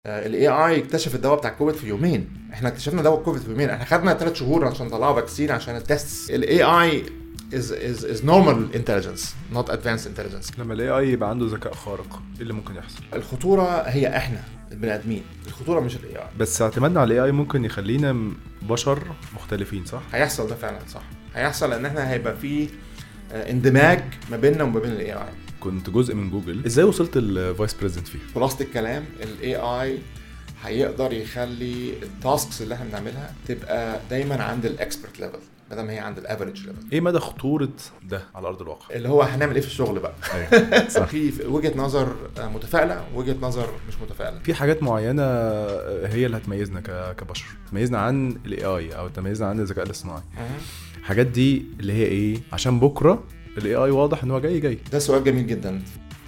الاي اي اكتشف الدواء بتاع الكوفيد في يومين احنا اكتشفنا دواء الكوفيد في يومين احنا خدنا ثلاث شهور عشان نطلعه فاكسين عشان التست الاي اي is is is normal intelligence not advanced intelligence لما الاي اي يبقى عنده ذكاء خارق ايه اللي ممكن يحصل الخطوره هي احنا البني ادمين الخطوره مش الاي اي بس اعتمادنا على الاي اي ممكن يخلينا م- بشر مختلفين صح هيحصل ده فعلا صح هيحصل لان احنا هيبقى في آه، اندماج ما بيننا وما بين الاي اي كنت جزء من جوجل ازاي وصلت الفايس بريزيدنت فيه خلاصه الكلام الاي اي هيقدر يخلي التاسكس اللي احنا بنعملها تبقى دايما عند الاكسبرت ليفل ما دام هي عند الافريج ليفل ايه مدى خطوره ده على ارض الواقع اللي هو هنعمل ايه في الشغل بقى أيوة. صح في وجهه نظر آه، متفائله وجهه نظر مش متفائله في حاجات معينه هي اللي هتميزنا ك- كبشر تميزنا عن الاي اي او تميزنا عن الذكاء الاصطناعي الحاجات دي اللي هي ايه عشان بكره الاي اي واضح ان هو جاي جاي ده سؤال جميل جدا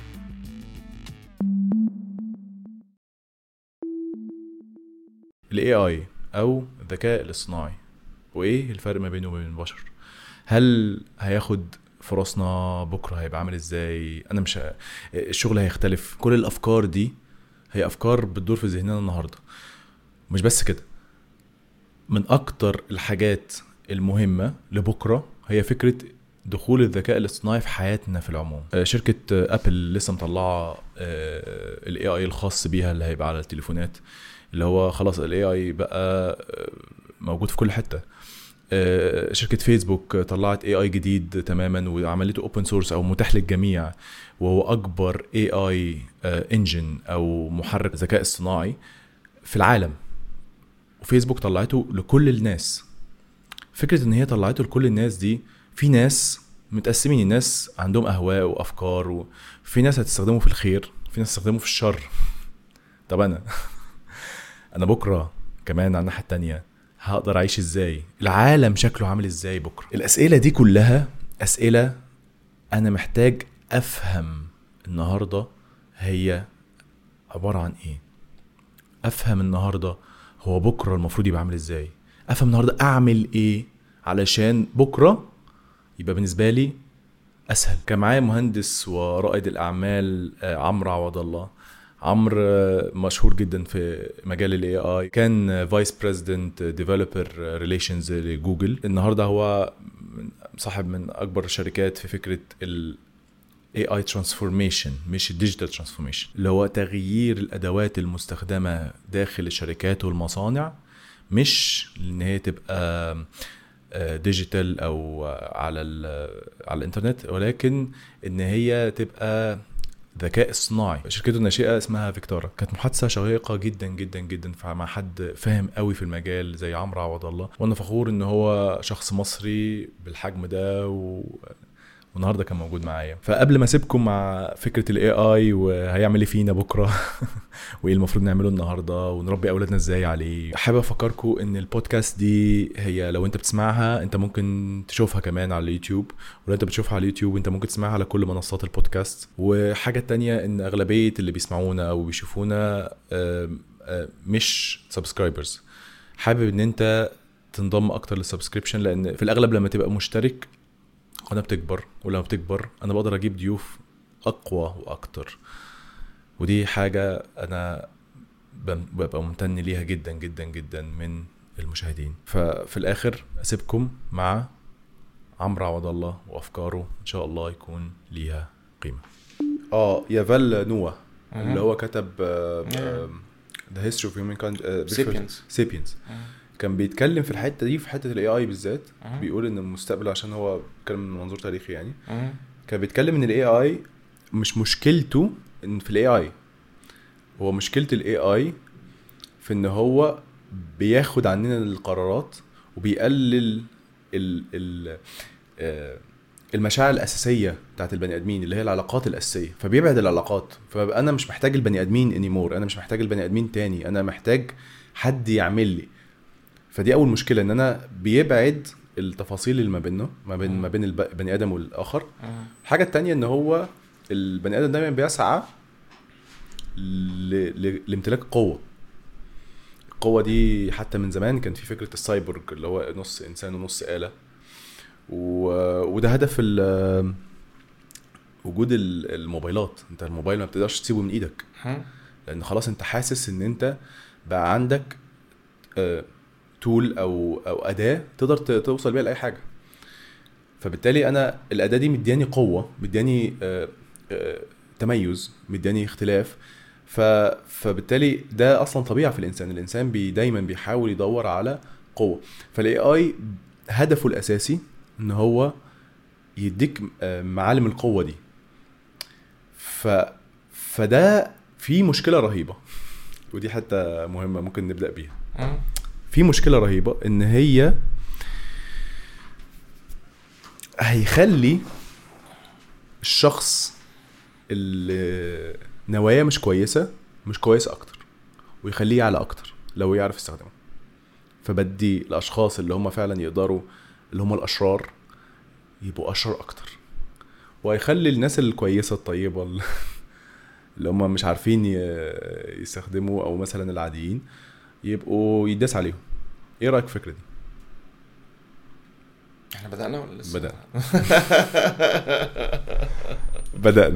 الاي اي او الذكاء الاصطناعي وايه الفرق ما بينه وبين البشر هل هياخد فرصنا بكره هيبقى عامل ازاي انا مش ه... الشغل هيختلف كل الافكار دي هي افكار بتدور في ذهننا النهارده مش بس كده من اكتر الحاجات المهمه لبكره هي فكره دخول الذكاء الاصطناعي في حياتنا في العموم آه، شركه آه، ابل لسه مطلعه الاي اي الخاص بيها اللي هيبقى على التليفونات اللي هو خلاص الاي اي بقى آه، موجود في كل حته آه، شركه فيسبوك طلعت اي اي جديد تماما وعملته اوبن سورس او متاح للجميع وهو اكبر اي اي انجن او محرك ذكاء اصطناعي في العالم وفيسبوك طلعته لكل الناس فكره ان هي طلعته لكل الناس دي في ناس متقسمين الناس عندهم اهواء وافكار وفي ناس هتستخدمه في الخير في ناس هتستخدمه في الشر طب انا انا بكره كمان على الناحيه التانية هقدر اعيش ازاي العالم شكله عامل ازاي بكره الاسئله دي كلها اسئله انا محتاج افهم النهارده هي عباره عن ايه افهم النهارده هو بكره المفروض يبقى عامل ازاي افهم النهارده اعمل ايه علشان بكره يبقى بالنسبه لي اسهل كان معايا مهندس ورائد الاعمال آه، عمرو عوض الله عمرو آه، مشهور جدا في مجال الاي اي كان فايس بريزيدنت ديفلوبر ريليشنز لجوجل النهارده هو من- صاحب من اكبر الشركات في فكره ال اي اي ترانسفورميشن مش الديجيتال ترانسفورميشن اللي هو تغيير الادوات المستخدمه داخل الشركات والمصانع مش ان هي تبقى ديجيتال او آه، على ال- على الانترنت ولكن ان هي تبقى ذكاء اصطناعي شركته الناشئه اسمها فيكتورا كانت محادثه شيقه جدا جدا جدا مع حد فاهم قوي في المجال زي عمرو عوض الله وانا فخور ان هو شخص مصري بالحجم ده و... والنهارده كان موجود معايا فقبل ما اسيبكم مع فكره الاي اي وهيعمل ايه فينا بكره وايه المفروض نعمله النهارده ونربي اولادنا ازاي عليه حابب افكركم ان البودكاست دي هي لو انت بتسمعها انت ممكن تشوفها كمان على اليوتيوب ولو انت بتشوفها على اليوتيوب انت ممكن تسمعها على كل منصات البودكاست وحاجه تانية ان اغلبيه اللي بيسمعونا او بيشوفونا آم، آم، مش سبسكرايبرز حابب ان انت تنضم اكتر للسبسكريبشن لان في الاغلب لما تبقى مشترك القناه بتكبر ولما بتكبر انا بقدر اجيب ضيوف اقوى واكتر ودي حاجه انا بم- ببقى ممتن ليها جدا جدا جدا من المشاهدين ففي الاخر اسيبكم مع عمرو عوض الله وافكاره ان شاء الله يكون ليها قيمه اه يافال نوح مهم. اللي هو كتب Yeah. ذا هيستوري اوف هيومن كايند Sapiens. سيبينز كان بيتكلم في الحته دي في حته الاي اي بالذات مهم. بيقول ان المستقبل عشان هو بيتكلم من منظور تاريخي يعني مهم. كان بيتكلم ان الاي اي مش مشكلته ان في الاي اي هو مشكله الاي اي في ان هو بياخد عننا القرارات وبيقلل ال ال آه، المشاعر الاساسيه بتاعت البني ادمين اللي هي العلاقات الاساسيه فبيبعد العلاقات فببقى انا مش محتاج البني ادمين انيمور انا مش محتاج البني ادمين تاني انا محتاج حد يعمل لي فدي اول مشكله ان انا بيبعد التفاصيل اللي ما بينه ما بين ما بين الب- البني ادم والاخر مهم. الحاجه التانية ان هو البني ادم دايما بيسعى ل... ل... لامتلاك قوه القوه دي حتى من زمان كان في فكره السايبورغ اللي هو نص انسان ونص اله و... وده هدف ال... وجود ال- الموبايلات انت الموبايل ما بتقدرش تسيبه من ايدك مهم. لان خلاص انت حاسس ان انت بقى عندك تول او او اداه تقدر ت- توصل بيها لاي حاجه فبالتالي انا الاداه دي مدياني قوه مدياني آه، آه، تميز مدياني اختلاف ف فبالتالي ده اصلا طبيعه في الانسان الانسان بي دايما بيحاول يدور على قوه فالاي اي هدفه الاساسي ان هو يديك آه، معالم القوه دي ف فده في مشكله رهيبه ودي حتى مهمه ممكن نبدا بيها مم. في مشكله رهيبه ان هي هيخلي الشخص اللي نواياه مش كويسه مش كويس اكتر ويخليه يعلى اكتر لو يعرف يستخدمه فبدي الاشخاص اللي هم فعلا يقدروا اللي هم الاشرار يبقوا اشرار اكتر وهيخلي الناس الكويسه الطيبه اللي- اللي هم مش عارفين ي- يستخدموا او مثلا العاديين يبقوا يداس عليهم ايه رايك في الفكره دي احنا بدأنا ولا لسه؟ بدأنا. بدانا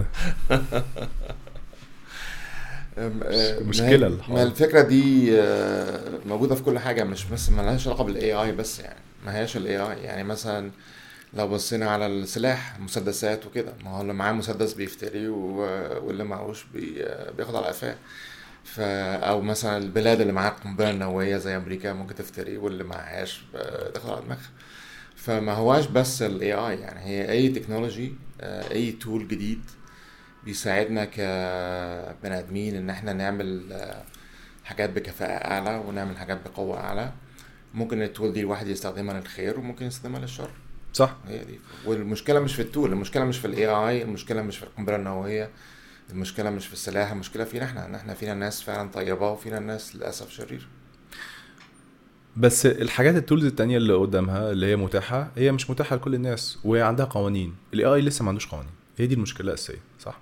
أم- آه، مشكلة ما- الحوار. ما الفكره دي آه، موجوده في كل حاجه مش بس ما لهاش علاقه بالاي اي بس يعني ما هياش الاي اي يعني مثلا لو بصينا على السلاح المسدسات وكده ما هو اللي معاه مسدس بيفتري و- واللي معهوش بي بياخد على قفاه ف او مثلا البلاد اللي معاها قنبله نوويه زي امريكا ممكن تفتري واللي معهاش ب- تاخد على دماغها فما هواش بس الاي اي يعني هي اي تكنولوجي آه، اي تول جديد بيساعدنا كبني ادمين ان احنا نعمل آه، حاجات بكفاءة اعلى ونعمل حاجات بقوة اعلى ممكن التول دي الواحد يستخدمها للخير وممكن يستخدمها للشر صح هي دي والمشكلة مش في التول المشكلة مش في الاي اي المشكلة مش في القنبلة النووية المشكلة مش في السلاح المشكلة فينا احنا ان احنا فينا ناس فعلا طيبة وفينا ناس للأسف شرير بس الحاجات التولز التانية اللي قدامها اللي هي متاحة هي مش متاحة لكل الناس وهي عندها قوانين الاي اي لسه ما عندوش قوانين هي دي المشكلة الأساسية صح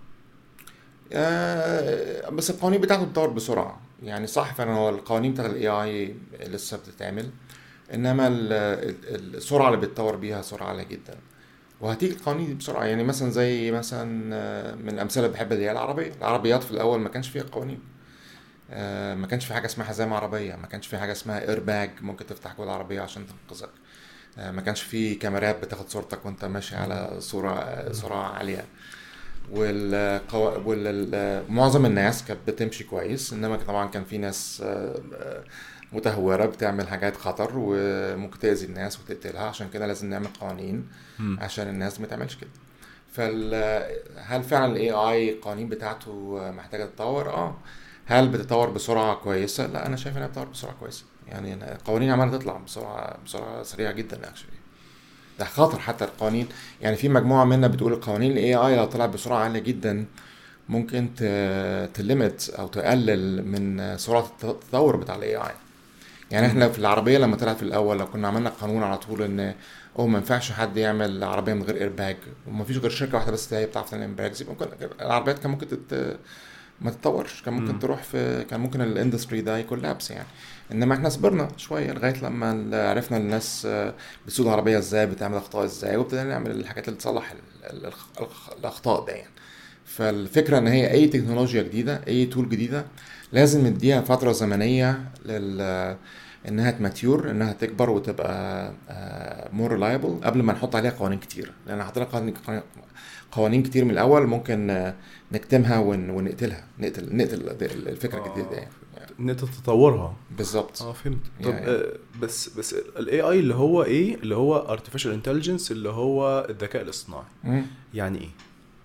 آه، بس القوانين بتاعته بتتطور بسرعة يعني صح فعلا هو القوانين بتاعت الاي اي لسه بتتعمل انما ال- ال- السرعة اللي بتتطور بيها سرعة عالية جدا وهتيجي القوانين دي بسرعة يعني مثلا زي مثلا آه، من الأمثلة اللي بحبها اللي هي العربية العربيات في الأول ما كانش فيها قوانين آه، ما كانش في حاجة اسمها حزام عربية ما كانش في حاجة اسمها ايرباج ممكن تفتح جوه العربية عشان تنقذك آه، ما كانش في كاميرات بتاخد صورتك وانت ماشي على صورة آه، سرعة عالية والقو... وال... معظم الناس كانت بتمشي كويس انما طبعا كان في ناس آه، آه، متهورة بتعمل حاجات خطر وممكن تأذي الناس وتقتلها عشان كده لازم نعمل قوانين مم. عشان الناس ما تعملش كده فال هل فعلا الاي اي القوانين بتاعته محتاجة تتطور؟ اه هل بتتطور بسرعة كويسة؟ لا انا شايف انها بتتطور بسرعة كويسة يعني القوانين عمالة تطلع بسرعة بسرعة سريعة جدا اكشلي ده خطر حتى القوانين يعني في مجموعة منا بتقول القوانين الاي اي لو طلعت بسرعة عالية جدا ممكن تلمت او تقلل من سرعة التطور بتاع الاي اي يعني احنا في العربية لما طلعت في الاول لو كنا عملنا قانون على طول ان اوه ما ينفعش حد يعمل عربية من غير ايرباج وما فيش غير شركة واحدة بس هي بتعرف تعمل ايرباجز يبقى ممكن العربيات كان ممكن تت... ما تتطورش كان ممكن مم. تروح في كان ممكن الاندستري ده يكون لابس يعني انما احنا صبرنا شويه لغايه لما ال- عرفنا الناس آه، بتسوق العربيه ازاي بتعمل اخطاء ازاي وابتدينا نعمل الحاجات اللي تصلح ال- ال- الخ- الخ- الاخطاء ده يعني فالفكره ان هي اي تكنولوجيا جديده اي تول جديده لازم نديها فتره زمنيه لل انها تماتيور انها تكبر وتبقى مور ريلايبل قبل ما نحط عليها قوانين كتير لان حطينا قوانين قوانين كتير من الاول ممكن آه، نكتمها ون- ونقتلها نقتل نقتل الفكره الجديده دي يعني ان انت تطورها بالظبط اه فهمت طب يعني- آه بس بس الاي اي اللي هو ايه اللي هو artificial intelligence اللي هو الذكاء الاصطناعي مم. يعني ايه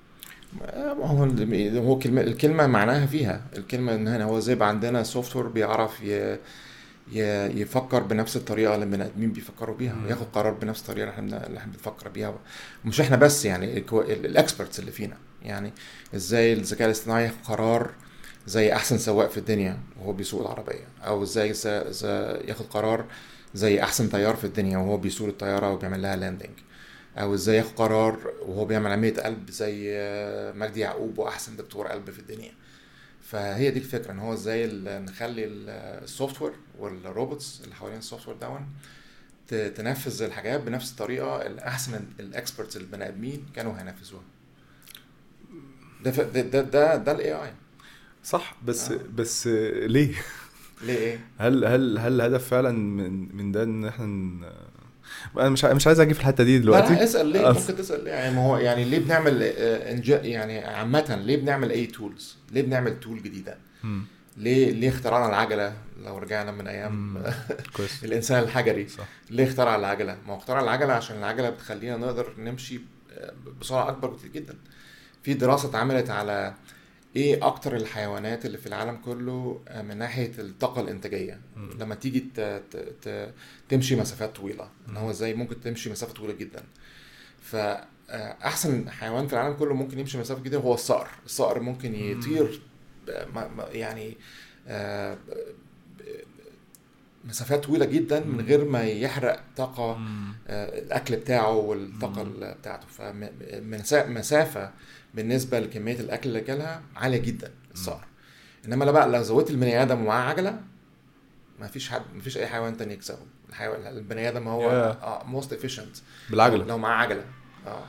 آه، ما هو ال- هو كلمة الكلمة معناها فيها الكلمة ان هنا هو زي يبقى عندنا سوفت وير بيعرف ي... ي... يفكر بنفس الطريقة اللي البني ادمين بيفكروا بيها مم. وياخد قرار بنفس الطريقة اللي احنا اللي احنا بنفكر بيها ومش احنا بس يعني الاكسبرتس اللي فينا يعني ازاي الذكاء الاصطناعي ياخد قرار زي احسن سواق في الدنيا وهو بيسوق العربية او ازاي ز... ز... ياخد قرار زي احسن طيار في الدنيا وهو بيسوق الطيارة وبيعمل لها لاندنج او ازاي ياخد قرار وهو بيعمل عمليه قلب زي آه، مجدي يعقوب واحسن دكتور قلب في الدنيا فهي دي الفكره ان هو ازاي ال- نخلي السوفت وير والروبوتس اللي حوالين السوفت وير دون ت- تنفذ الحاجات بنفس الطريقه اللي احسن الاكسبرتس البني ادمين كانوا هينفذوها ده ف- ده ده ده, ده الاي اي صح بس آه. بس ليه ليه ايه هل هل هل الهدف فعلا من من ده ان احنا ن... انا مش ع- مش عايز اجي في الحته دي لا دلوقتي لا اسال ليه آه. ممكن تسال ليه يعني ما هو يعني ليه بنعمل آه، إنجا يعني عامه ليه بنعمل اي تولز ليه بنعمل تول جديده مم. ليه ليه اخترعنا العجله لو رجعنا من ايام مم. كويس الانسان الحجري صح ليه اخترع العجله ما هو اخترع العجله عشان العجله بتخلينا نقدر نمشي آه، بسرعه اكبر بكتير جدا في دراسه اتعملت على ايه اكتر الحيوانات اللي في العالم كله آه، من ناحيه الطاقه الانتاجيه مم. لما تيجي ت- ت- ت- تمشي مسافات طويله ان مم. هو ازاي ممكن تمشي مسافه طويله جدا فاحسن حيوان في العالم كله ممكن يمشي مسافه كبيره هو الصقر الصقر ممكن يطير ب- ما- ما- يعني آه، ب- ب- مسافات طويله جدا من مم. غير ما يحرق طاقه مم. آه، الاكل بتاعه والطاقه مم. ال- بتاعته فمسافه بالنسبه لكميه الاكل اللي اكلها عاليه جدا الصقر انما لا بقى لو زودت البني ادم ومعاه عجله ما فيش حد ما فيش اي حيوان تاني يكسبه الحيوان البني ادم هو Yeah. اه موست افيشنت بالعجله لو معاه عجله اه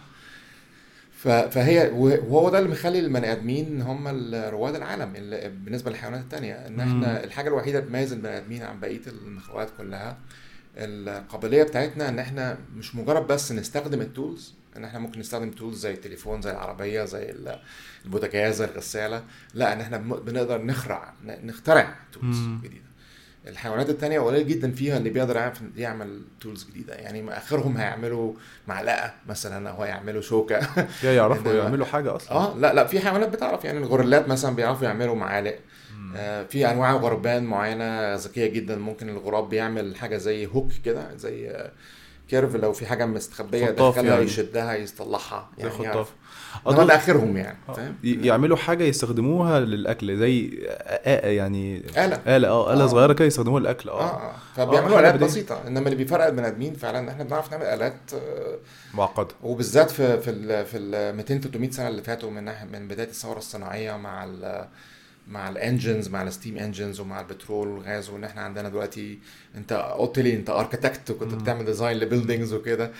ف- فهي وهو ده اللي مخلي البني ادمين هم ال- رواد العالم اللي بالنسبه للحيوانات التانية ان احنا مم. الحاجه الوحيده اللي بتميز البني ادمين عن بقيه المخلوقات كلها القابليه بتاعتنا ان احنا مش مجرد بس نستخدم التولز ان احنا ممكن نستخدم تولز زي التليفون زي العربيه زي ال- البوتاجاز زي الغساله لا ان احنا بن- بنقدر نخرع ن- نخترع تولز مم. جديده الحيوانات التانية قليل جدا فيها اللي بيقدر يعرف- يعمل تولز جديدة يعني ما اخرهم هيعملوا معلقة مثلا او هيعملوا شوكة يا يعرفوا إنما- يعملوا حاجه اصلا اه لا لا في حيوانات بتعرف يعني الغوريلات مثلا بيعرفوا يعملوا معالق مم. آه في انواع غربان معينة ذكية جدا ممكن الغراب بيعمل حاجة زي هوك كده زي آه، كيرف لو في حاجة مستخبية خطاف يدخلها يعني. يشدها يطلعها زي يعني خطاف يعرف آه، انما دول- ده اخرهم يعني آه، فاهم ي- يعملوا حاجه يستخدموها للاكل زي آه يعني آلة. آلة اه آلة آه. صغيرة كده يستخدموها للأكل اه اه اه فبيعملوا حاجة الات بديهية. بسيطة انما اللي بيفرق البني ادمين فعلا ان احنا بنعرف نعمل الات آه معقدة وبالذات في في ال في ال 200 300 سنه اللي فاتوا من ناحيه من بدايه الثوره الصناعيه مع ال مع الانجنز مع الستيم انجنز ومع البترول والغاز وان احنا عندنا دلوقتي انت قلت لي انت اركتكت وكنت مم. بتعمل ديزاين لبيلدينجز وكده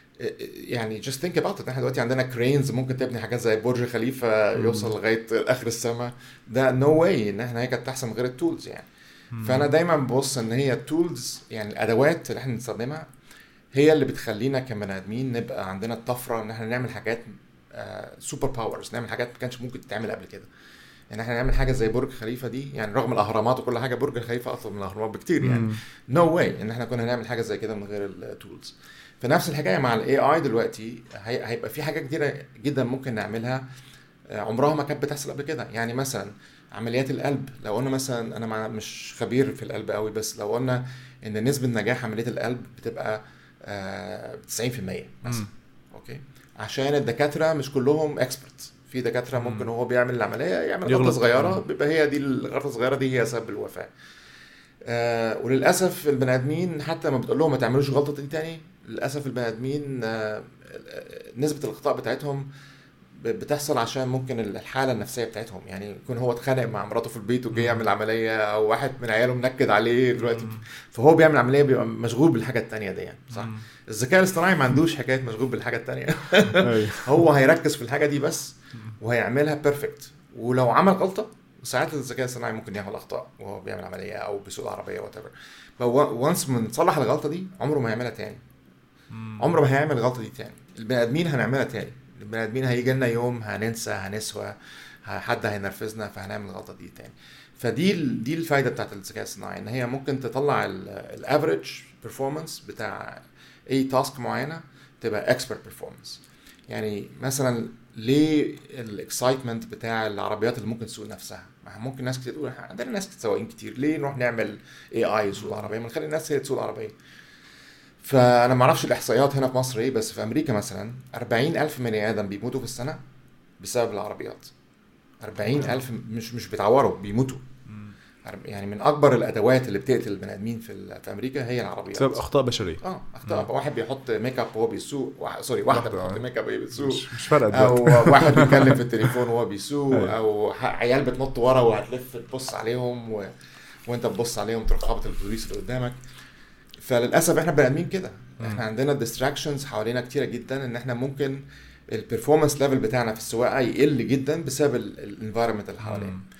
يعني just think about it احنا دلوقتي عندنا كرينز ممكن تبني حاجات زي برج خليفه مم. يوصل لغايه اخر السماء ده نو no واي ان احنا هي كانت تحصل من غير التولز يعني فانا دايما ببص ان هي التولز يعني الادوات اللي احنا بنستخدمها هي اللي بتخلينا كبني ادمين نبقى عندنا الطفره ان احنا نعمل حاجات سوبر باورز نعمل حاجات ما كانش ممكن تتعمل قبل كده يعني احنا نعمل حاجه زي برج خليفه دي يعني رغم الاهرامات وكل حاجه برج خليفه اطول من الاهرامات بكتير يعني مم. نو no واي ان احنا كنا نعمل حاجه زي كده من غير التولز فنفس الحكايه مع الاي اي دلوقتي هي- هيبقى في حاجات كتيره جدا ممكن نعملها آه، عمرها ما كانت بتحصل قبل كده يعني مثلا عمليات القلب لو قلنا مثلا انا مع- مش خبير في القلب قوي بس لو قلنا ان نسبه نجاح عمليه القلب بتبقى آه، 90% مثلا مم. اوكي عشان الدكاتره مش كلهم اكسبرت في دكاتره مم. ممكن هو بيعمل العمليه يعمل غلطه يغلط. صغيره مم. بيبقى هي دي الغلطه الصغيره دي هي سبب الوفاه آه وللاسف البني ادمين حتى لما بتقول لهم ما تعملوش الغلطه دي تاني للاسف البني ادمين آه آه، نسبه الاخطاء بتاعتهم ب- بتحصل عشان ممكن الحاله النفسيه بتاعتهم يعني يكون هو اتخانق مع مراته في البيت وجاي مم. يعمل عمليه او واحد من عياله منكد عليه دلوقتي مم. فهو بيعمل عمليه بيبقى مشغول بالحاجه التانيه دي يعني صح مم. الذكاء الاصطناعي ما عندوش حكايه مشغول بالحاجه التانيه أيوة. هو هيركز في الحاجه دي بس وهيعملها بيرفكت ولو عمل غلطه ساعات الذكاء الصناعي ممكن يعمل اخطاء وهو بيعمل عمليه او بيسوق عربيه وات ايفر وانس من صلح الغلطه دي عمره ما هيعملها تاني مم. عمره ما هيعمل الغلطه دي تاني البني ادمين هنعملها تاني البني ادمين هيجي لنا يوم هننسى هنسوى ه- حد هينرفزنا فهنعمل الغلطه دي تاني فدي ال- دي الفايده بتاعت الذكاء الصناعي ان هي ممكن تطلع الافريج بيرفورمانس بتاع اي تاسك معينه تبقى اكسبرت بيرفورمانس يعني مثلا ليه الاكسايتمنت بتاع العربيات اللي ممكن تسوق نفسها ما ممكن ناس كتير تقول إحنا عندنا ناس سواقين كتير ليه نروح نعمل اي اي يسوق العربيه ما نخلي الناس هي تسوق العربيه فانا ما اعرفش الاحصائيات هنا في مصر ايه بس في امريكا مثلا 40 الف بني ادم بيموتوا في السنه بسبب العربيات 40 الف مش مش بيتعوروا بيموتوا مم. يعني من اكبر الادوات اللي بتقتل البني ادمين في ال- في امريكا هي العربيات بسبب أخطاء بشرية اه اخطاء مم. واحد بيحط ميك اب وهو بيسوق واحد سوري واحده واحدة، بتحط آه. ميك اب وهي بتسوق مش مش فارقة او دلوقتي واحد بيتكلم في التليفون وهو بيسوق أيوة. او ح- عيال بتنط ورا وهتلف تبص عليهم و... وانت تبص عليهم تروح خابط البوليس اللي قدامك فللاسف احنا بني ادمين كده مم. احنا عندنا ديستراكشنز حوالينا كتيره جدا ان احنا ممكن البرفورمانس ليفل بتاعنا في السواقه يقل جدا بسبب الانفايرمنت اللي حوالينا مم.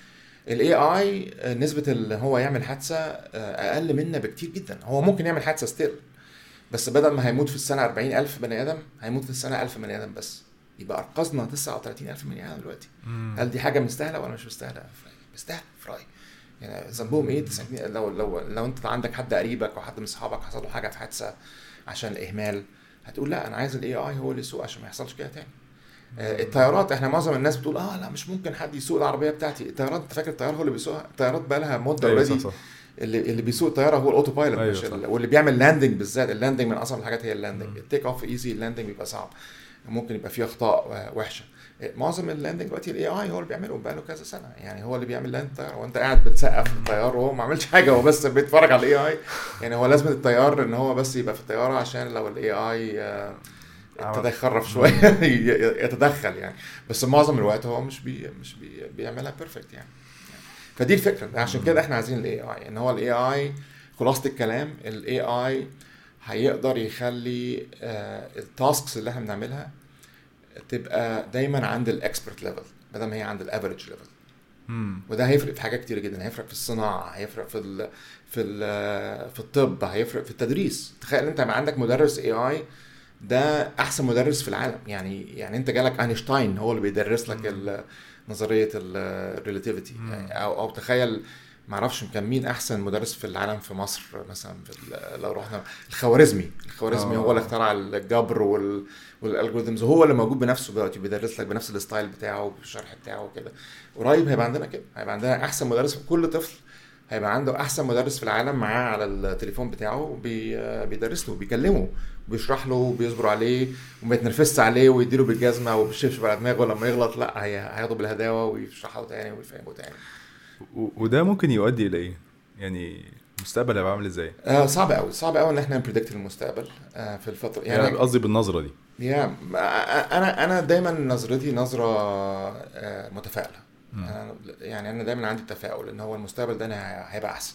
الاي اي نسبه اللي هو يعمل حادثه آه، اقل منا بكتير جدا هو ممكن يعمل حادثه ستيل بس بدل ما هيموت في السنه 40000 بني ادم هيموت في السنه 1000 بني ادم بس يبقى انقذنا 39000 بني ادم دلوقتي هل دي حاجه مستاهله ولا مش مستاهله؟ مستاهله في رايي يعني ذنبهم ايه 90 لو لو لو انت عندك حد قريبك او حد من اصحابك حصل له حاجه في حادثه عشان الاهمال هتقول لا انا عايز الاي اي هو اللي يسوق عشان ما يحصلش كده تاني آه، الطيارات احنا معظم الناس بتقول اه لا مش ممكن حد يسوق العربيه بتاعتي الطيارات انت فاكر الطيار هو اللي بيسوقها الطيارات بقى لها مده ايوه اوريدي صح صح اللي اللي بيسوق الطياره هو الاوتو بايلوت أيوة مش صح. ال- واللي بيعمل لاندنج بالذات اللاندنج من اصعب الحاجات هي اللاندنج مم. التيك اوف ايزي اللاندنج بيبقى صعب ممكن يبقى فيه اخطاء آه، وحشه معظم اللاندنج دلوقتي الاي اي هو اللي بيعمله بقاله كذا سنه يعني هو اللي بيعمل لاند الطياره وانت قاعد بتسقف للطيار وهو ما عملش حاجه هو بس بيتفرج على الاي اي يعني هو لازم الطيار ان هو بس يبقى في الطياره عشان لو الاي اي ابتدى يخرف شويه يتدخل يعني بس معظم الوقت هو مش بي مش بي بيعملها بيرفكت يعني فدي الفكره عشان كده احنا عايزين الاي اي ان هو الاي اي خلاصه الكلام الاي اي هيقدر يخلي آه التاسكس اللي احنا بنعملها تبقى دايما عند الاكسبرت ليفل بدل ما هي عند الافريج ليفل مم. وده هيفرق في حاجات كتير جدا هيفرق في الصناعه هيفرق في ال في ال في الطب هيفرق في التدريس تخيل انت يبقى عندك مدرس اي اي ده احسن مدرس في العالم يعني يعني انت جالك اينشتاين هو اللي بيدرس لك ال- نظريه الريلاتيفيتي مم. او او تخيل ما اعرفش كان مين احسن مدرس في العالم في مصر مثلا في ال- لو رحنا الخوارزمي الخوارزمي آه. هو اللي اخترع الجبر وال والالجوريزمز هو اللي موجود بنفسه دلوقتي بيدرس لك بنفس الستايل بتاعه بالشرح بتاعه وكده قريب هيبقى عندنا كده هيبقى عندنا احسن مدرس كل طفل هيبقى عنده احسن مدرس في العالم معاه على التليفون بتاعه بي بيدرس له بيكلمه بيشرح له وبيصبر عليه وما يتنرفزش عليه ويديله بالجزمه وبالشبشب على دماغه لما يغلط لا هي- هياخده بالهداوه ويشرحه تاني ويفهمه تاني و- وده ممكن يؤدي الى ايه؟ يعني المستقبل هيبقى عامل ازاي؟ آه صعب قوي صعب قوي ان احنا نبريدكت المستقبل آه في الفتره يعني يعني قصدي بالنظره دي يا انا انا دايما نظرتي نظره آه، متفائله مم. أنا- يعني انا دايما عندي تفاؤل ان هو المستقبل ده أنا هيبقى احسن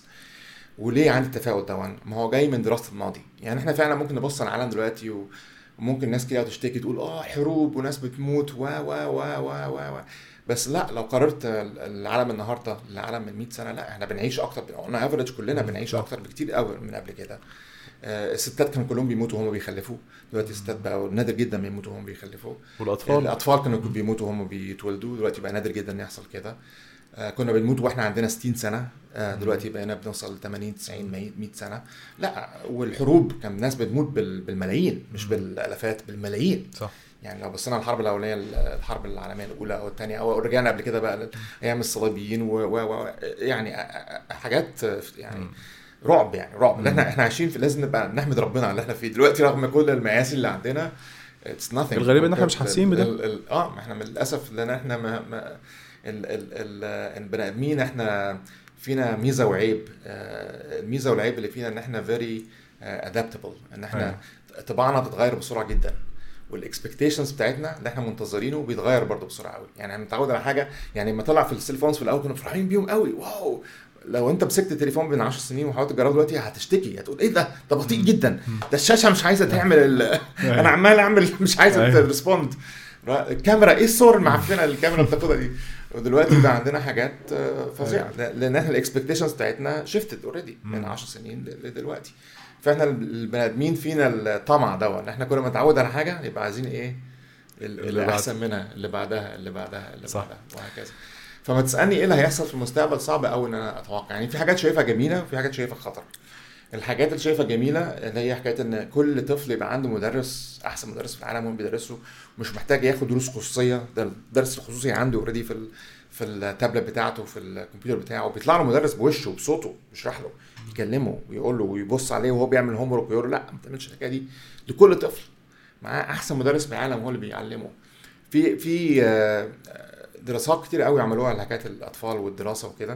وليه عندي التفاؤل ده ما هو جاي من دراسه الماضي يعني احنا فعلا ممكن نبص على العالم دلوقتي و- وممكن ناس كده تشتكي تقول اه حروب وناس بتموت و و و و و و بس لا لو قارنت العالم النهارده العالم من 100 سنه لا احنا بنعيش اكتر انا افريج كلنا مم. بنعيش صح. اكتر بكتير قوي من قبل كده آه، الستات كانوا كلهم بيموتوا وهم بيخلفوا دلوقتي الستات بقوا نادر جدا ما يموتوا وهم بيخلفوا والاطفال الاطفال كانوا بيموتوا وهم بيتولدوا دلوقتي بقى نادر جدا ان يحصل كده آه، كنا بنموت واحنا عندنا 60 سنه آه، دلوقتي بقينا بنوصل ل 80 90 100 100 سنه لا والحروب كان الناس بتموت بال- بالملايين مش بالالافات بالملايين صح يعني لو بصينا على الحرب الاولانيه الحرب العالميه الاولى او الثانيه او رجعنا قبل كده بقى ايام الصليبيين و, و, و يعني حاجات يعني مم. رعب يعني رعب اللي احنا مم. احنا عايشين في لازم نبقى نحمد ربنا على اللي احنا فيه دلوقتي رغم كل المآسي اللي عندنا اتس nothing الغريب إن إحنا مش حاسين بده. ال- ال- اه ما احنا من للاسف لان احنا ما, ما ال- ال- ال- البني ادمين احنا فينا ميزه وعيب آه، الميزه والعيب اللي فينا ان احنا فيري ادابتبل ان احنا أيوة. طباعنا بتتغير بسرعه جدا والاكسبكتيشنز بتاعتنا اللي احنا منتظرينه بيتغير برضه بسرعه قوي يعني انا متعود على حاجه يعني لما طلع في السيل فونز في الاول كنا فرحانين بيهم قوي واو لو انت مسكت التليفون من 10 سنين وحاولت تجربه دلوقتي هتشتكي هتقول ايه ده ده بطيء جدا ده الشاشه مش عايزه تعمل ال... انا عمال اعمل مش عايزه أيوة. تريسبوند الكاميرا ايه الصور المعفنه اللي الكاميرا بتاخدها دي ودلوقتي بقى عندنا حاجات آه، فظيعه لان احنا الاكسبكتيشنز بتاعتنا شفتت اوريدي من مم. 10 سنين ل- لدلوقتي فاحنا البني ادمين فينا الطمع ده ان احنا كل ما نتعود على حاجه يبقى عايزين ايه ال- اللي اللي بعد. احسن منها اللي بعدها اللي بعدها اللي صح. بعدها وهكذا فما تسالني ايه اللي هيحصل في المستقبل صعب قوي ان انا اتوقع يعني في حاجات شايفها جميله وفي حاجات شايفها خطر الحاجات اللي شايفها جميله اللي هي حكايه ان كل طفل يبقى عنده مدرس احسن مدرس في العالم هو بيدرسه مش محتاج ياخد دروس خصوصيه ده الدرس الخصوصي عنده اوريدي في ال... في التابلت بتاعته في الكمبيوتر بتاعه بيطلع له مدرس بوشه بصوته يشرح له يكلمه ويقول له ويبص عليه وهو بيعمل هوم ورك ويقول له لا ما تعملش الحكايه دي لكل طفل معاه احسن مدرس في العالم هو اللي بيعلمه في في آه، دراسات كتير قوي عملوها على حكايه الاطفال والدراسه وكده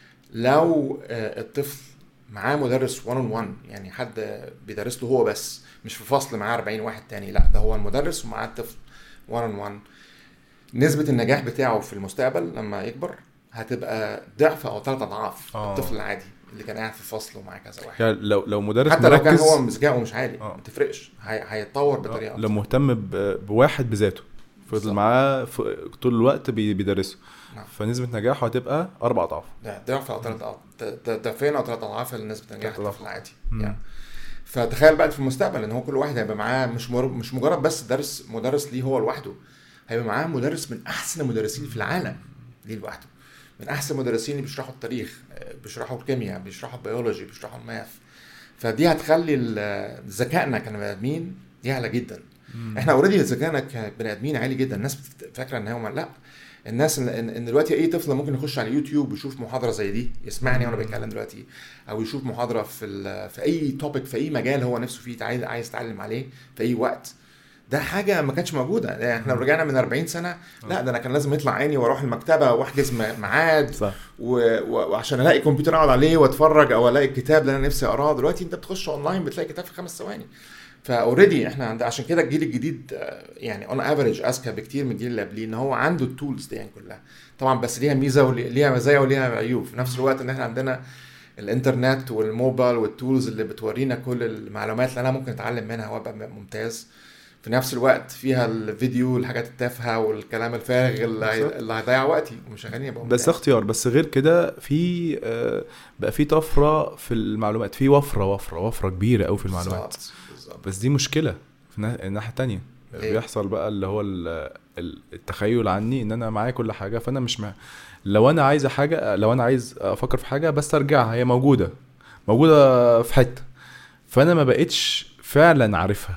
لو آه، الطفل معاه مدرس 1 اون 1 يعني حد بيدرس له هو بس مش في فصل معاه 40 واحد تاني لا ده هو المدرس ومعاه الطفل 1 اون 1 نسبة النجاح بتاعه في المستقبل لما يكبر هتبقى ضعف او ثلاث اضعاف آه. الطفل العادي اللي كان قاعد في فصل ومعاه كذا واحد يعني لو لو مدرس حتى لو كان مركز هو ذكائه مش عالي آه. ما تفرقش هي- هيتطور بطريقه لو أكتر. مهتم ب- بواحد بذاته فضل بالظبط. معاه ف- طول الوقت بي- بيدرسه نعم. فنسبه نجاحه هتبقى اربع اضعاف ده ضعف او ثلاث أضعاف- ضعفين او ثلاث اضعاف نسبه نجاح ثلاث أضعاف. الطفل العادي مم. يعني فتخيل بقى في المستقبل ان هو كل واحد هيبقى معاه مش مر... مش مجرد بس درس مدرس ليه هو لوحده هيبقى معاه مدرس من احسن المدرسين في العالم ليه لوحده من احسن المدرسين اللي بيشرحوا التاريخ آه، بيشرحوا الكيمياء بيشرحوا البيولوجي بيشرحوا الماث فدي هتخلي ال- ذكائنا كبني ادمين يعلى جدا احنا اوريدي ذكائنا كبني ادمين عالي جدا الناس بتت- فاكره ان هم لا الناس ان ان إن دلوقتي اي طفل ممكن يخش على اليوتيوب ويشوف محاضره زي دي يسمعني وانا بتكلم دلوقتي او يشوف محاضره في ال- في اي توبيك في اي مجال هو نفسه فيه عايز عايز يتعلم عليه في اي وقت ده حاجه ما كانتش موجوده يعني احنا لو رجعنا من 40 سنه لا ده انا كان لازم يطلع عيني واروح المكتبه واحجز م- ميعاد صح و... و... وعشان الاقي كمبيوتر اقعد عليه واتفرج او الاقي الكتاب اللي انا نفسي اقراه دلوقتي انت بتخش اونلاين بتلاقي كتاب في خمس ثواني فاوريدي احنا عند عشان كده الجيل الجديد آه، يعني اون افريج اذكى بكتير من الجيل اللي قبليه ان هو عنده التولز دي يعني كلها طبعا بس ليها ميزه وليها مزايا وليها عيوب في نفس الوقت ان احنا عندنا الانترنت والموبايل والتولز اللي بتورينا كل المعلومات اللي انا ممكن اتعلم منها وابقى ممتاز في نفس الوقت فيها الفيديو والحاجات التافهه والكلام الفارغ اللي, هي... بالظبط. اللي هيضيع وقتي ومش هيخليني ابقى بس ممتاز. اختيار بس غير كده في آه، بقى في طفره في المعلومات في وفره وفره وفره كبيره قوي في المعلومات بالظبط بالظبط بس دي مشكله في نا- الناحيه التانية إيه؟ بيحصل بقى اللي هو ال- ال- التخيل عني ان انا معايا كل حاجه فانا مش مع... لو انا عايز حاجه لو انا عايز افكر في حاجه بسترجعها هي موجوده موجوده في حته فانا ما بقتش فعلا عارفها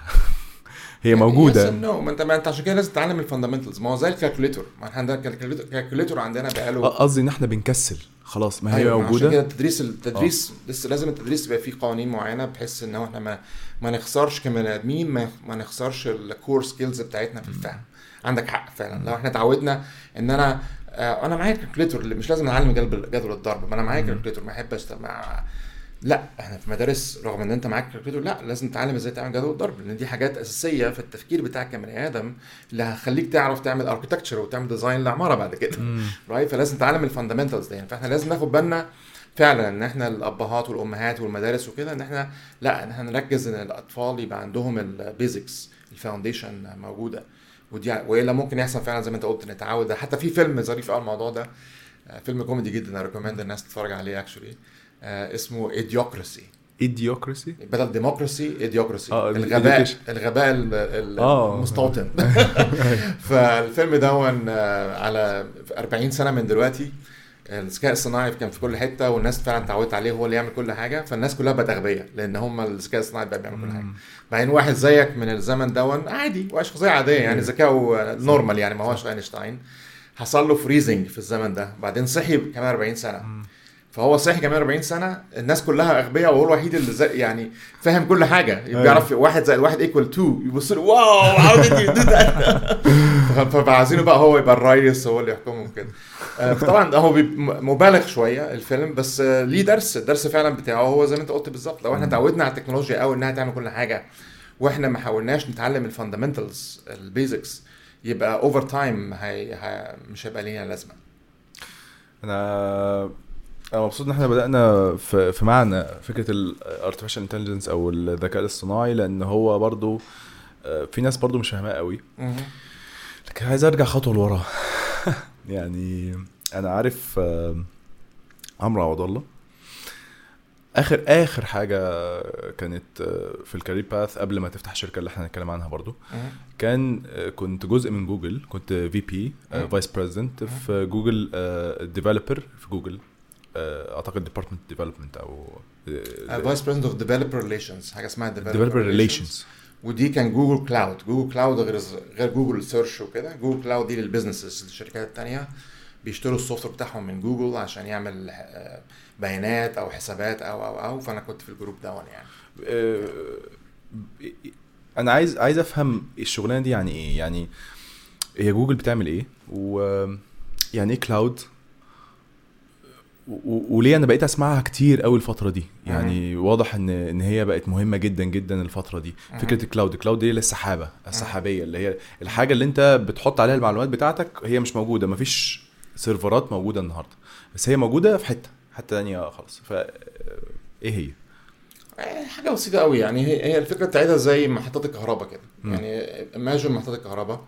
هي موجوده نو ما انت ما انت عشان كده لازم تتعلم الفاندامنتالز ما هو زي الكالكوليتور ما احنا عندنا الكالكوليتور عندنا بقاله قصدي ان احنا بنكسل خلاص ما هي أيوة، عشان موجوده كده التدريس التدريس لسه لازم التدريس يبقى فيه قوانين معينه بحيث ان هو احنا ما ما نخسرش كبني ادمين ما, ما نخسرش الكور سكيلز بتاعتنا في الفهم عندك حق فعلا لو احنا اتعودنا ان انا آه انا معايا كالكوليتور اللي مش لازم اتعلم جدول جدول الضرب ما انا معايا مم. كالكوليتور ما احبش مع لا احنا في مدارس رغم ان انت معاك كالكوليتور لا لازم تتعلم ازاي تعمل جدول الضرب لان دي حاجات اساسيه في التفكير بتاعك كبني ادم اللي هتخليك تعرف تعمل اركتكتشر وتعمل ديزاين لعماره بعد كده مم. رايت فلازم نتعلم الفاندامنتالز دي يعني فاحنا لازم ناخد بالنا فعلا ان احنا الابهات والامهات والمدارس وكده ان احنا لا ان احنا نركز ان الاطفال يبقى عندهم البيزكس الفاونديشن موجوده ودي والا ممكن يحصل فعلا زي ما انت قلت نتعود حتى في فيلم ظريف قوي الموضوع ده آه، فيلم كوميدي جدا انا ريكومند الناس تتفرج عليه اكشولي اسمه ايديوكراسي ايديوكراسي بدل ديموكراسي ايديوكراسي آه، الغباء education. الغباء ال- ال- آه. المستوطن فالفيلم دون آه، على 40 سنه من دلوقتي الذكاء الصناعي كان في كل حته والناس فعلا اتعودت عليه هو اللي يعمل كل حاجه فالناس كلها بقت اغبياء لان هم الذكاء الصناعي بقى بيعمل كل حاجه بعدين واحد زيك من الزمن دون عادي واحد شخصيه عاديه يعني ذكاؤه نورمال يعني ما هوش اينشتاين حصل له فريزنج في الزمن ده بعدين صحي كمان 40 سنه فهو صحي كمان 40 سنه الناس كلها اغبياء وهو الوحيد اللي زي يعني فاهم كل حاجه بيعرف واحد زائد واحد ايكوال 2 يبص له واو how did you do that فعايزينه بقى هو يبقى الرئيس هو اللي يحكمهم كده آه، فطبعا هو بي- م- مبالغ شويه الفيلم بس آه، ليه درس الدرس فعلا بتاعه هو زي ما انت قلت بالظبط لو احنا اتعودنا على التكنولوجيا قوي انها تعمل كل حاجه واحنا ما حاولناش نتعلم الفاندامنتالز البيزكس يبقى اوفر تايم هي... هي... مش هيبقى لينا لازمه انا انا مبسوط ان احنا بدانا في في معنى فكره الارتفيشال انتليجنس او الذكاء الاصطناعي لان هو برضو آه، في ناس برضو مش فاهماه قوي مهم. لكن عايز ارجع خطوه لورا يعني انا عارف آه، عمرو عوض الله اخر اخر حاجه كانت آه، في الكارير باث قبل ما تفتح الشركه اللي احنا هنتكلم عنها برضو مهم. كان آه، كنت جزء من جوجل كنت في بي مم. فايس بريزيدنت في جوجل ديفلوبر في جوجل آه، اعتقد ديبارتمنت ديفلوبمنت او فايس بريزنت اوف ديفلوبر ريليشنز حاجه اسمها ديفلوبر ريليشنز ودي كان جوجل كلاود جوجل كلاود غير غير جوجل سيرش وكده جوجل كلاود دي للبيزنسز الشركات التانية بيشتروا السوفت وير بتاعهم من جوجل عشان يعمل آه، بيانات او حسابات او او او فانا كنت في الجروب ده يعني انا عايز عايز افهم الشغلانه دي يعني ايه يعني هي جوجل بتعمل ايه ويعني ايه كلاود و- وليه انا بقيت اسمعها كتير قوي الفتره دي يعني واضح ان ان هي بقت مهمه جدا جدا الفتره دي مهم. فكره الكلاود الكلاود دي اللي هي السحابه السحابيه اللي هي الحاجه اللي انت بتحط عليها المعلومات بتاعتك هي مش موجوده مفيش سيرفرات موجوده النهارده بس هي موجوده في حته حته تانية خالص ف ايه هي آه، حاجه بسيطه قوي يعني هي هي الفكره بتاعتها زي محطات الكهرباء كده مم. يعني ايماجن محطات الكهرباء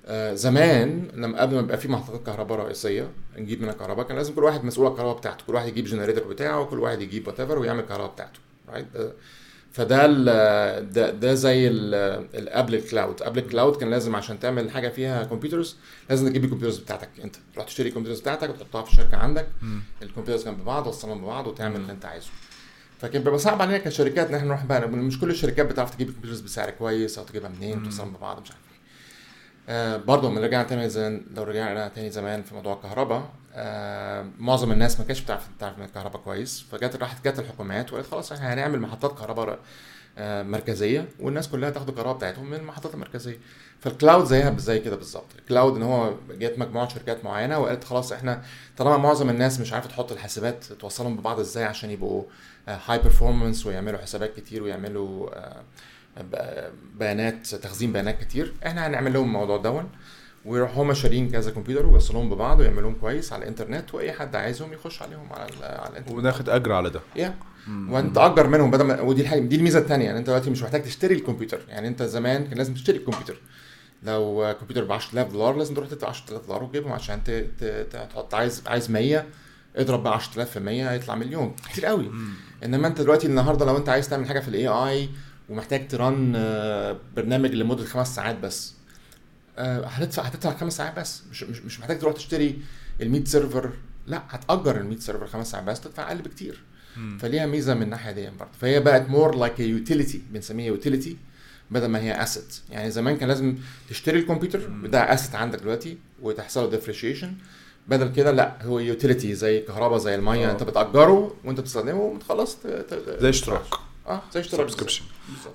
آه زمان لما قبل ما يبقى في محطات كهرباء رئيسيه نجيب منها كهرباء كان لازم كل واحد مسؤول عن الكهرباء بتاعته كل واحد يجيب جنريتور بتاعه وكل واحد يجيب وات ويعمل الكهرباء بتاعته right ده- فده ال ده, ده زي ال- ال- قبل الكلاود قبل الكلاود كان لازم عشان تعمل حاجه فيها كمبيوترز لازم تجيب الكمبيوترز بتاعتك انت تروح تشتري الكمبيوترز بتاعتك وتحطها في الشركه عندك الكمبيوترز جنب بعض وصلهم ببعض وتعمل اللي انت عايزه فكان بيبقى صعب علينا كشركات ان احنا نروح بقى مش كل الشركات بتعرف تجيب الكمبيوترز بسعر كويس او تجيبها منين وتوصلهم ببعض مش عارف ايه آه برضه لما رجعنا تاني زمان لو رجعنا تاني زمان في موضوع الكهرباء آه معظم الناس ما كانتش بتعرف تعرف من الكهرباء كويس فجت راحت جت الحكومات وقالت خلاص احنا هنعمل محطات كهرباء آه مركزيه والناس كلها تاخد الكهرباء بتاعتهم من المحطات المركزيه فالكلاود زيها زي كده بالظبط الكلاود ان هو جت مجموعه شركات معينه وقالت خلاص احنا طالما معظم الناس مش عارفه تحط الحاسبات توصلهم ببعض ازاي عشان يبقوا هاي بيرفورمانس ويعملوا حسابات كتير ويعملوا آه، ب- بيانات تخزين بيانات كتير احنا هنعمل لهم الموضوع دون ويروحوا هم شارين كذا كمبيوتر ويوصلوهم ببعض ويعملوهم كويس على الانترنت واي حد عايزهم يخش عليهم على ال- على الانترنت وناخد اجر على ده يا وانت تاجر منهم بدل ما ودي الحاجه دي الميزه الثانيه يعني انت دلوقتي مش محتاج تشتري الكمبيوتر يعني انت زمان كان لازم تشتري الكمبيوتر لو كمبيوتر ب 10000 دولار لازم تروح تدفع 10000 دولار وتجيبهم عشان ت- ت- ت- تحط عايز عايز 100 اضرب بقى 10000 في 100 هيطلع مليون كتير قوي انما انت دلوقتي النهارده لو انت عايز تعمل حاجه في الاي اي ومحتاج ترن آه، برنامج لمده خمس ساعات بس آه، هتدفع هتدفع خمس ساعات بس مش مش مش محتاج تروح تشتري ال 100 سيرفر لا هتأجر ال 100 سيرفر خمس ساعات بس تدفع اقل بكتير فليها ميزه من الناحيه دي برضه فهي بقت مور لايك يوتيليتي بنسميها يوتيليتي بدل ما هي اسيت يعني زمان كان لازم تشتري الكمبيوتر ده اسيت عندك دلوقتي وتحصل له ديفريشيشن بدل كده لا هو يوتيليتي زي الكهرباء زي الميه آه. انت بتأجره وانت بتستخدمه وخلاص ت- ت- زي اشتراك اه زي اشتراك سبسكريبشن بالظبط.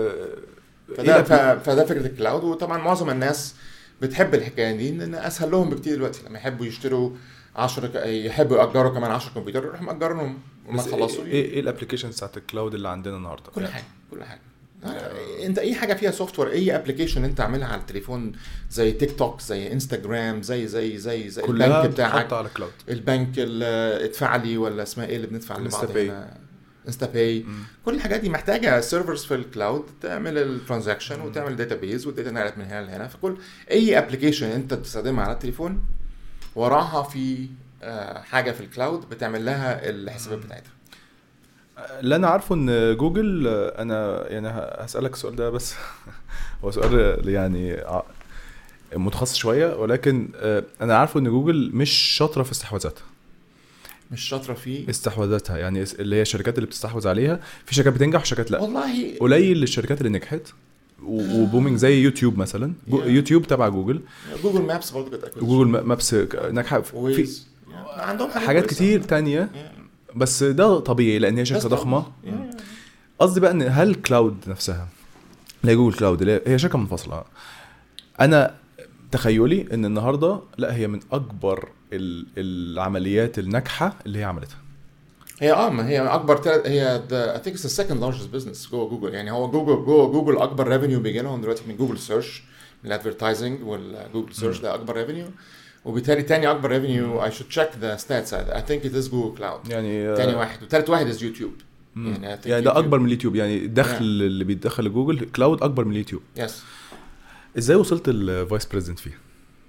فده فده ف- فده فكره الكلاود وطبعا معظم الناس بتحب الحكايه دي لان اسهل لهم بكتير دلوقتي لما يحبوا يشتروا 10 ك- يحبوا ياجروا كمان 10 كمبيوتر يروحوا مأجرينهم وما خلصوا ايه ايه الابلكيشنز بتاعت الكلاود اللي عندنا النهارده كل حاجه كل حاجه آه، انت اي حاجه فيها سوفت وير اي ابلكيشن انت عاملها على التليفون زي تيك توك زي انستجرام زي زي زي زي كلها البنك بتاعك بتتحط على كلاود البنك ال- ادفع لي ولا اسمها ايه اللي بندفع لبعض انستا باي. هنا انستا باي كل الحاجات دي محتاجه سيرفرز في الكلاود تعمل الترانزاكشن وتعمل داتابيز والداتا نقلت من هنا لهنا فكل اي ابلكيشن انت بتستخدمها على التليفون وراها في آه، حاجه في الكلاود بتعمل لها الحسابات بتاعتها اللي انا عارفه ان جوجل آه، انا يعني ه- هسالك السؤال ده بس هو سؤال يعني ع- متخصص شويه ولكن آه، انا عارفه ان جوجل مش شاطره في استحواذاتها مش شاطره فيه استحواذاتها يعني اس- اللي هي الشركات اللي بتستحوذ عليها في شركات بتنجح وشركات لا والله قليل الشركات اللي نجحت و- وبومينج زي يوتيوب مثلا جو- Yeah. يوتيوب تبع جوجل جوجل مابس برضه كانت acquisition. وجوجل ما- مابس ك- ناجحه في ويز عندهم حاجات كويسة. كتير تانية Yeah. بس ده طبيعي لان هي بس شركه طبعاً. ضخمه Yeah, yeah. قصدي بقى ان هل كلاود نفسها اللي هي جوجل كلاود اللي هي شركه منفصله انا تخيلي ان النهارده لا هي من اكبر ال- العمليات الناجحه اللي هي عملتها هي اه ما هي اكبر تلت هي اي ثينك اتس السكند لارجست بزنس جوه جوجل يعني هو جوجل جوه جوجل اكبر ريفينيو بيجي لهم دلوقتي من جوجل سيرش من الادفرتايزنج والجوجل سيرش ده اكبر ريفينيو وبالتالي تاني اكبر ريفينيو اي شود تشيك ذا ستاتس اي ثينك ات از جوجل كلاود يعني تاني واحد وتالت واحد از يوتيوب مم. يعني I think يعني ده YouTube- اكبر من اليوتيوب يعني الدخل Yeah. اللي بيتدخل لجوجل كلاود اكبر من اليوتيوب يس ازاي وصلت الفايس بريزنت فيه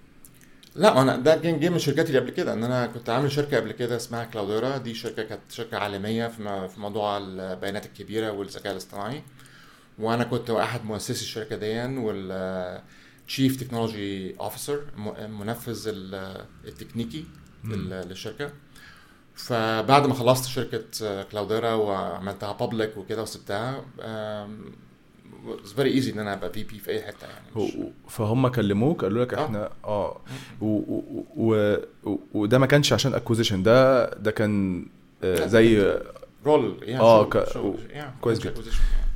لا انا ده كان جه من شركاتي اللي قبل كده ان انا كنت عامل شركه قبل كده اسمها كلاوديرا دي شركه كانت شركه عالميه في م- في موضوع البيانات الكبيره والذكاء الاصطناعي وانا كنت احد مؤسسي الشركه دي وال تشيف تكنولوجي اوفيسر منفذ ال- التكنيكي لل- للشركه فبعد ما خلصت شركه كلاوديرا وعملتها بابليك وكده وسبتها اتس فيري ايزي ان انا ابقى في بي في اي حته يعني مش- هو- فهم كلموك قالوا لك آه. احنا اه و- و- و- و- وده ما كانش عشان اكوزيشن ده ده كان آه، لا، زي رول يعني آه، شغل- ك- شغل- و- yeah, كويس مش جدا. acquisition يعني.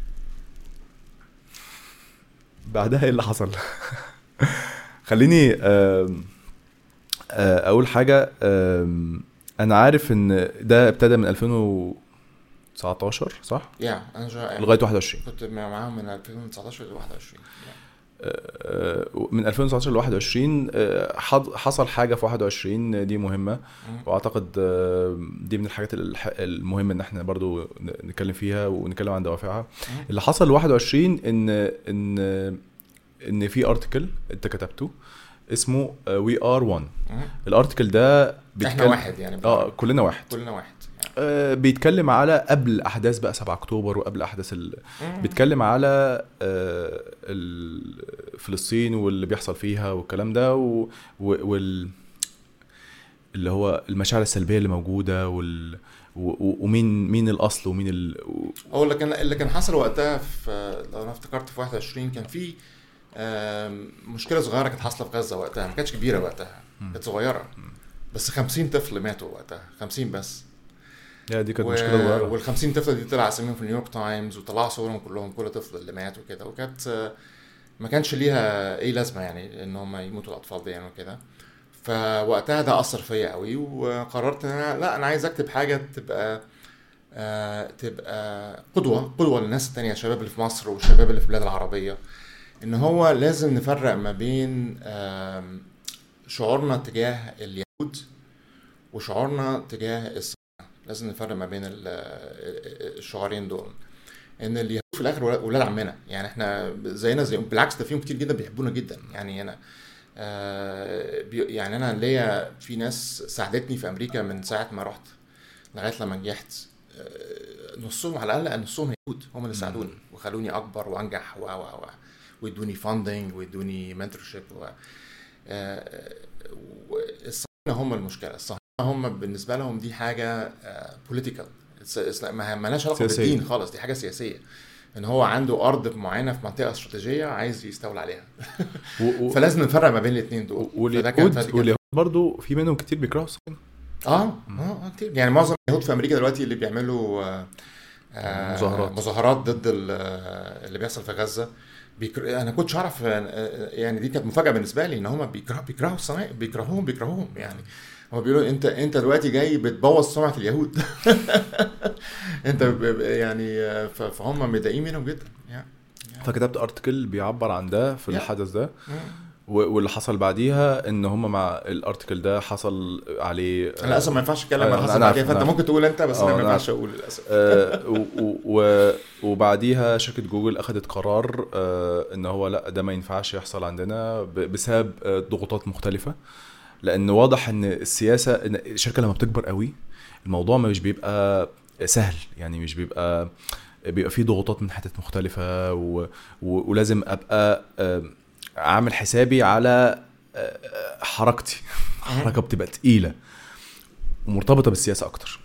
بعدها ايه اللي حصل خليني آم، آه، اقول حاجه آم، انا عارف ان ده ابتدى من 2019 صح يا انا شا... لغايه 21 كنت مع- معاهم من 2019 ل 21 آه، من 2019 ل 21 آه، حض- حصل حاجه في 21 دي مهمه مم. واعتقد آه، دي من الحاجات الح- المهمه ان احنا برضو ن- نتكلم فيها ونتكلم عن دوافعها مم. اللي حصل 21 ان ان ان في ارتكل انت كتبته اسمه وي ار 1 مم. الارتكل ده احنا بيتكلم- واحد يعني اه كلنا واحد كلنا واحد يعني. آه، بيتكلم على قبل احداث بقى 7 اكتوبر وقبل احداث ال... مم. بيتكلم على آه، ال- فلسطين واللي بيحصل فيها والكلام ده و... و... وال اللي هو المشاعر السلبيه اللي موجوده وال... و... و- ومين مين الاصل ومين ال... و- هو اللي كان اللي كان حصل وقتها في لو انا افتكرت في 21 كان في آم، مشكله صغيره كانت حاصله في غزه وقتها ما كانتش كبيره وقتها كانت صغيره بس 50 طفل ماتوا وقتها 50 بس يا دي كانت و... مشكله صغيره وال 50 طفل دي طلع اساميهم في نيويورك تايمز وطلعوا صورهم كلهم كل طفل اللي مات وكده وكانت آه، ما كانش ليها اي لازمه يعني ان هم يموتوا الاطفال دي يعني وكده فوقتها ده اثر فيا قوي وقررت ان انا لا انا عايز اكتب حاجه تبقى آه تبقى قدوه قدوه للناس التانية الشباب اللي في مصر والشباب اللي في البلاد العربيه ان هو لازم نفرق ما بين آم، شعورنا تجاه اليهود وشعورنا تجاه الصهاينه لازم نفرق ما بين ال- الشعارين دول ان اليهود في الاخر ولاد- ولاد عمنا يعني احنا زينا زي بالعكس ده فيهم كتير جدا بيحبونا جدا يعني انا آه بي- يعني انا ليا في ناس ساعدتني في امريكا من ساعه ما رحت لغايه لما نجحت آه، نصهم على الاقل نصهم يهود هم اللي ساعدوني وخلوني اكبر وانجح و و و ويدوني فاندنج ويدوني منتورشيب و آه، والصهاينه هم المشكله الصهاينه هم بالنسبه لهم دي حاجه بوليتيكال ما ما لهاش علاقه سياسية. بالدين خالص دي حاجه سياسيه ان هو عنده ارض معينه في منطقه استراتيجيه عايز يستولى عليها و... و... فلازم نفرق ما بين الاثنين دول فده كان- واليهود فدي كانت- واليهود برضه في منهم كتير بيكرهوا الصهاينه اه اه آه، كتير يعني معظم اليهود في امريكا دلوقتي اللي بيعملوا آه، آه، مظاهرات. مظاهرات ضد ال- آه، اللي بيحصل في غزه بيكر... انا كنتش اعرف آه، آه، يعني دي كانت مفاجاه بالنسبه لي ان هم بيكرهوا بيكرهوا الصنايع بيكرهوهم بيكرهوهم يعني هم بيقولوا انت انت دلوقتي جاي بتبوظ سمعه اليهود انت ب... ب- يعني آه، ف- فهم متضايقين منهم جدا يعني فكتبت ارتكل بيعبر عن ده في Yeah. الحدث ده مم. و- واللي حصل بعديها ان هم مع الارتكل ده حصل عليه انا للاسف ما ينفعش اتكلم آه، عن اللي حصل أنا عارف، بعديها فانت أنا عارف. ممكن تقول انت بس آه، انا ما أنا ينفعش اقول للاسف آه، و- و- و- وبعديها شركه جوجل اخذت قرار آه، ان هو لا ده ما ينفعش يحصل عندنا ب- بسبب آه، ضغوطات مختلفه لان واضح ان السياسه ان الشركه لما بتكبر قوي الموضوع مش بيبقى سهل يعني مش بيبقى بيبقى فيه ضغوطات من حتت مختلفه و... و... ولازم ابقى آه، عامل حسابي على آه، حركتي حركه بتبقى تقيله ومرتبطه بالسياسه اكتر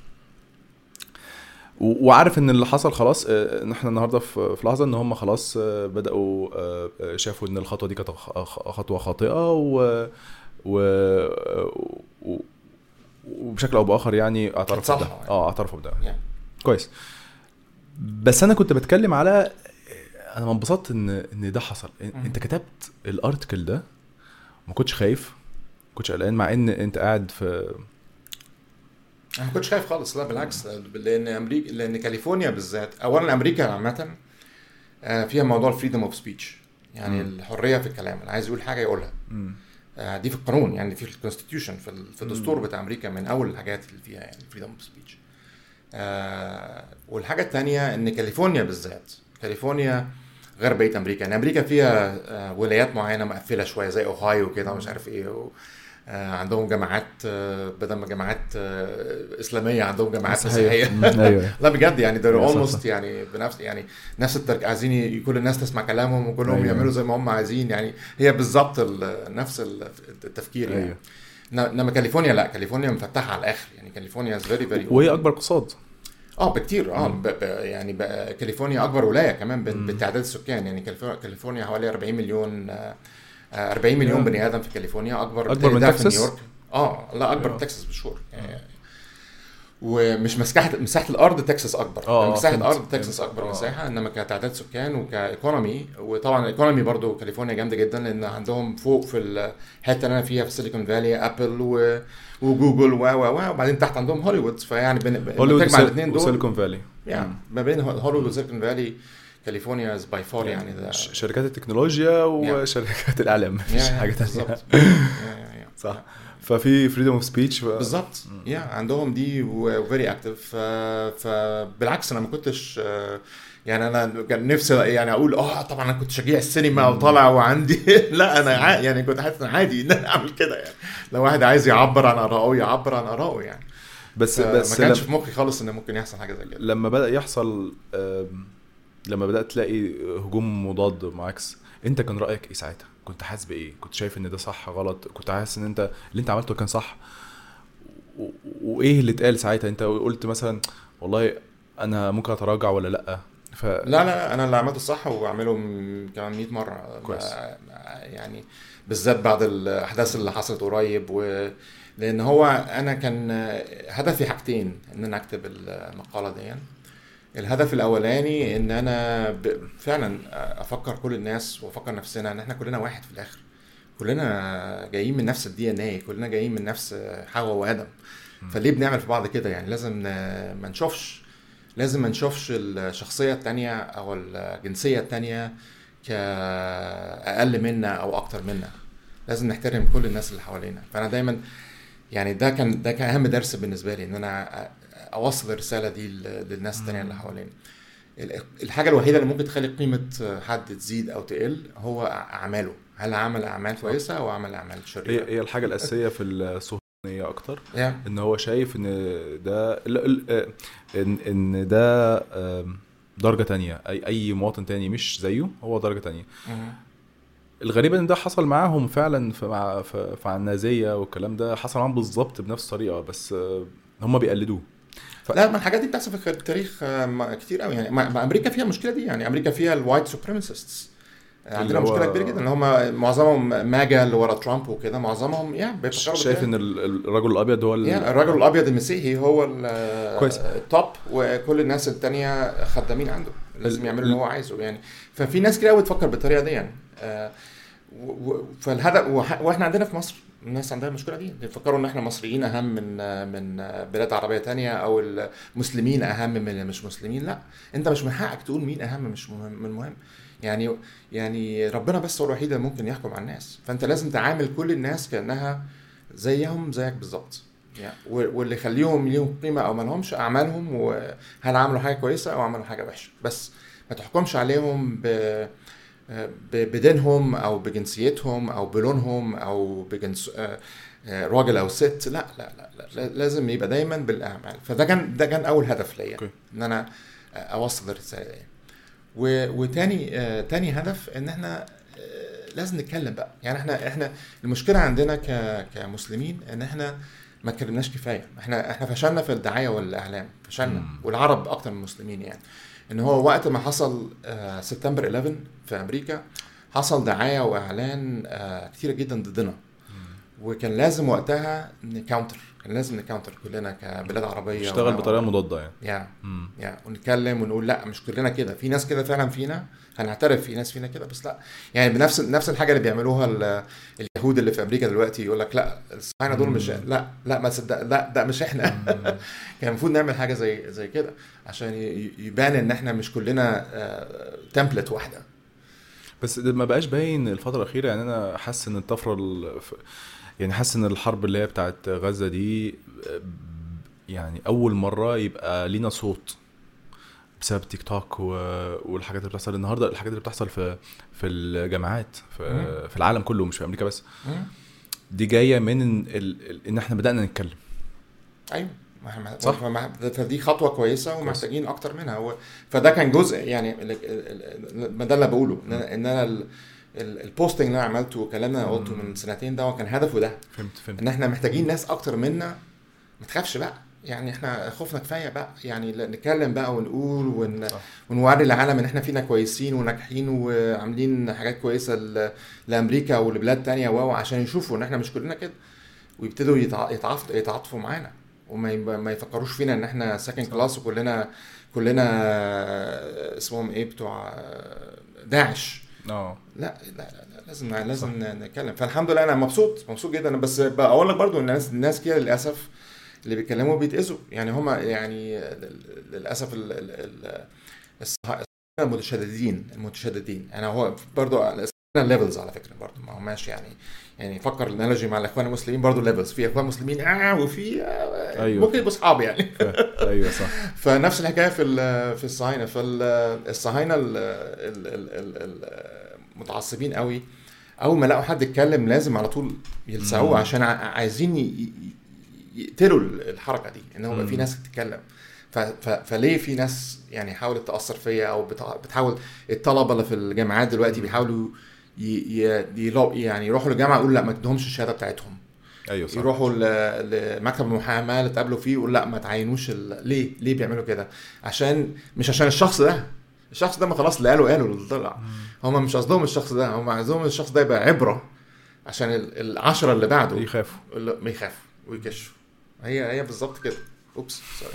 و- وعارف ان اللي حصل خلاص آه، ان احنا النهارده في في لحظه ان هم خلاص آه، بداوا آه، آه، شافوا ان الخطوه دي كانت خ- خ- خطوه خاطئه و و و- وبشكل او باخر يعني اعترفوا بده اتصالحوا يعني. اه اعترفوا بده يعني كويس بس انا كنت بتكلم على انا ما انبسطت ان ان ده حصل مم. انت كتبت الارتكل ده ما كنتش خايف ما كنتش قلقان مع ان انت قاعد في انا ما كنتش خايف خالص لا بالعكس لان امريكا لان كاليفورنيا بالذات اولا امريكا عامه آه، فيها موضوع الفريدم اوف سبيتش يعني مم. الحريه في الكلام اللي عايز يقول حاجه يقولها آه، دي في القانون يعني في الكونستيتيوشن في ال- في الدستور بتاع امريكا من اول الحاجات اللي فيها يعني فريدم اوف سبيتش والحاجه الثانيه ان كاليفورنيا بالذات كاليفورنيا غير بقيه امريكا يعني امريكا فيها آه، ولايات معينه مقفله شويه زي اوهايو كده ومش عارف ايه و آه، عندهم جامعات آه، بدل ما جامعات آه، اسلاميه عندهم جامعات مسيحيه مم، ايوه لا بجد يعني they're صح، صح. اولموست يعني بنفس يعني نفس الترك عايزين ي- كل الناس تسمع كلامهم وكلهم أيوة. يعملوا زي ما هم عايزين يعني هي بالظبط ال- نفس ال- التفكير يعني ايوه إن- انما كاليفورنيا لا كاليفورنيا مفتحه على الاخر يعني كاليفورنيا از فيري فيري وهي اكبر اقتصاد اه بكتير اه مم. ب ب يعني ب كاليفورنيا اكبر ولايه كمان بال- مم. بالتعداد السكان يعني كاليفورنيا كاليفورنيا حوالي 40 مليون آه، آه، 40 مليون Yeah. بني ادم في كاليفورنيا اكبر أكبر من ده في تكساس؟ نيويورك اه لا اكبر Yeah. من تكساس بشهور يعني ومش مساحه مساحه الارض تكساس اكبر آه، مساحه فهمت. الارض تكساس فهمت. اكبر آه. مساحه انما كتعداد سكان وكايكونومي وطبعا الايكونومي برضو كاليفورنيا جامده جدا لان عندهم فوق في الحته اللي انا فيها في سيليكون فالي ابل و وجوجل و و و وبعدين تحت عندهم هوليوود فيعني بن- هوليوود بتجمع الاثنين دول وسيليكون فالي يعني ما بين هوليوود وسيليكون فالي كاليفورنيا از باي فار يعني ده ش- شركات التكنولوجيا وشركات الاعلام مش يا- يا، حاجه تانية بالظبط يا- يا- يا. صح. ففي فريدم اوف سبيتش بالظبط يا عندهم دي وفيري اكتف فبالعكس انا ما كنتش آه، يعني انا كان نفسي يعني اقول اه طبعا انا كنت شجيع السينما وطالع وعندي لا انا ع... يعني كنت حاسس عادي ان انا اعمل كده يعني لو واحد عايز يعبر عن ارائه يعبر عن ارائه يعني بس بس بس ما كانش لم- في مخي خالص ان ممكن يحصل حاجه زي كده لما بدا يحصل آم، لما بدات تلاقي هجوم مضاد معاكس انت كان رايك ايه ساعتها كنت حاسس بايه كنت شايف ان ده صح غلط كنت حاسس ان انت اللي انت عملته كان صح و- وايه اللي اتقال ساعتها انت قلت مثلا والله انا ممكن اتراجع ولا لا ف لا لا لا انا اللي عملته الصح واعمله م- كمان 100 مره كويس. ما- يعني بالذات بعد الاحداث اللي حصلت قريب و لان هو انا كان هدفي حاجتين ان انا اكتب المقاله دي الهدف الاولاني ان انا ب- فعلا افكر كل الناس وافكر نفسنا ان احنا كلنا واحد في الاخر كلنا جايين من نفس الدي ان اي كلنا جايين من نفس حواء وادم فليه بنعمل في بعض كده يعني لازم ن- ما نشوفش لازم ما نشوفش الشخصية التانية أو الجنسية التانية كأقل منا أو أكتر منا لازم نحترم كل الناس اللي حوالينا فأنا دايما يعني ده كان ده كان أهم درس بالنسبة لي إن أنا أ- أوصل الرسالة دي ل- للناس التانية اللي حوالينا ال- الحاجة الوحيدة اللي ممكن تخلي قيمة حد تزيد أو تقل هو أعماله هل عمل أعمال كويسة أو عمل أعمال هي شريرة هي الحاجه الاساسيه في الصهيونيه اكتر yeah. ان هو شايف ان ده ال- ال- آه، ان ان ده آم، درجه تانية اي اي مواطن تاني مش زيه هو درجه تانية مهم. الغريب ان ده حصل معاهم فعلا في مع في في على النازيه والكلام ده حصل معاهم بالظبط بنفس الطريقه بس آه، هم بيقلدوه ف- لا ما الحاجات دي بتحصل في التاريخ آه، ما- كتير قوي يعني ما ما امريكا فيها المشكله دي يعني امريكا فيها الوايت سوبريمسيستس عندنا اللي هو- مشكله كبيره جدا ان هم معظمهم ماجا اللي ورا ترامب وكده معظمهم يا بيفكروا شايف بالكده. ان ال- ال- الرجل الابيض هو ال- يا الرجل الابيض المسيحي هو ال- كويس. التوب وكل الناس التانية خدامين عنده لازم ال- يعملوا اللي هو عايزه يعني ففي ناس كتير قوي بتفكر بالطريقه دي يعني آه، و- و- فالهدف وح- واحنا عندنا في مصر الناس عندها المشكله دي بيفكروا ان احنا مصريين اهم من من بلاد عربيه تانية او المسلمين اهم من اللي مش مسلمين لا انت مش من حقك تقول مين اهم مش مهم من مهم يعني يعني ربنا بس هو الوحيد اللي ممكن يحكم على الناس فانت لازم تعامل كل الناس كانها زيهم زيك بالظبط يعني و- واللي يخليهم ليهم قيمه او ما لهمش اعمالهم وهل عملوا حاجه كويسه او عملوا حاجه وحشه بس ما تحكمش عليهم ب ب- بدينهم او بجنسيتهم او بلونهم او بجنس آه، آه، راجل او ست لا لا لا, لا لازم يبقى دايما بالاعمال فده كان ده كان اول هدف ليا أوكي. ان انا اوصل الرساله دي و- وتاني آه، تاني هدف ان احنا آه، لازم نتكلم بقى يعني احنا احنا المشكله عندنا ك كمسلمين ان احنا ما اتكلمناش كفايه احنا احنا فشلنا في الدعايه والاعلام فشلنا مم. والعرب اكتر من المسلمين يعني ان هو وقت ما حصل آه، سبتمبر 11 في امريكا حصل دعايه واعلان آه، كتيره جدا ضدنا وكان لازم وقتها نكاونتر كان لازم نكاونتر كلنا كبلاد عربيه اشتغل و- بطريقه مضاده يعني يا مم. يعني ونتكلم ونقول لا مش كلنا كده في ناس كده فعلا فينا هنعترف في ناس فينا كده بس لا يعني بنفس نفس الحاجه اللي بيعملوها ال- اليهود اللي في امريكا دلوقتي يقول لك لا الصهاينه دول مش مم. لا لا ما تصدق لا ده مش احنا كان المفروض نعمل حاجه زي زي كده عشان ي- يبان ان احنا مش كلنا تمبلت واحده بس ده ما بقاش باين الفترة الأخيرة يعني أنا حاسس إن الطفرة ال- ف- يعني حاسس إن الحرب اللي هي بتاعت غزة دي آه، يعني أول مرة يبقى لينا صوت بسبب تيك توك و... والحاجات اللي بتحصل النهارده الحاجات اللي بتحصل في في الجامعات في, مم. في العالم كله مش في امريكا بس دي جايه من ان, ال... ال- إن احنا بدانا نتكلم ايوه ما احنا صح. ما- فدي خطوه كويسه ومحتاجين اكتر منها و... فده كان جزء يعني ال- ال- ال- ما ده اللي بقوله ان انا ان انا ال- ال- البوستنج اللي انا عملته والكلام اللي انا قلته من سنتين ده هو كان هدفه ده فهمت فهمت ان احنا محتاجين ناس اكتر منا ما تخافش بقى يعني احنا خوفنا كفايه بقى يعني لا- نتكلم بقى ونقول ون... صح. ونوري العالم ان احنا فينا كويسين وناجحين وعاملين حاجات كويسه ل... لامريكا ولبلاد تانية واو عشان يشوفوا ان احنا مش كلنا كده ويبتدوا يتع... يتعاطفوا يتعاطفوا معانا وما ي... ما يفكروش فينا ان احنا سكند كلاس وكلنا كلنا اسمهم ايه بتوع داعش اه لا لا لا, لا لازم لازم نتكلم فالحمد لله انا مبسوط مبسوط جدا بس بقول لك برضو الناس الناس كده للاسف اللي بيتكلموا بيتاذوا يعني هما يعني للاسف ال ال ال الصح- المتشددين المتشددين انا هو برضو ليفلز على فكره برضه ما هو ماشي يعني يعني فكر الانالوجي مع الاخوان المسلمين برضه ليفلز في اخوان مسلمين اه وفي آه أيوة. ممكن يبقوا اصحاب يعني ايوه صح فنفس الحكايه في ال- في الصهاينه فالصهاينه ال- ال- ال- ال- المتعصبين قوي اول ما لقوا حد يتكلم لازم على طول يلسعوه مم. عشان ع- عايزين ي- ي- يقتلوا الحركه دي ان هو يبقى في مم. ناس تتكلم ف- ف- فليه في ناس يعني حاولت تاثر فيا او بتع- بتحاول الطلبه اللي في الجامعات دلوقتي بيحاولوا ي- ي- يلو- يعني يروحوا للجامعه يقولوا لا ما تدهمش الشهاده بتاعتهم ايوه صح يروحوا ل- لمكتب المحاماه اللي اتقابلوا فيه يقول لا ما تعينوش ال... ليه ليه بيعملوا كده عشان مش عشان الشخص ده الشخص ده ما خلاص اللي قالوا قالوا اللي طلع هم مش قصدهم الشخص ده هم عايزهم الشخص ده يبقى عبره عشان ال- العشرة اللي بعده يخافوا اللي ما يخافوا ويكشوا هي هي بالظبط كده اوبس سوري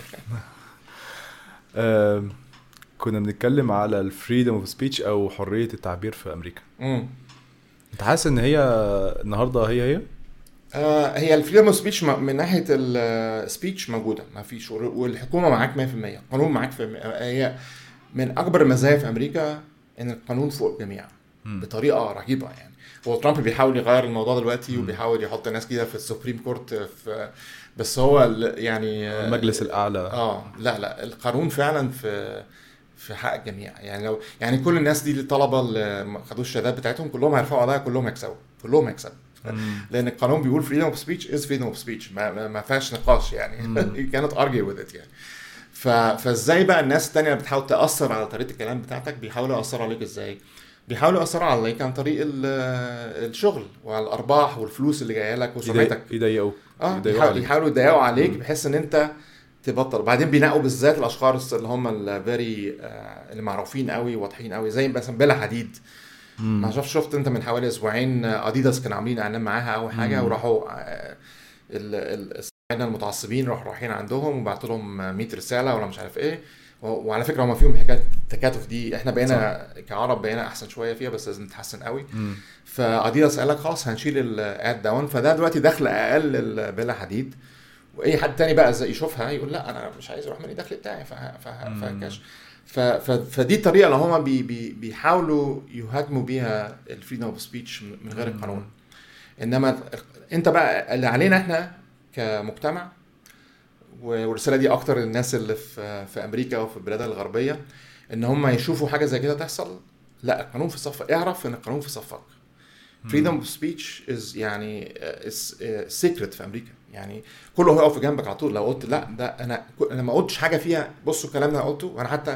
آم، كنا بنتكلم على الفريدم اوف سبيتش او حريه التعبير في امريكا امم انت حاسس ان هي النهارده هي هي آه هي الفريدم اوف سبيتش من ناحيه السبيتش موجوده ما فيش والحكومه معاك 100% القانون معاك في هي من اكبر المزايا في امريكا ان القانون فوق الجميع مم. بطريقه رهيبه يعني هو ترامب بيحاول يغير الموضوع دلوقتي مم. وبيحاول يحط ناس كده في السوبريم كورت في بس هو ال- يعني آه، المجلس الاعلى اه لا لا القانون فعلا في في حق الجميع يعني لو يعني كل الناس دي الطلبه اللي ما خدوش الشهادات بتاعتهم كلهم هيرفعوا قضايا كلهم هيكسبوا كلهم هيكسبوا مم. لان القانون بيقول فريدم اوف سبيتش از فريدم اوف سبيتش ما, ما, ما فيهاش نقاش يعني مم. you cannot argue with it يعني ف... فازاي بقى الناس التانية اللي بتحاول تأثر على طريقة الكلام بتاعتك بيحاولوا يأثروا عليك ازاي؟ بيحاولوا يأثروا عليك عن طريق ال- الشغل وعلى الأرباح والفلوس اللي جاية لك وسمعتك يضايق- يضايقوك اه يضايقوا يحاول- عليك. يحاولوا يضايقوا عليك مم. بحيث ان انت تبطل بعدين بينقوا بالذات الاشخاص اللي هم الفيري اللي معروفين قوي واضحين قوي زي مثلا بلا حديد مم. ما شفت شفت انت من حوالي اسبوعين آه، اديداس كانوا عاملين اعلان معاها اول حاجه مم. وراحوا آه، ال- ال- الصهاينه المتعصبين راحوا رايحين عندهم وبعتوا لهم آه، 100 رساله ولا مش عارف ايه و- وعلى فكره هم فيهم حكايه التكاتف دي احنا بقينا كعرب بقينا احسن شويه فيها بس لازم نتحسن قوي مم. فاديداس قال لك خلاص هنشيل الاد داون فده دلوقتي دخل اقل ال- بلا حديد واي حد تاني بقى زي يشوفها يقول لا انا مش عايز اروح من الدخل بتاعي فه- فه- مم. فكاش ف- ف- فدي الطريقه اللي هم بي بي بيحاولوا يهاجموا بيها الفريدم اوف سبيتش من غير مم. القانون انما انت بقى اللي علينا احنا كمجتمع و- والرساله دي اكتر للناس اللي في في امريكا وفي البلاد الغربيه ان هم يشوفوا حاجه زي كده تحصل لا القانون في صفك اعرف ان القانون في صفك فريدم اوف سبيتش از يعني سيكريت في امريكا يعني كله هيقف جنبك على طول لو قلت لا ده انا انا ما قلتش حاجه فيها بصوا الكلام اللي انا قلته وانا حتى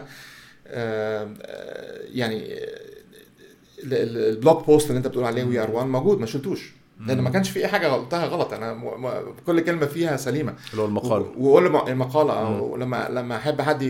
آه، آه، يعني آه، ال- ال- البلوج بوست اللي انت بتقول عليه وي ار وان موجود ما شلتوش لان ما كانش في اي حاجه قلتها غلط انا م- م- كل كلمه فيها سليمه اللي هو المقال وقول له المقاله مم. او لما لما احب حد ي-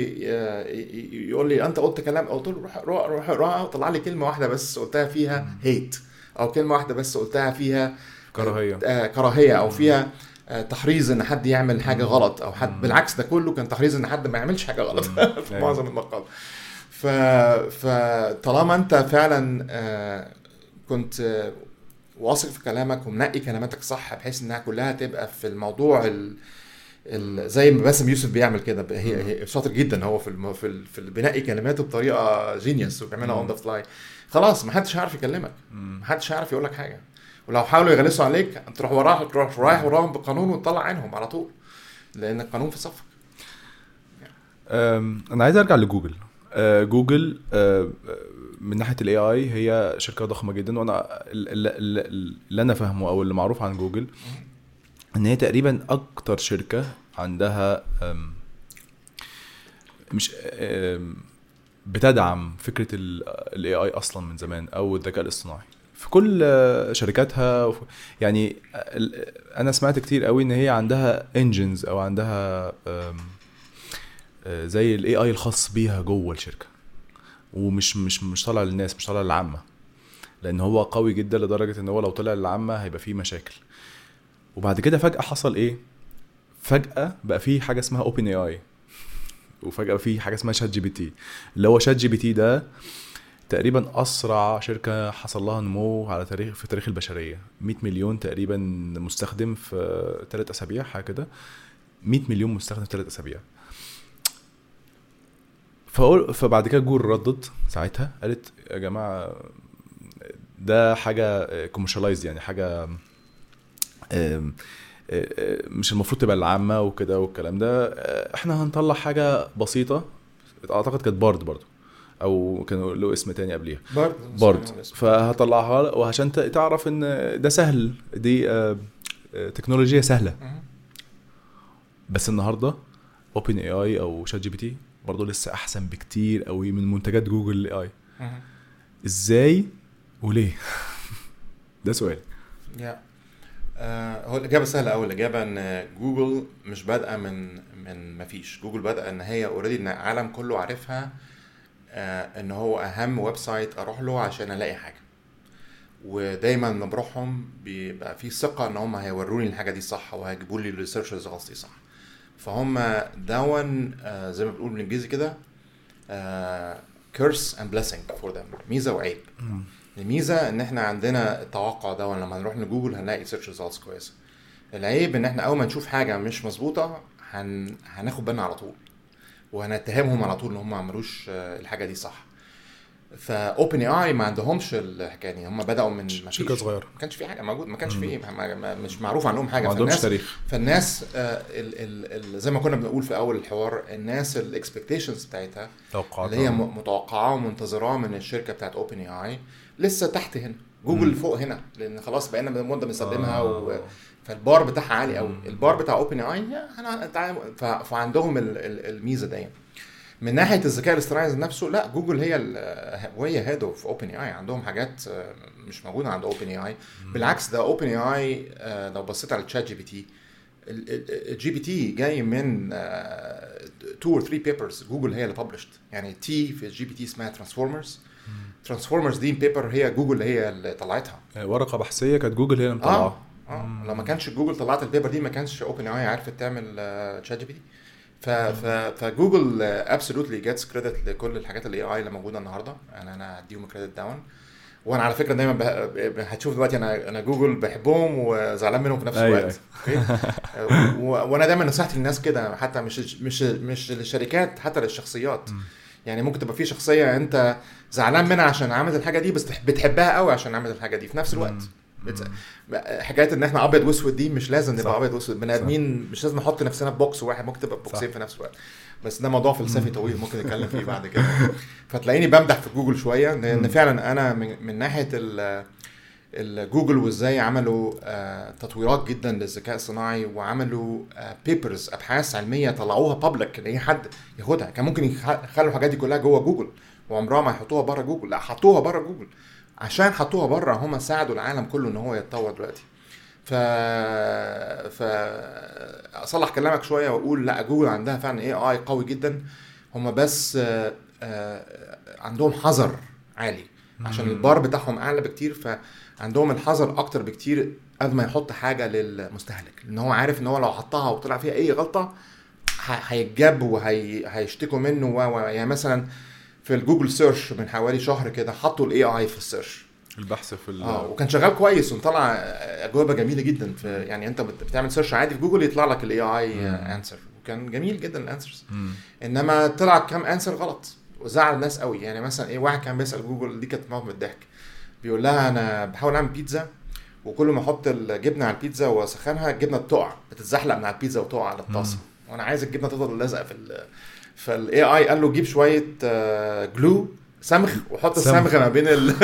ي- يقول لي انت قلت كلام قلت له روح روح روح, روح طلع لي كلمه واحده بس قلتها فيها هيت او كلمه واحده بس قلتها فيها كراهيه آه، كراهيه او فيها آه، تحريض ان حد يعمل حاجه غلط او حد مم. بالعكس ده كله كان تحريض ان حد ما يعملش حاجه غلط مم. في أيوة. معظم المقال ف فطالما انت فعلا آه، كنت آه، واثق في كلامك ومنقي كلماتك صح بحيث انها كلها تبقى في الموضوع ال... ال... زي ما باسم يوسف بيعمل كده ب- هي هي شاطر جدا هو في الم... في, ال... في ال... بينقي كلماته بطريقه جينيوس وبيعملها مم. اون ذا فلاي خلاص ما حدش هيعرف يكلمك مم. ما حدش هيعرف يقول لك حاجه ولو حاولوا يغلسوا عليك تروح وراها تروح رايح وراهم بقانون وتطلع عينهم على طول لان القانون في صفك أم، انا عايز ارجع لجوجل أه، جوجل أه، من ناحيه الاي اي هي شركه ضخمه جدا وانا ال- ال- ال- اللي انا فاهمه او اللي معروف عن جوجل ان هي تقريبا اكتر شركه عندها أم، مش أم، بتدعم فكره الاي اي اصلا من زمان او الذكاء الاصطناعي في كل آه، شركاتها وف- يعني ال- انا سمعت كتير قوي ان هي عندها انجنز او عندها أم، آه، زي الاي اي الخاص بيها جوه الشركه ومش مش مش طالع للناس مش طالع للعامه لان هو قوي جدا لدرجه ان هو لو طلع للعامه هيبقى فيه مشاكل وبعد كده فجاه حصل ايه فجاه بقى في حاجه اسمها اوبن اي اي وفجاه في حاجه اسمها شات جي بي تي اللي هو شات جي بي تي ده تقريبا اسرع شركه حصل لها نمو على تاريخ في تاريخ البشريه 100 مليون تقريبا مستخدم في ثلاث اسابيع حاجه كده 100 مليون مستخدم في ثلاث اسابيع فقول فبعد كده جول ردت ساعتها قالت يا جماعه ده حاجه كوميرشالايز يعني حاجه آم، آم، آه، مش المفروض تبقى العامه وكده والكلام ده آه، احنا هنطلع حاجه بسيطه اعتقد كانت بارد برضو او كانوا له اسم تاني قبليها برد بارد فهطلعها وعشان ت- تعرف ان ده سهل دي آه، آه، تكنولوجيا سهله مهم. بس النهارده اوبن اي اي او شات جي بي تي برضه لسه احسن بكتير قوي من منتجات جوجل الاي اي مهم. ازاي وليه ده سؤال يا آه، هو الإجابة سهلة أوي الإجابة إن جوجل مش بادئة من من ما فيش جوجل بادئة إن هي أوريدي إن العالم كله عارفها آه، إن هو أهم ويب سايت أروح له عشان ألاقي حاجة ودايما لما بروحهم بيبقى في ثقة إن هم هيوروني الحاجة دي صح وهيجيبوا لي الريسيرش ريزلتس دي صح فهم دون آه، زي ما بنقول بالإنجليزي كده كيرس اند بليسنج فور ذم ميزة وعيب الميزه ان احنا عندنا التوقع ده لما نروح لجوجل هنلاقي سيرش ريزلتس كويسه العيب ان احنا اول ما نشوف حاجه مش مظبوطه هن... هناخد بالنا على طول وهنتهمهم على طول ان هم ما عملوش آه، الحاجه دي صح فاوبن اي اي ما عندهمش الحكايه دي هم بداوا من ما شركه فيش صغيره ما كانش في حاجه موجود ما كانش في ما ما مش معروف عنهم حاجه ما عندهمش فالناس تاريخ فالناس آه، ال ال ال زي ما كنا بنقول في اول الحوار الناس الاكسبكتيشنز بتاعتها توقعات اللي هي م- متوقعاه ومنتظراه من الشركه بتاعت اوبن اي اي لسه تحت هنا جوجل مم. فوق هنا لان خلاص بقينا من مده بنستخدمها آه. و... فالبار بتاعها عالي قوي مم. البار بتاع اوبن اي انا ف... فعندهم ال... ال- الميزه دي من ناحيه الذكاء الاصطناعي ذات نفسه لا جوجل هي ال... وهي هيد اوف اوبن اي عندهم حاجات آه، مش موجوده عند اوبن اي بالعكس ده اوبن اي اي لو بصيت على تشات جي بي تي الجي بي تي جاي من 2 اور 3 بيبرز جوجل هي اللي ببلشت يعني تي في الجي بي تي اسمها ترانسفورمرز ترانسفورمرز دي بيبر هي جوجل هي اللي طلعتها آه، ورقه بحثيه كانت جوجل هي اللي اه مطلعاها اه مم. لو ما كانش جوجل طلعت البيبر دي ما كانش اوبن اي عرفت تعمل تشات جي بي تي ف ف فجوجل ابسولوتلي جيتس كريدت لكل الحاجات الاي اي اللي موجوده النهارده انا انا هديهم كريدت داون وانا على فكره دايما بح... هتشوف دلوقتي انا انا جوجل بحبهم وزعلان منهم في نفس أيوة، الوقت اوكي و... وانا دايما نصيحتي للناس كده حتى مش مش مش للشركات حتى للشخصيات مم. يعني ممكن تبقى في شخصيه انت زعلان منها عشان عملت الحاجه دي بس تح- بتحبها قوي عشان عملت الحاجه دي في نفس الوقت مم. It's- حكايه ان احنا ابيض واسود دي مش لازم نبقى صح. ابيض واسود بني ادمين مش لازم نحط نفسنا في بوكس واحد ممكن تبقى بوكسين صح. في نفس الوقت بس ده موضوع فلسفي طويل ممكن نتكلم فيه بعد كده فتلاقيني بمدح في جوجل شويه لان مم. فعلا انا من, من ناحيه ال الجوجل وازاي عملوا آه، تطويرات جدا للذكاء الصناعي وعملوا بيبرز ابحاث علميه طلعوها بابليك ان اي حد ياخدها كان ممكن يخ- يخلوا الحاجات دي كلها جوه جوجل وعمرها ما يحطوها بره جوجل لا حطوها بره جوجل عشان حطوها بره هم ساعدوا العالم كله ان هو يتطور دلوقتي ف ف اصلح كلامك شويه واقول لا جوجل عندها فعلا اي اي قوي جدا هم بس آه، آه، عندهم حذر عالي عشان مم. البار بتاعهم اعلى بكتير فعندهم الحذر اكتر بكتير قبل ما يحط حاجه للمستهلك لان هو عارف ان هو لو حطها وطلع فيها اي غلطه ه- هيتجاب وهيشتكوا منه و و- يعني مثلا في الجوجل سيرش من حوالي شهر كده حطوا الاي اي في السيرش البحث في ال- اه وكان شغال كويس وطلع اجوبه جميله جدا في يعني انت بت- بتعمل سيرش عادي في جوجل يطلع لك الاي اي مم. انسر وكان جميل جدا الانسرز مم. انما طلع كام انسر غلط وزعل الناس قوي يعني مثلا ايه واحد كان بيسال جوجل دي كانت موت من الضحك بيقول لها انا بحاول اعمل بيتزا وكل ما احط الجبنه على البيتزا واسخنها الجبنه بتقع بتتزحلق من على البيتزا وتقع على الطاسه وانا عايز الجبنه تفضل لازقه في ال فالاي اي قال له جيب شويه آه، جلو صمغ وحط صمغ. الصمغ ما بين ال...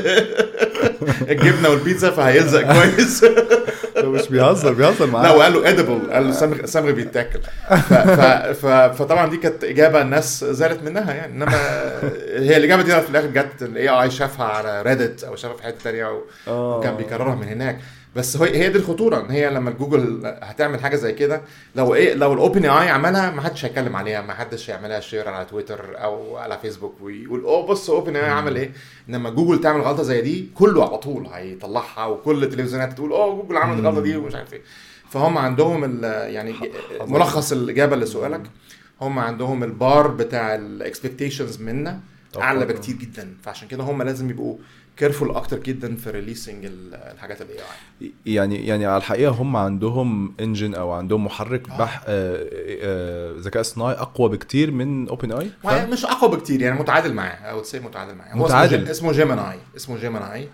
الجبنه والبيتزا فهيلزق كويس ده مش بيهزر بيهزر معاه لا وقال له ادبل قال له صمغ صمغ بيتاكل ف... ف... ف... فطبعا دي كانت اجابه الناس زعلت منها يعني انما هي الاجابه دي في الاخر جت الاي اي شافها على ريدت او شافها في حته ثانيه و... آه. وكان بيكررها من هناك بس هي هي دي الخطوره ان هي لما جوجل هتعمل حاجه زي كده لو ايه لو الاوبن اي عملها ما حدش هيتكلم عليها ما حدش هيعملها شير على تويتر او على فيسبوك ويقول اوه بص اوبن اي عمل ايه انما جوجل تعمل غلطه زي دي كله على طول هيطلعها وكل التلفزيونات تقول اوه جوجل عملت الغلطه دي ومش عارف ايه فهم عندهم ال- يعني ملخص الاجابه لسؤالك هم عندهم البار بتاع الاكسبكتيشنز منا اعلى طبعاً. بكتير جدا فعشان كده هم لازم يبقوا كيرفول اكتر جدا في ريليسنج الحاجات الاي اي يعني يعني على الحقيقه هم عندهم انجن او عندهم محرك آه. بح آه، آه، ذكاء اصطناعي اقوى بكتير من اوبن اي مش اقوى بكتير يعني متعادل معاه او تسي متعادل معاه هو متعادل. اسمه, اسمه جيميناي اسمه جيميناي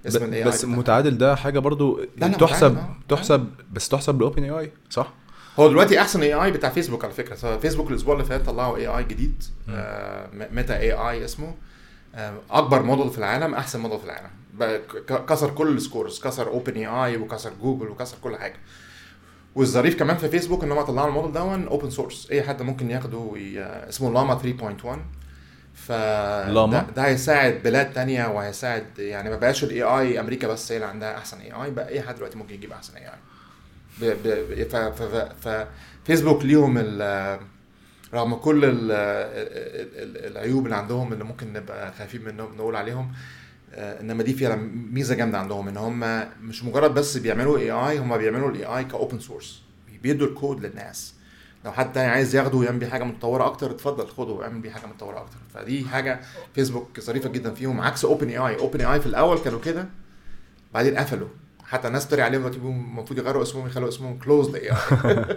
اسم ب- الاي بس متعادل ده حاجه برضو لا، لا، تحسب متعادل، آه. تحسب بس تحسب لاوبن اي اي صح؟ هو دلوقتي احسن اي اي بتاع فيسبوك على فكره سواء فيسبوك الاسبوع اللي فات طلعوا اي اي جديد آه ميتا اي اي اسمه آه اكبر موديل في العالم احسن موديل في العالم بقى ك- كسر كل السكورز كسر اوبن اي اي وكسر جوجل وكسر كل حاجه والظريف كمان في فيسبوك ان هم طلعوا الموديل ده اوبن سورس اي حد ممكن ياخده وي... اسمه لاما 3.1 ف لاما؟ ده, ده هيساعد بلاد تانية وهيساعد يعني ما بقاش الاي اي امريكا بس هي اللي عندها احسن اي اي بقى اي حد دلوقتي ممكن يجيب احسن اي اي ب... ب... ف... ف... ف... ففيسبوك ليهم ال... رغم كل ال... ال... ال... العيوب اللي عندهم اللي ممكن نبقى خايفين منهم نقول عليهم آه، انما دي فيها ميزه جامده عندهم ان هم مش مجرد بس بيعملوا اي اي هم بيعملوا الاي اي كاوبن سورس بيدوا الكود للناس لو حد تاني عايز ياخده ويعمل بيه حاجه متطوره اكتر اتفضل خده واعمل بيه حاجه متطوره اكتر فدي حاجه فيسبوك ظريفه جدا فيهم عكس اوبن اي اي اوبن اي اي في الاول كانوا كده بعدين قفلوا حتى الناس بتري عليهم دلوقتي بيقولوا المفروض يغيروا اسمهم يخلوا اسمهم كلوز اي اي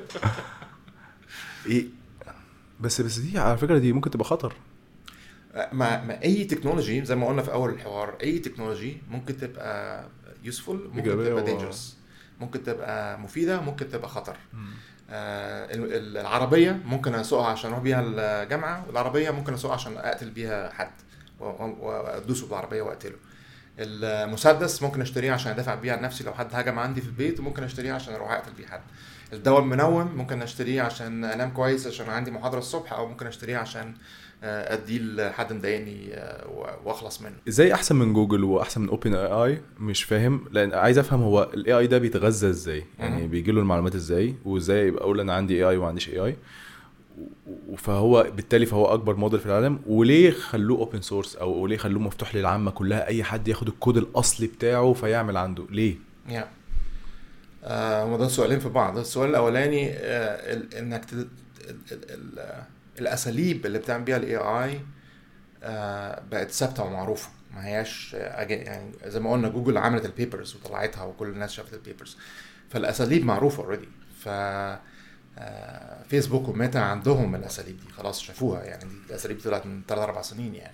ايه بس بس دي على فكره دي ممكن تبقى خطر ما, ما اي تكنولوجي زي ما قلنا في اول الحوار اي تكنولوجي ممكن تبقى يوسفول ممكن إيجابية تبقى و- دينجرس ممكن تبقى مفيده ممكن تبقى خطر آه ال- ال- العربيه ممكن اسوقها عشان اروح بيها الجامعه والعربيه ممكن اسوقها عشان اقتل بيها حد و- و- وادوسه بالعربيه واقتله المسدس ممكن اشتريه عشان ادافع بيه عن نفسي لو حد هجم عندي في البيت وممكن اشتريه عشان اروح اقتل بيه حد الدواء المنوم ممكن اشتريه عشان انام كويس عشان عندي محاضره الصبح او ممكن اشتريه عشان آه، اديه لحد مضايقني آه، و- واخلص منه ازاي احسن من جوجل واحسن من اوبن اي اي مش فاهم لان عايز افهم هو الاي اي ده بيتغذى ازاي يعني مهم. بيجي له المعلومات ازاي وازاي يبقى اقول انا عندي اي اي وما عنديش اي اي فهو بالتالي فهو اكبر موديل في العالم وليه خلوه اوبن سورس او وليه خلوه مفتوح للعامه كلها اي حد ياخد الكود الاصلي بتاعه فيعمل عنده ليه يا آه، هما ده سؤالين في بعض السؤال الاولاني آه، ال- انك تد... ال... ال... ال... الاساليب اللي بتعمل بيها الاي اي بقت ثابته ومعروفه ما هياش آه، أجي- يعني زي ما قلنا جوجل عملت البيبرز وطلعتها وكل الناس شافت البيبرز فالاساليب معروفه اوريدي ف آه، فيسبوك وميتا عندهم الاساليب دي خلاص شافوها يعني دي الاساليب دي طلعت من 3 4 سنين يعني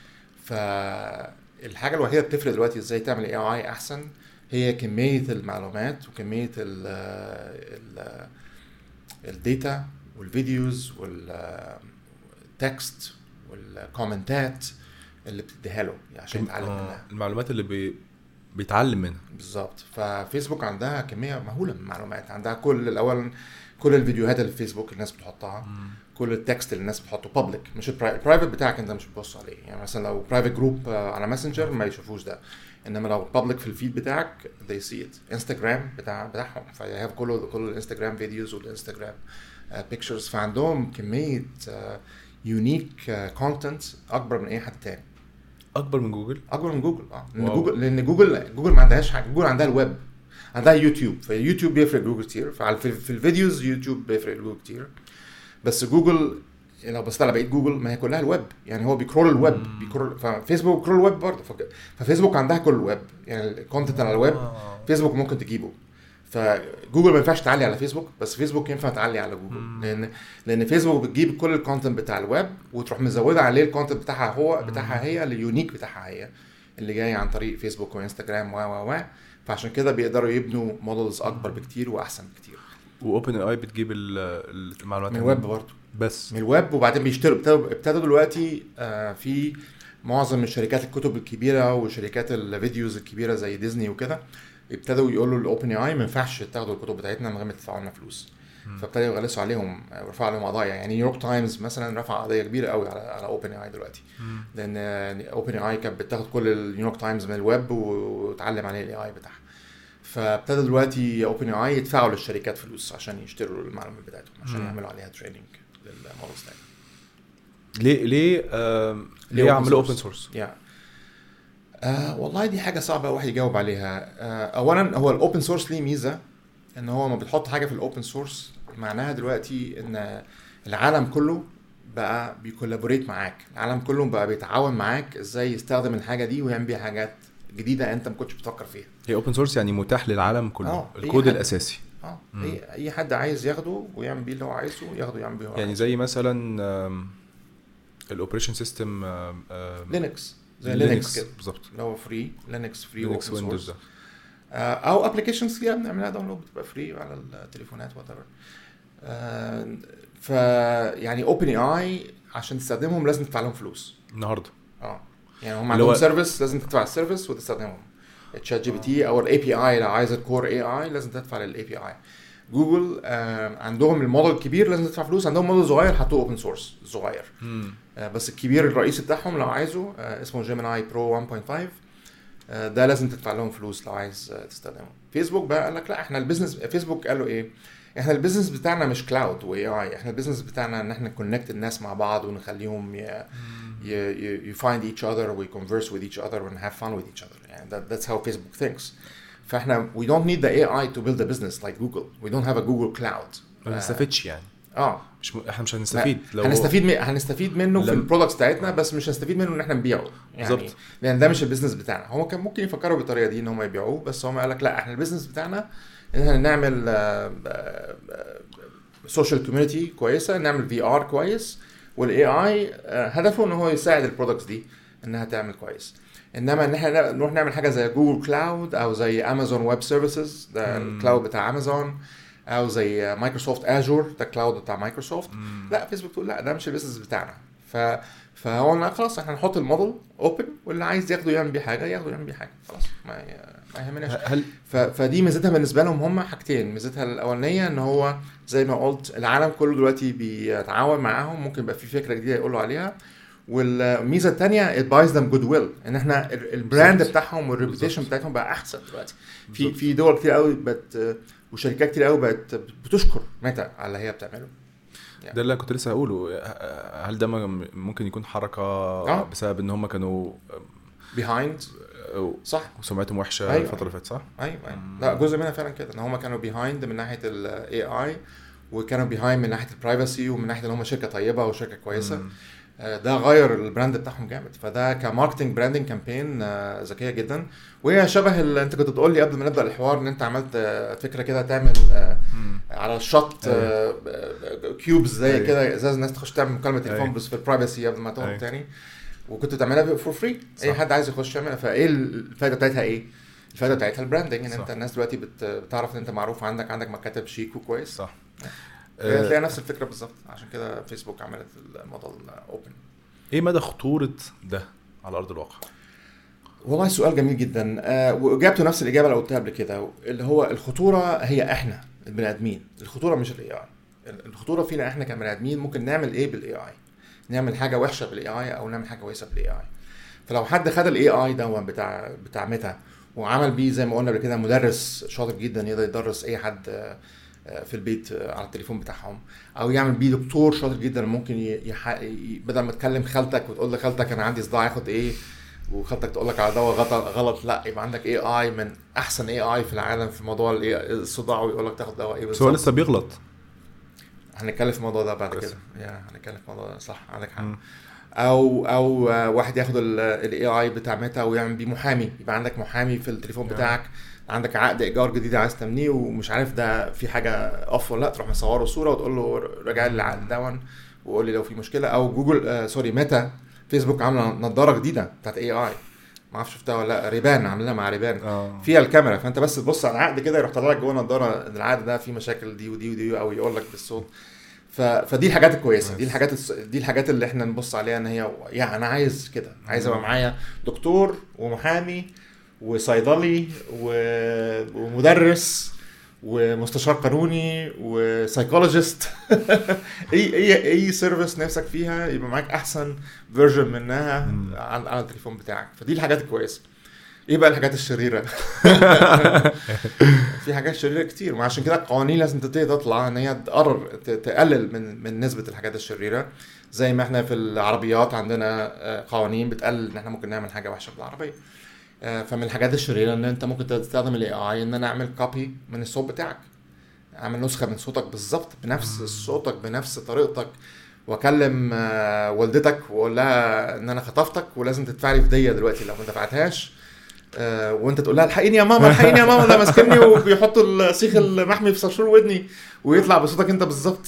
فالحاجه الوحيده بتفرق دلوقتي ازاي تعمل اي اي احسن هي كميه المعلومات وكميه ال ال الداتا والفيديوز والتكست والكومنتات اللي بتديها له عشان يتعلم آه، منها المعلومات اللي بي... بيتعلم منها بالظبط ففيسبوك عندها كميه مهوله من المعلومات عندها كل الاول كل الفيديوهات اللي في فيسبوك الناس بتحطها كل التكست اللي الناس بتحطه بابليك مش البرايفت بتاعك انت مش بتبص عليه يعني مثلا لو برايفت جروب على ماسنجر ما يشوفوش ده انما لو بابليك في الفيد بتاعك they see it انستجرام بتاع بتاعهم فيهاف كل كل الانستجرام فيديوز والانستجرام بيكتشرز فعندهم كميه يونيك كونتنت اكبر من اي حد تاني اكبر من جوجل اكبر من جوجل اه لان واو. جوجل لان جوجل جوجل ما عندهاش حاجه جوجل عندها الويب عندها يوتيوب فيوتيوب بيفرق جوجل كتير فعلى في, في الفيديوز يوتيوب بيفرق جوجل كتير بس جوجل لو بصيت على بقيه جوجل ما هي كلها الويب يعني هو بيكرول الويب بيكرول ففيسبوك بيكرول الويب برضه فك- ففيسبوك عندها كل الويب يعني الكونتنت على الويب فيسبوك ممكن تجيبه فجوجل ما ينفعش تعلي على فيسبوك بس فيسبوك ينفع تعلي على جوجل لان لان فيسبوك بتجيب كل الكونتنت بتاع الويب وتروح مزوده عليه الكونتنت بتاعها هو بتاعها هي اليونيك بتاعها هي اللي جاي عن طريق فيسبوك وانستجرام و و و فعشان كده بيقدروا يبنوا مودلز اكبر بكتير واحسن بكتير واوبن اي بتجيب ال- ال- المعلومات من الويب برضه بس من الويب وبعدين بيشتروا ابتدوا ابتدوا دلوقتي آه، في معظم من شركات الكتب الكبيره وشركات الفيديوز الكبيره زي ديزني وكده ابتدوا يقولوا للاوبن اي ما ينفعش تاخدوا الكتب بتاعتنا من غير ما تدفعوا لنا فلوس فابتدوا يغلسوا عليهم آه، ورفعوا عليهم قضايا يعني نيويورك تايمز مثلا رفع قضيه كبيره قوي على على اوبن اي دلوقتي لان اوبن اي كانت بتاخد كل النيويورك تايمز من الويب وتعلم عليه الاي اي بتاعها فابتدى دلوقتي اوبن اي يدفعوا للشركات فلوس عشان يشتروا المعلومات بتاعتهم عشان مم. يعملوا عليها تريننج للمودلز تاني ليه ليه آم، ليه ليه open عملوا source؟ اوبن سورس يا آه والله دي حاجة صعبة واحد يجاوب عليها آه أولا هو الأوبن سورس ليه ميزة إن هو ما بتحط حاجة في الأوبن سورس معناها دلوقتي إن العالم كله بقى بيكولابوريت معاك العالم كله بقى بيتعاون معاك إزاي يستخدم الحاجة دي ويعمل بيها حاجات جديدة أنت ما كنتش بتفكر فيها هي اوبن سورس يعني متاح للعالم كله آه، أي الكود حد. الاساسي اه مم. أي أي حد عايز ياخده ويعمل بيه اللي هو عايزه ياخده يعمل بيه اللي هو يعني عايزه زي مثلا الاوبريشن سيستم لينكس زي لينكس كده بالظبط اللي هو فري لينكس فري لينكس ويندوز ده او ابلكيشنز كتير بنعملها داونلود بتبقى فري على التليفونات وات ايفر ف يعني اوبن اي اي عشان تستخدمهم لازم تدفع لهم فلوس النهارده اه يعني هم اللي هو- عندهم سيرفيس لازم تدفع السيرفيس وتستخدمهم تشات جي بي تي او الاي بي اي لو عايز الكور اي اي لازم تدفع للاي بي اي جوجل آه عندهم الموديل الكبير لازم تدفع فلوس عندهم موديل صغير حطوه اوبن سورس صغير مم. آه بس الكبير الرئيسي بتاعهم لو عايزه آه اسمه جيميناي برو 1.5 آه ده لازم تدفع لهم فلوس لو عايز آه تستخدمه فيسبوك بقى قال لك لا احنا البيزنس فيسبوك قالوا ايه احنا البيزنس بتاعنا مش كلاود واي اي احنا البيزنس بتاعنا ان احنا كونكت الناس مع بعض ونخليهم ي... you, you, you find each other we converse with each other and have fun with each other يعني that, that's how Facebook thinks فاحنا we don't need the AI to build a business like Google we don't have a Google cloud ما بنستفدش يعني اه مش م... احنا مش هنستفيد لو هنستفيد من هنستفيد منه في لم- البرودكتس بتاعتنا بس مش هنستفيد منه ان احنا نبيعه يعني بالظبط. لان ده مش البيزنس بتاعنا هو كان ممكن يفكروا بالطريقه دي ان هم يبيعوه بس هم قال لك لا احنا البيزنس بتاعنا ان احنا نعمل سوشيال كوميونتي كويسه نعمل في ار كويس والاي اي هدفه ان هو يساعد البرودكتس دي انها تعمل كويس انما ان احنا نروح نعمل حاجه زي جوجل كلاود او زي امازون ويب سيرفيسز ده مم. الكلاود بتاع امازون او زي مايكروسوفت اجور ده كلاود بتاع مايكروسوفت مم. لا فيسبوك تقول لا ده مش البيزنس بتاعنا ف فهو قلنا خلاص احنا نحط الموديل اوبن واللي عايز ياخده يعمل بيه حاجه ياخده يعمل بيه حاجه خلاص ما ي- ما يهمناش هل ف... فدي ميزتها بالنسبه لهم هم حاجتين ميزتها الاولانيه ان هو زي ما قلت العالم كله دلوقتي بيتعاون معاهم ممكن يبقى في فكره جديده يقولوا عليها والميزه الثانيه it buys them good will ان احنا ال- البراند بالظبط. بتاعهم والريبيتيشن بالظبط. بتاعتهم بقى احسن دلوقتي في بالظبط. في دول كتير قوي بقت وشركات كتير قوي بقت بتشكر ميتا على اللي هي بتعمله ده اللي كنت لسه هقوله هل ده م- ممكن يكون حركه آه. بسبب ان هم كانوا behind آه، صح سمعتهم وحشه أيوة. الفتره اللي فاتت صح؟ ايوه ايوه مم. لا جزء منها فعلا كده ان هم كانوا بيهايند من ناحيه الاي اي وكانوا بيهايند من ناحيه البرايفسي ومن ناحيه ان هم شركه طيبه وشركه كويسه مم. آه، ده غير البراند بتاعهم جامد فده كماركتنج براندنج كامبين ذكيه جدا وهي شبه اللي انت كنت بتقول لي قبل ما نبدا الحوار ان انت عملت آه، فكره كده تعمل آه، مم. على الشط آه، آه، كيوبز زي أيوة. كده ازاز الناس تخش تعمل مكالمه تليفون أيوة. بس في البرايفسي قبل ما تقعد أيوة. تاني وكنت بتعملها فور فري اي صح. حد عايز يخش يعملها فايه الفائده بتاعتها ايه؟ الفائده بتاعتها البراندنج ان صح. انت الناس دلوقتي بت- بتعرف ان انت معروف عندك عندك مكاتب شيك وكويس صح هي آه، هتلاقي نفس الفكره بالظبط عشان كده فيسبوك عملت الموديل اوبن ايه مدى خطوره ده على ارض الواقع؟ والله سؤال جميل جدا آه واجابته نفس الاجابه اللي قلتها قبل كده اللي هو الخطوره هي احنا البني ادمين الخطوره مش الاي اي الخطوره فينا احنا كبني ادمين ممكن نعمل ايه بالاي اي نعمل حاجه وحشه بالاي اي او نعمل حاجه كويسه بالاي اي فلو حد خد الاي اي ده بتاع بتاع ميتا وعمل بيه زي ما قلنا قبل كده مدرس شاطر جدا يقدر يدرس اي حد آه، آه، في البيت آه، على التليفون بتاعهم او يعمل بيه دكتور شاطر جدا ممكن ي- يح... ي- بدل ما تكلم خالتك وتقول لخالتك انا عندي صداع ياخد ايه وخالتك تقول لك على دواء غلط غلط لا يبقى عندك اي اي من احسن اي اي في العالم في موضوع ال AI الصداع ويقول لك تاخد دواء ايه بس هو بالظبط لسه بيغلط هنتكلم في الموضوع ده بعد كويس. كده يا هنتكلم في الموضوع ده صح عندك حق مم. او او آه، واحد ياخد الاي اي بتاع ميتا ويعمل بيه محامي يبقى عندك محامي في التليفون نعم. بتاعك عندك عقد ايجار جديد عايز تمنيه ومش عارف ده في حاجه اوف ولا لا تروح مصوره صوره وتقول له راجع لي العقد دون وقول لي لو في مشكله او جوجل آه سوري ميتا فيسبوك عامله نظاره جديده بتاعت اي اي ما اعرفش شفتها ولا لا ريبان عاملينها مع ريبان اه فيها الكاميرا فانت بس تبص على العقد كده يروح طالع لك جوه نضاره ان العقد ده فيه مشاكل دي ودي ودي او يقول لك بالصوت ف... فدي الحاجات الكويسه دي كويس. الحاجات الس... دي الحاجات اللي احنا نبص عليها ان هي يعني انا عايز كده عايز ابقى معايا دكتور ومحامي وصيدلي و... ومدرس ومستشار قانوني وسايكولوجيست اي اي اي سيرفيس نفسك فيها يبقى معاك احسن فيرجن منها مم. على على التليفون بتاعك فدي الحاجات الكويسه ايه بقى الحاجات الشريره في حاجات شريره كتير وعشان كده القوانين لازم تبتدي تطلع ان هي تقرر ت- تقلل من من نسبه الحاجات الشريره زي ما احنا في العربيات عندنا آه، قوانين بتقلل ان احنا ممكن نعمل حاجه وحشه بالعربيه آه، فمن الحاجات الشريره ان انت ممكن تستخدم الاي اي ان انا اعمل كوبي من الصوت بتاعك اعمل نسخه من صوتك بالظبط بنفس صوتك بنفس طريقتك واكلم آه، والدتك واقول لها ان انا خطفتك ولازم تدفع لي فديه دلوقتي لو ما دفعتهاش آه وانت تقول لها الحقيني يا ماما الحقيني يا ماما ده ماسكني وبيحطوا السيخ المحمي في صرصور ودني ويطلع بصوتك انت بالظبط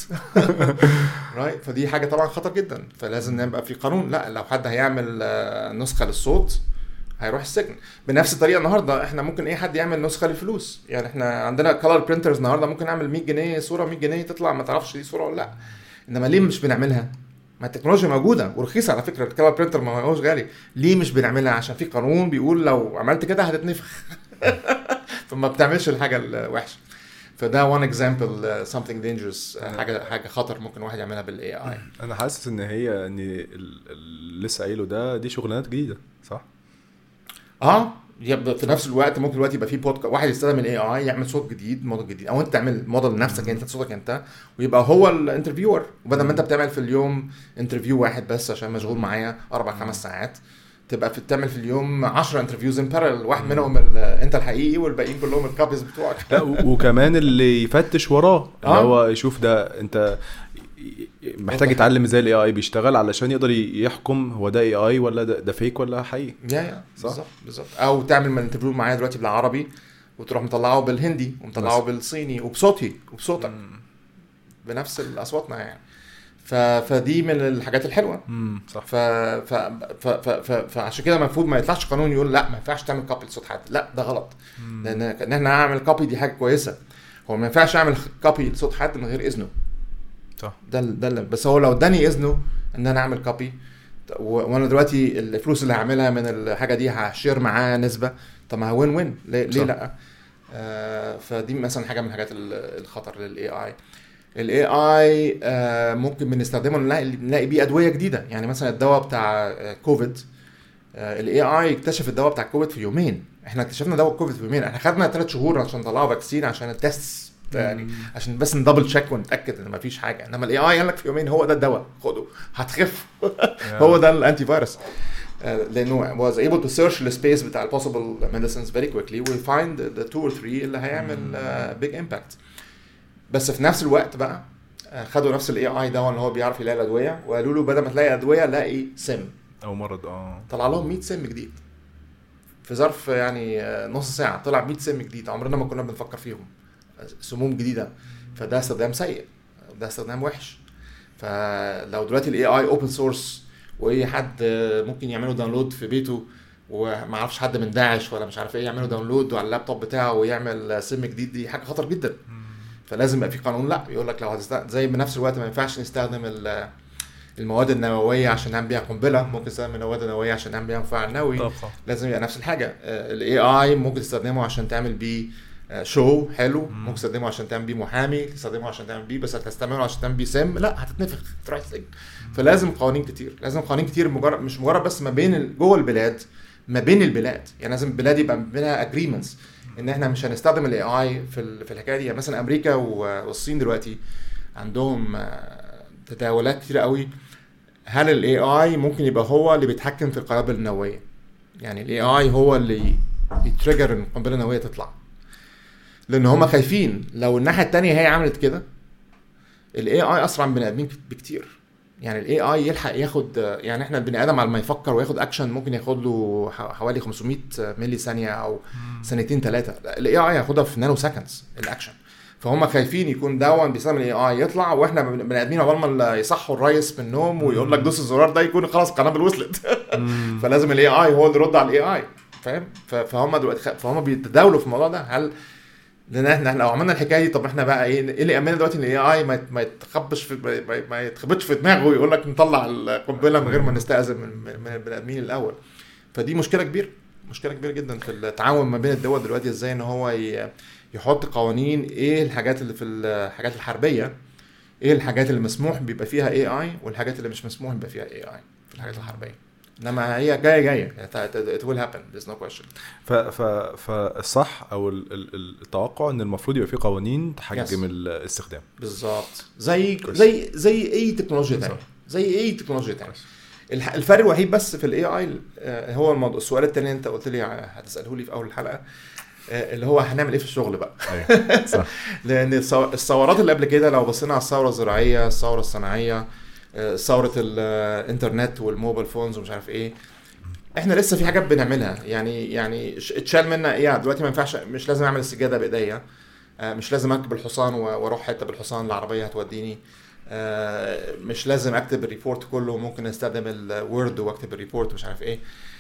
رايت فدي حاجه طبعا خطر جدا فلازم يبقى في قانون لا لو حد هيعمل آه، نسخه للصوت هيروح السجن بنفس الطريقه النهارده احنا ممكن اي حد يعمل نسخه للفلوس يعني احنا عندنا كلر برينترز النهارده ممكن نعمل 100 جنيه صوره 100 جنيه تطلع ما تعرفش دي صوره ولا لا انما ليه مش بنعملها ما التكنولوجيا موجوده ورخيصه على فكره الكلر برينتر ما هوش غالي ليه مش بنعملها عشان في قانون بيقول لو عملت كده هتتنفخ فما بتعملش الحاجه الوحشه فده وان اكزامبل something dangerous آه، حاجه حاجه خطر ممكن واحد يعملها بالاي اي انا حاسس ان هي ان ال- اللي لسه قايله ده دي شغلانات جديده صح؟ اه يبقى في نفس الوقت ممكن دلوقتي يبقى في بودكاست واحد يستخدم الاي اي يعمل صوت جديد موديل جديد او انت تعمل موديل لنفسك انت صوتك انت ويبقى هو الانترفيور وبدل ما انت بتعمل في اليوم انترفيو واحد بس عشان مشغول معايا اربع خمس ساعات تبقى في تعمل في اليوم 10 انترفيوز ان بارل واحد منهم ال- انت الحقيقي والباقيين كلهم الكابيز بتوعك لا و- وكمان اللي يفتش وراه اللي آه. هو يشوف ده انت محتاج أنت- يتعلم ازاي الاي اي بيشتغل علشان يقدر يحكم هو ده اي اي ولا ده, ده فيك ولا حقيقي يا يا صح. بالظبط بالظبط او تعمل من انترفيو معايا دلوقتي بالعربي وتروح مطلعه بالهندي ومطلعه مثلا. بالصيني وبصوتي وبصوتك بنفس اصواتنا يعني ف... فدي من الحاجات الحلوه امم صح ف... ف... ف... ف... ف... فعشان كده المفروض ما يطلعش قانون يقول لا ما ينفعش تعمل كوبي لصوت حد لا ده غلط لان ان احنا نعمل كوبي دي حاجه كويسه هو ما ينفعش اعمل كوبي لصوت حد من غير اذنه صح ده ال- ده ال- بس هو لو اداني اذنه ان انا اعمل كوبي وانا دلوقتي الفلوس اللي هعملها من الحاجه دي هشير معاه نسبه طب ما وين وين ليه, ليه صح. لا آه فدي مثلا حاجه من الحاجات ال- الخطر للاي اي الاي اي آه ممكن بنستخدمه نلاقي نلاقي بيه ادويه جديده يعني مثلا الدواء بتاع آه، كوفيد الاي اي اكتشف الدواء بتاع كوفيد في يومين احنا اكتشفنا دواء كوفيد في يومين احنا خدنا ثلاث شهور عشان نطلعه فاكسين عشان التست يعني عشان بس ندبل تشيك ونتاكد ان مفيش حاجه انما الاي اي قال لك في يومين هو ده الدواء خده هتخف هو ده الانتي فيروس آه، لانه was able to search the space بتاع ال possible medicines very quickly we find the two or three اللي هيعمل uh, big impact بس في نفس الوقت بقى آه، خدوا نفس الاي اي ده اللي هو بيعرف يلاقي الادويه وقالوا له بدل ما تلاقي ادويه لاقي سم او مرض اه طلع لهم 100 سم جديد في ظرف يعني آه، نص ساعه طلع 100 سم جديد عمرنا ما كنا بنفكر فيهم سموم جديده فده استخدام سيء ده استخدام وحش فلو دلوقتي الاي اي اوبن سورس واي حد آه، ممكن يعمله داونلود في بيته وما اعرفش حد من داعش ولا مش عارف ايه يعمله داونلود على اللابتوب بتاعه ويعمل آه، سم جديد دي حاجه خطر جدا فلازم يبقى في قانون لا يقول لك لو هتستخدم زي بنفس الوقت ما ينفعش نستخدم ال- المواد النوويه عشان نعمل بيها قنبله ممكن نستخدم المواد النوويه عشان نعمل بيها مفاعل نووي طبعا لازم يبقى نفس الحاجه الاي اي ممكن تستخدمه عشان تعمل بيه آه، شو حلو ممكن تستخدمه عشان تعمل بيه محامي تستخدمه عشان تعمل بيه بس هتستعمله عشان تعمل بيه سم لا هتتنفخ تروح السجن فلازم قوانين كتير لازم قوانين كتير مجرد مش مجرد بس ما بين ال- جوه البلاد ما بين البلاد يعني لازم البلاد يبقى ما بينها اجريمنتس ان احنا مش هنستخدم الاي اي في ال- في الحكايه دي يعني مثلا امريكا و- والصين دلوقتي عندهم آه، تداولات كتير قوي هل الاي اي ممكن يبقى هو اللي بيتحكم في القنابل النوويه يعني الاي اي هو اللي يتريجر ان القنبله النوويه تطلع لان هم خايفين لو الناحيه التانية هي عملت كده الاي اي اسرع من بني ادمين بكتير يعني الاي اي يلحق ياخد يعني احنا البني ادم على ما يفكر وياخد اكشن ممكن ياخد له ح- حوالي 500 ملي ثانيه او سنتين ثلاثه الاي اي هياخدها في نانو سكندز الاكشن فهم خايفين يكون دون بيستخدم الاي اي يطلع واحنا بن- بني ادمين عقبال ما يصحوا الريس من النوم ويقول لك دوس الزرار ده يكون خلاص القنابل وصلت فلازم الاي اي هو اللي يرد على الاي اي فاهم ف- فهم دلوقتي خ- فهم بيتداولوا في الموضوع ده هل لان احنا لو عملنا الحكايه دي طب احنا بقى ايه ايه اللي يامننا دلوقتي ان الاي اي ما يت- ما يتخبش في ما- ما- ما يتخبطش في دماغه ويقول لك نطلع القنبله من غير ما نستاذن من من البني ادمين الاول فدي مشكله كبيره مشكله كبيره جدا في التعاون ما بين الدول دلوقتي ازاي ان هو ي- يحط قوانين ايه الحاجات اللي في الحاجات الحربيه ايه الحاجات اللي مسموح بيبقى فيها اي اي والحاجات اللي مش مسموح بيبقى فيها اي اي في الحاجات الحربيه انما هي جايه جايه it will happen there's no question ف ف فالصح او ال- ال- ال- التوقع ان المفروض يبقى في قوانين تحجم Yes. الاستخدام بالظبط زي كويس. زي زي اي تكنولوجيا صح. تانية زي اي تكنولوجيا تانية الح- الفرق الوحيد بس في الاي اي هو الموضوع السؤال التاني انت قلت لي هتساله لي في اول الحلقه آه، اللي هو هنعمل ايه في الشغل بقى ايوه صح لان الثو- الثورات اللي قبل كده لو بصينا على الثوره الزراعيه الثوره الصناعيه آه، ثوره الانترنت والموبايل فونز ومش عارف ايه احنا لسه في حاجات بنعملها يعني يعني ش- اتشال منا ايه دلوقتي ما ينفعش مش لازم اعمل السجاده بايديا آه، مش لازم اركب الحصان و- واروح حته بالحصان العربيه هتوديني آه، مش لازم اكتب الريبورت كله ممكن استخدم الوورد واكتب الريبورت مش عارف ايه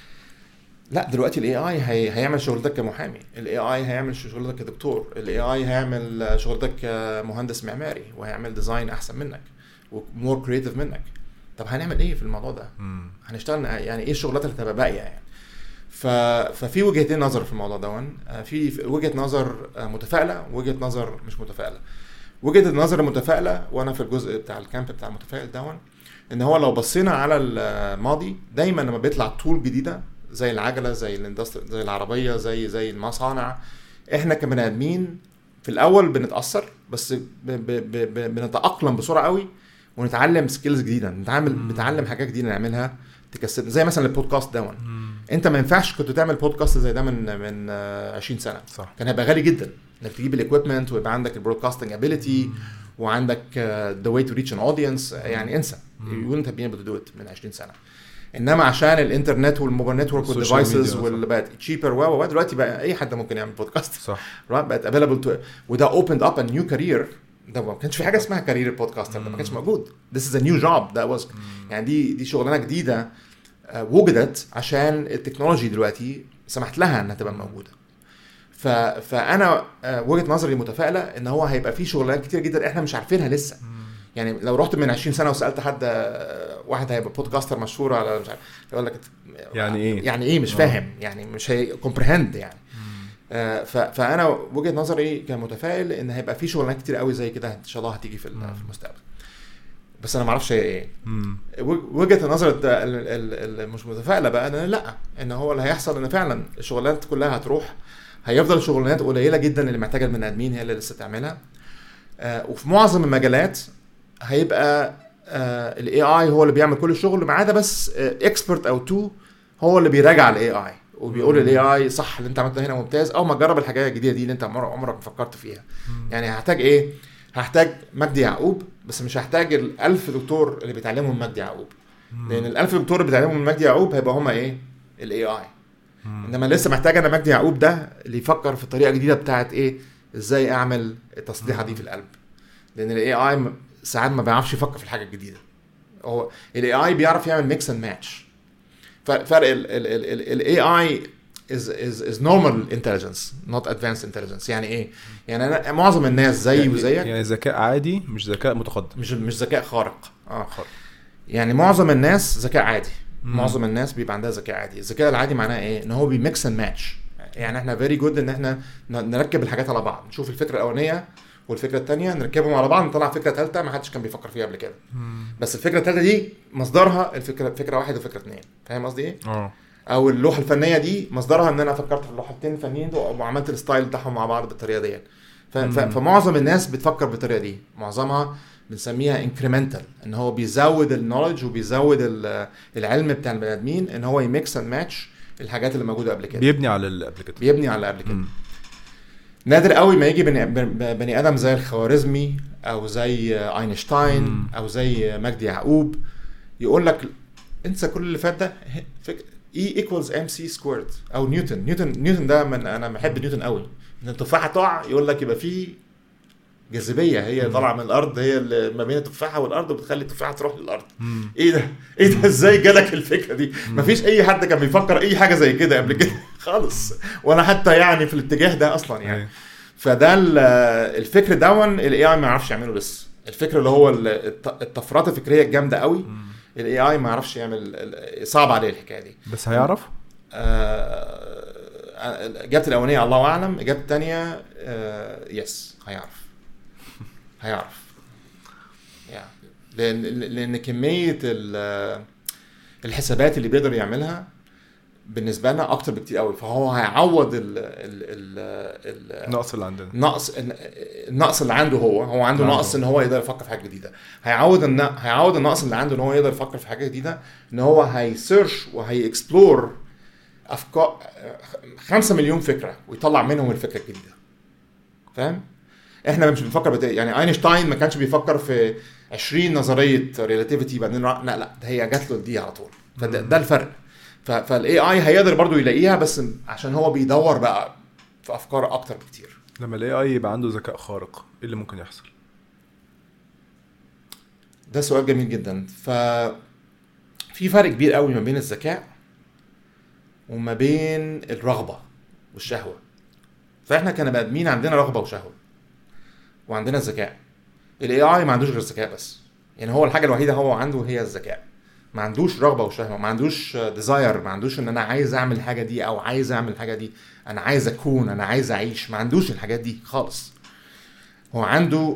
لا دلوقتي الاي اي هي هيعمل شغلتك كمحامي الاي اي هيعمل شغلتك كدكتور الاي اي هيعمل شغلتك كمهندس معماري وهيعمل ديزاين احسن منك ومور كريتيف منك طب هنعمل ايه في الموضوع ده مم. هنشتغل يعني ايه الشغلات اللي هتبقى باقيه يعني ف... ففي وجهتين نظر في الموضوع دون آه، في وجهه نظر آه، متفائله ووجهه نظر مش متفائله وجهه النظر المتفائله وانا في الجزء بتاع الكامب بتاع المتفائل دون ان هو لو بصينا على الماضي دايما لما بيطلع طول جديده زي العجله زي الاندستري زي العربيه زي زي المصانع احنا كبني ادمين في الاول بنتاثر بس ب... ب... ب... ب... بنتاقلم بسرعه قوي ونتعلم سكيلز جديده نتعامل مم. نتعلم حاجات جديده نعملها تكسب زي مثلا البودكاست دون مم. انت ما ينفعش كنت تعمل بودكاست زي ده من من آه، 20 سنه صح كان هيبقى غالي جدا انك تجيب الاكويبمنت ويبقى عندك البرودكاستنج ابيليتي وعندك ذا واي تو ريتش ان اودينس يعني انسى مم. يو wouldn't have been able to do it من 20 سنه انما عشان الانترنت والموبايل نتورك والسوشيال والديفايسز ميديا، واللي بقت تشيبر و و دلوقتي بقى اي حد ممكن يعمل بودكاست صح right بقت افيلبل تو وده اوبند اب ا نيو كارير ده ما كانش في حاجه اسمها كارير البودكاستر ده ما كانش موجود this is a new job that was يعني دي دي شغلانه جديده آه، وجدت عشان التكنولوجي دلوقتي سمحت لها انها تبقى موجوده ف... فانا آه، وجهه نظري متفائله ان هو هيبقى في شغلانات كتير جدا احنا مش عارفينها لسه يعني لو رحت من 20 سنه وسالت حد آه، واحد هيبقى بودكاستر مشهور على مش عارف يقول لك يعني ايه؟ يعني ايه مش آه. فاهم يعني مش هي كومبريهند يعني آه، ف- فانا وجهه نظري كمتفائل ان هيبقى في شغلانات كتير قوي زي كده ان شاء الله هتيجي في ال- مم. في المستقبل بس انا ما اعرفش هي ايه مم. وج- وجهه النظر الت- ال- ال- ال- مش متفائله بقى ان لا ان هو اللي هيحصل ان فعلا الشغلانات كلها هتروح هيفضل شغلانات قليله جدا اللي محتاجه البني ادمين هي اللي لسه تعملها آه، وفي معظم المجالات هيبقى الاي اي هو اللي بيعمل كل الشغل ما عدا بس اكسبرت او تو هو اللي بيراجع الاي اي وبيقول مم. الاي اي صح اللي انت عملته هنا ممتاز او ما تجرب الحاجات الجديده دي اللي انت عمر- عمرك ما فكرت فيها يعني هحتاج ايه هحتاج مجدي يعقوب بس مش هحتاج الألف دكتور اللي بيتعلموا من مجدي يعقوب لان الألف دكتور اللي بيتعلموا من مجدي يعقوب هيبقى هما ايه الاي اي مم. انما لسه محتاج انا مجدي يعقوب ده اللي يفكر في طريقه جديده بتاعت ايه ازاي اعمل التصليحه دي في القلب لان الاي اي ساعات ما بيعرفش يفكر في الحاجه الجديده هو الاي اي بيعرف يعمل ميكس اند ماتش فرق الاي اي is is is normal intelligence not advanced intelligence يعني ايه يعني انا معظم الناس زيي يعني- وزيك يعني ذكاء عادي مش ذكاء متقدم مش مش ذكاء خارق اه خالص. يعني معظم الناس ذكاء عادي مم. معظم الناس بيبقى عندها ذكاء عادي الذكاء العادي معناه ايه ان هو بيميكس اند ماتش يعني احنا فيري جود ان احنا ن- نركب الحاجات على بعض نشوف الفكره الاولانيه والفكره الثانيه نركبهم على بعض نطلع فكره ثالثه ما حدش كان بيفكر فيها قبل كده مم. بس الفكره الثالثه دي مصدرها الفكره فكره واحد وفكره اثنين فاهم قصدي ايه اه او اللوحه الفنيه دي مصدرها ان انا فكرت في اللوحتين الفنيين دول وعملت الستايل بتاعهم مع بعض بالطريقه دي ف- ف- مم. فمعظم الناس بتفكر بالطريقه دي معظمها بنسميها انكريمنتال ان هو بيزود النولج وبيزود ال- العلم بتاع البني ادمين ان هو يميكس اند ماتش الحاجات اللي موجوده قبل كده بيبني على اللي قبل كده بيبني على اللي قبل كده مم. نادر قوي ما يجي بني, بني بني ادم زي الخوارزمي او زي اينشتاين مم. او زي مجدي يعقوب يقول لك انسى كل اللي فات ده فك... E equals mc squared او نيوتن نيوتن نيوتن ده من انا بحب نيوتن قوي ان التفاحه تقع يقول لك يبقى في جاذبيه هي مم. طالعه من الارض هي اللي ما بين التفاحه والارض وبتخلي التفاحه تروح للارض مم. ايه ده ايه ده ازاي جالك الفكره دي مم. مفيش اي حد كان بيفكر اي حاجه زي كده قبل كده خالص ولا حتى يعني في الاتجاه ده اصلا يعني أيوة. فده ال- الفكر دون الاي اي ما يعرفش يعمله لسه الفكر اللي هو ال- الت- الطفرات الفكريه الجامده قوي مم. الاي اي ما يعرفش يعمل ال- صعب عليه الحكايه دي بس هيعرف آه، اجابتي الاولانيه الله اعلم اجابتي الثانيه يس هيعرف هيعرف يعني لان لان كميه ال- الحسابات اللي بيقدر يعملها بالنسبه لنا اكتر بكتير قوي فهو هيعوض ال ال ال ال النقص اللي عندنا نقص النقص اللي عنده هو هو عنده عنده. نقص ان هو يقدر يفكر في حاجه جديده هيعوض الن... هيعوض النقص اللي عنده ان هو يقدر يفكر في حاجه جديده ان هو هيسيرش وهيكسبلور افكار 5 مليون فكره ويطلع منهم الفكره الجديده فاهم احنا مش بنفكر بت... يعني اينشتاين ما كانش بيفكر في 20 نظريه ريلاتيفيتي بعدين را- لا لا ده هي جات له دي على طول فده مم. ده الفرق فالاي اي هيقدر برضو يلاقيها بس عشان هو بيدور بقى في افكار اكتر بكتير لما الاي اي يبقى عنده ذكاء خارق ايه اللي ممكن يحصل ده سؤال جميل جدا ف في فرق كبير قوي ما بين الذكاء وما بين الرغبه والشهوه فاحنا كبني ادمين عندنا رغبه وشهوه وعندنا ذكاء الاي اي ما عندوش غير الذكاء بس يعني هو الحاجه الوحيده هو عنده هي الذكاء ما عندوش رغبه وشهوه ما عندوش ديزاير ما عندوش ان انا عايز اعمل الحاجه دي او عايز اعمل الحاجه دي انا عايز اكون انا عايز اعيش ما عندوش الحاجات دي خالص هو عنده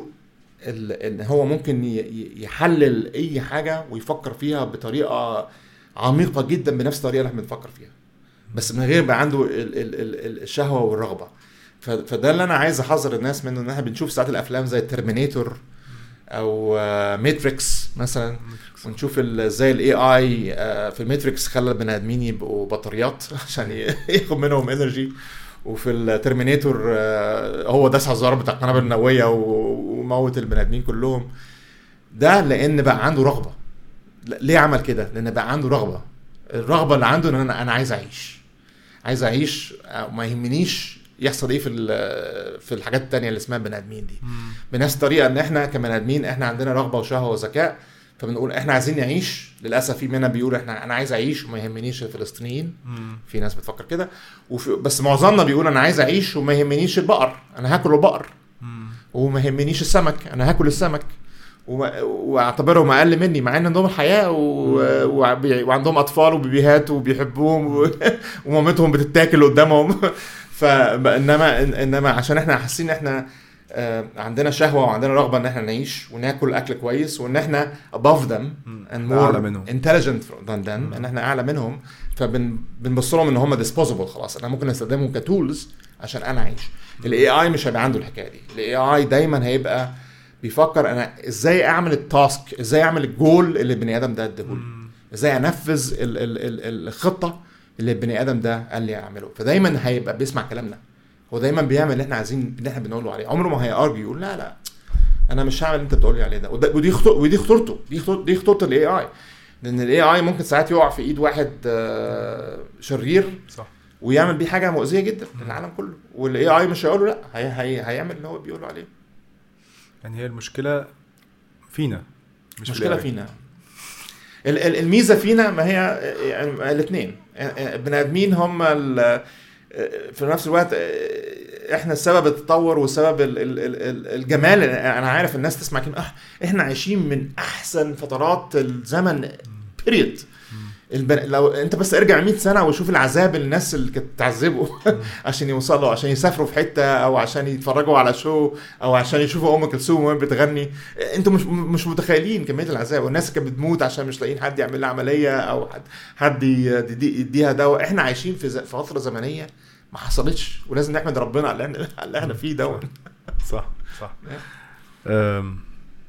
ان هو ممكن يحلل اي حاجه ويفكر فيها بطريقه عميقه جدا بنفس الطريقه اللي احنا بنفكر فيها بس من غير بقى عنده الشهوه والرغبه فده اللي انا عايز احذر الناس منه ان احنا بنشوف ساعات الافلام زي الترمينيتور او ماتريكس مثلا ونشوف ازاي الاي اي في الماتريكس خلى البني ادمين يبقوا بطاريات عشان ياخد منهم انرجي وفي الترمينيتور هو داس على الزرار بتاع القنابل النوويه وموت البني ادمين كلهم ده لان بقى عنده رغبه ليه عمل كده لان بقى عنده رغبه الرغبه اللي عنده ان انا انا عايز اعيش عايز اعيش ما يهمنيش يحصل ايه في في الحاجات التانية اللي اسمها بني ادمين دي بنفس الطريقه ان احنا كبني ادمين احنا عندنا رغبه وشهوه وذكاء فبنقول احنا عايزين نعيش للاسف في مننا بيقول احنا انا عايز اعيش وما يهمنيش الفلسطينيين في ناس بتفكر كده بس معظمنا بيقول انا عايز اعيش وما يهمنيش البقر انا هاكل البقر وما يهمنيش السمك انا هاكل السمك واعتبرهم اقل مني مع ان عندهم حياه و... وعندهم اطفال وبيبيهات وبيحبوهم و... ومامتهم بتتاكل قدامهم فانما انما عشان احنا حاسين ان احنا عندنا شهوه وعندنا رغبه ان احنا نعيش وناكل اكل كويس وان احنا above them and more intelligent than them ان احنا اعلى منهم فبنبص لهم ان هم disposable خلاص انا ممكن استخدمهم كتولز عشان انا اعيش الاي اي مش هيبقى عنده الحكايه دي الاي اي دايما هيبقى بيفكر انا ازاي اعمل التاسك ازاي اعمل الجول اللي البني ادم ده اديهولي ازاي انفذ ال ال ال الخطه اللي البني ادم ده قال لي اعمله فدايما هيبقى بيسمع كلامنا هو دايما بيعمل اللي احنا عايزين اللي احنا بنقول له عليه عمره ما هيارجي يقول لا لا انا مش هعمل اللي انت بتقول لي عليه ده ودي خطو ودي خطورته دي خطورته دي خطوره الاي اي لان الاي اي ممكن ساعات يقع في ايد واحد شرير صح ويعمل بيه حاجه مؤذيه جدا للعالم كله والاي اي مش هيقول له لا هي هي هيعمل اللي هو بيقول عليه يعني هي المشكله فينا مش مشكله فينا الميزه فينا ما هي يعني الاثنين البني ادمين هم في نفس الوقت احنا السبب التطور وسبب الجمال انا عارف الناس تسمع كلمه اه احنا عايشين من احسن فترات الزمن بيريد البن... لو انت بس ارجع 100 سنه وشوف العذاب الناس اللي كانت بتعذبه عشان يوصلوا عشان يسافروا في حته او عشان يتفرجوا على شو او عشان يشوفوا ام كلثوم وهي بتغني انتوا مش مش متخيلين كميه العذاب والناس كانت بتموت عشان مش لاقيين حد يعمل لها عمليه او حد حد يديها دواء احنا عايشين في فتره زمنيه ما حصلتش ولازم نحمد ربنا على اللي احنا فيه دوت صح صح أم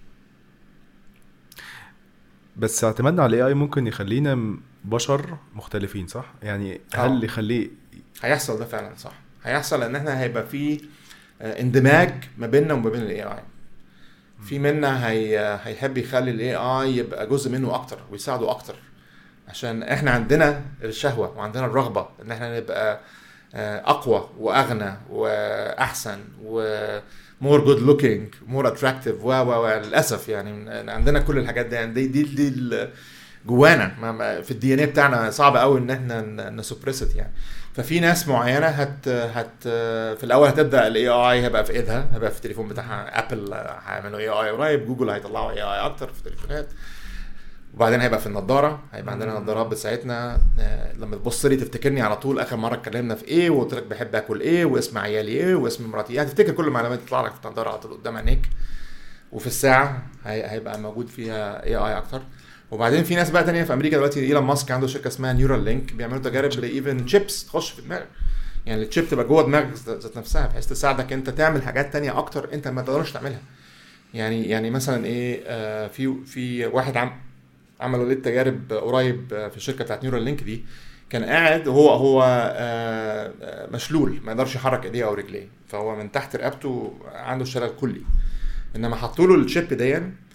بس اعتمادنا على الاي اي ممكن يخلينا بشر مختلفين صح يعني هل يخليه هيحصل ده فعلا صح هيحصل ان احنا هيبقى في اندماج ما بيننا وما بين الاي اي في منا هي هيحب يخلي الاي اي يبقى جزء منه اكتر ويساعده اكتر عشان احنا عندنا الشهوه وعندنا الرغبه ان احنا نبقى اقوى واغنى واحسن و مور جود لوكينج مور اتراكتيف و و للاسف يعني عندنا كل الحاجات دي يعني دي دي, دي جوانا في الدي ان اي بتاعنا صعب قوي ان احنا نسبريست يعني ففي ناس معينه هت هت في الاول هتبدا الاي اي هيبقى في ايدها هيبقى في التليفون بتاعها ابل هيعملوا اي اي قريب جوجل هيطلعوا اي اي اكتر في التليفونات وبعدين هيبقى في النضاره هيبقى عندنا نظارات بتساعدنا لما تبص لي تفتكرني على طول اخر مره اتكلمنا في ايه وقلت لك بحب اكل ايه واسم عيالي ايه واسم مراتي ايه هتفتكر كل المعلومات تطلع لك في النضاره على طول قدام عينيك وفي الساعه هيبقى موجود فيها اي اي اكتر وبعدين في ناس بقى تانية في امريكا دلوقتي ايلون ماسك عنده شركه اسمها نيورال لينك بيعملوا تجارب لايفن تشيبس تخش في دماغك يعني التشيب تبقى جوه دماغك ذات نفسها بحيث تساعدك انت تعمل حاجات تانية اكتر انت ما تقدرش تعملها يعني يعني مثلا ايه آه في في واحد عم عملوا ليه تجارب قريب في الشركه بتاعت نيورال لينك دي كان قاعد وهو هو آه مشلول ما يقدرش يحرك ايديه او رجليه فهو من تحت رقبته عنده شلل كلي انما حطوا له الشيب دي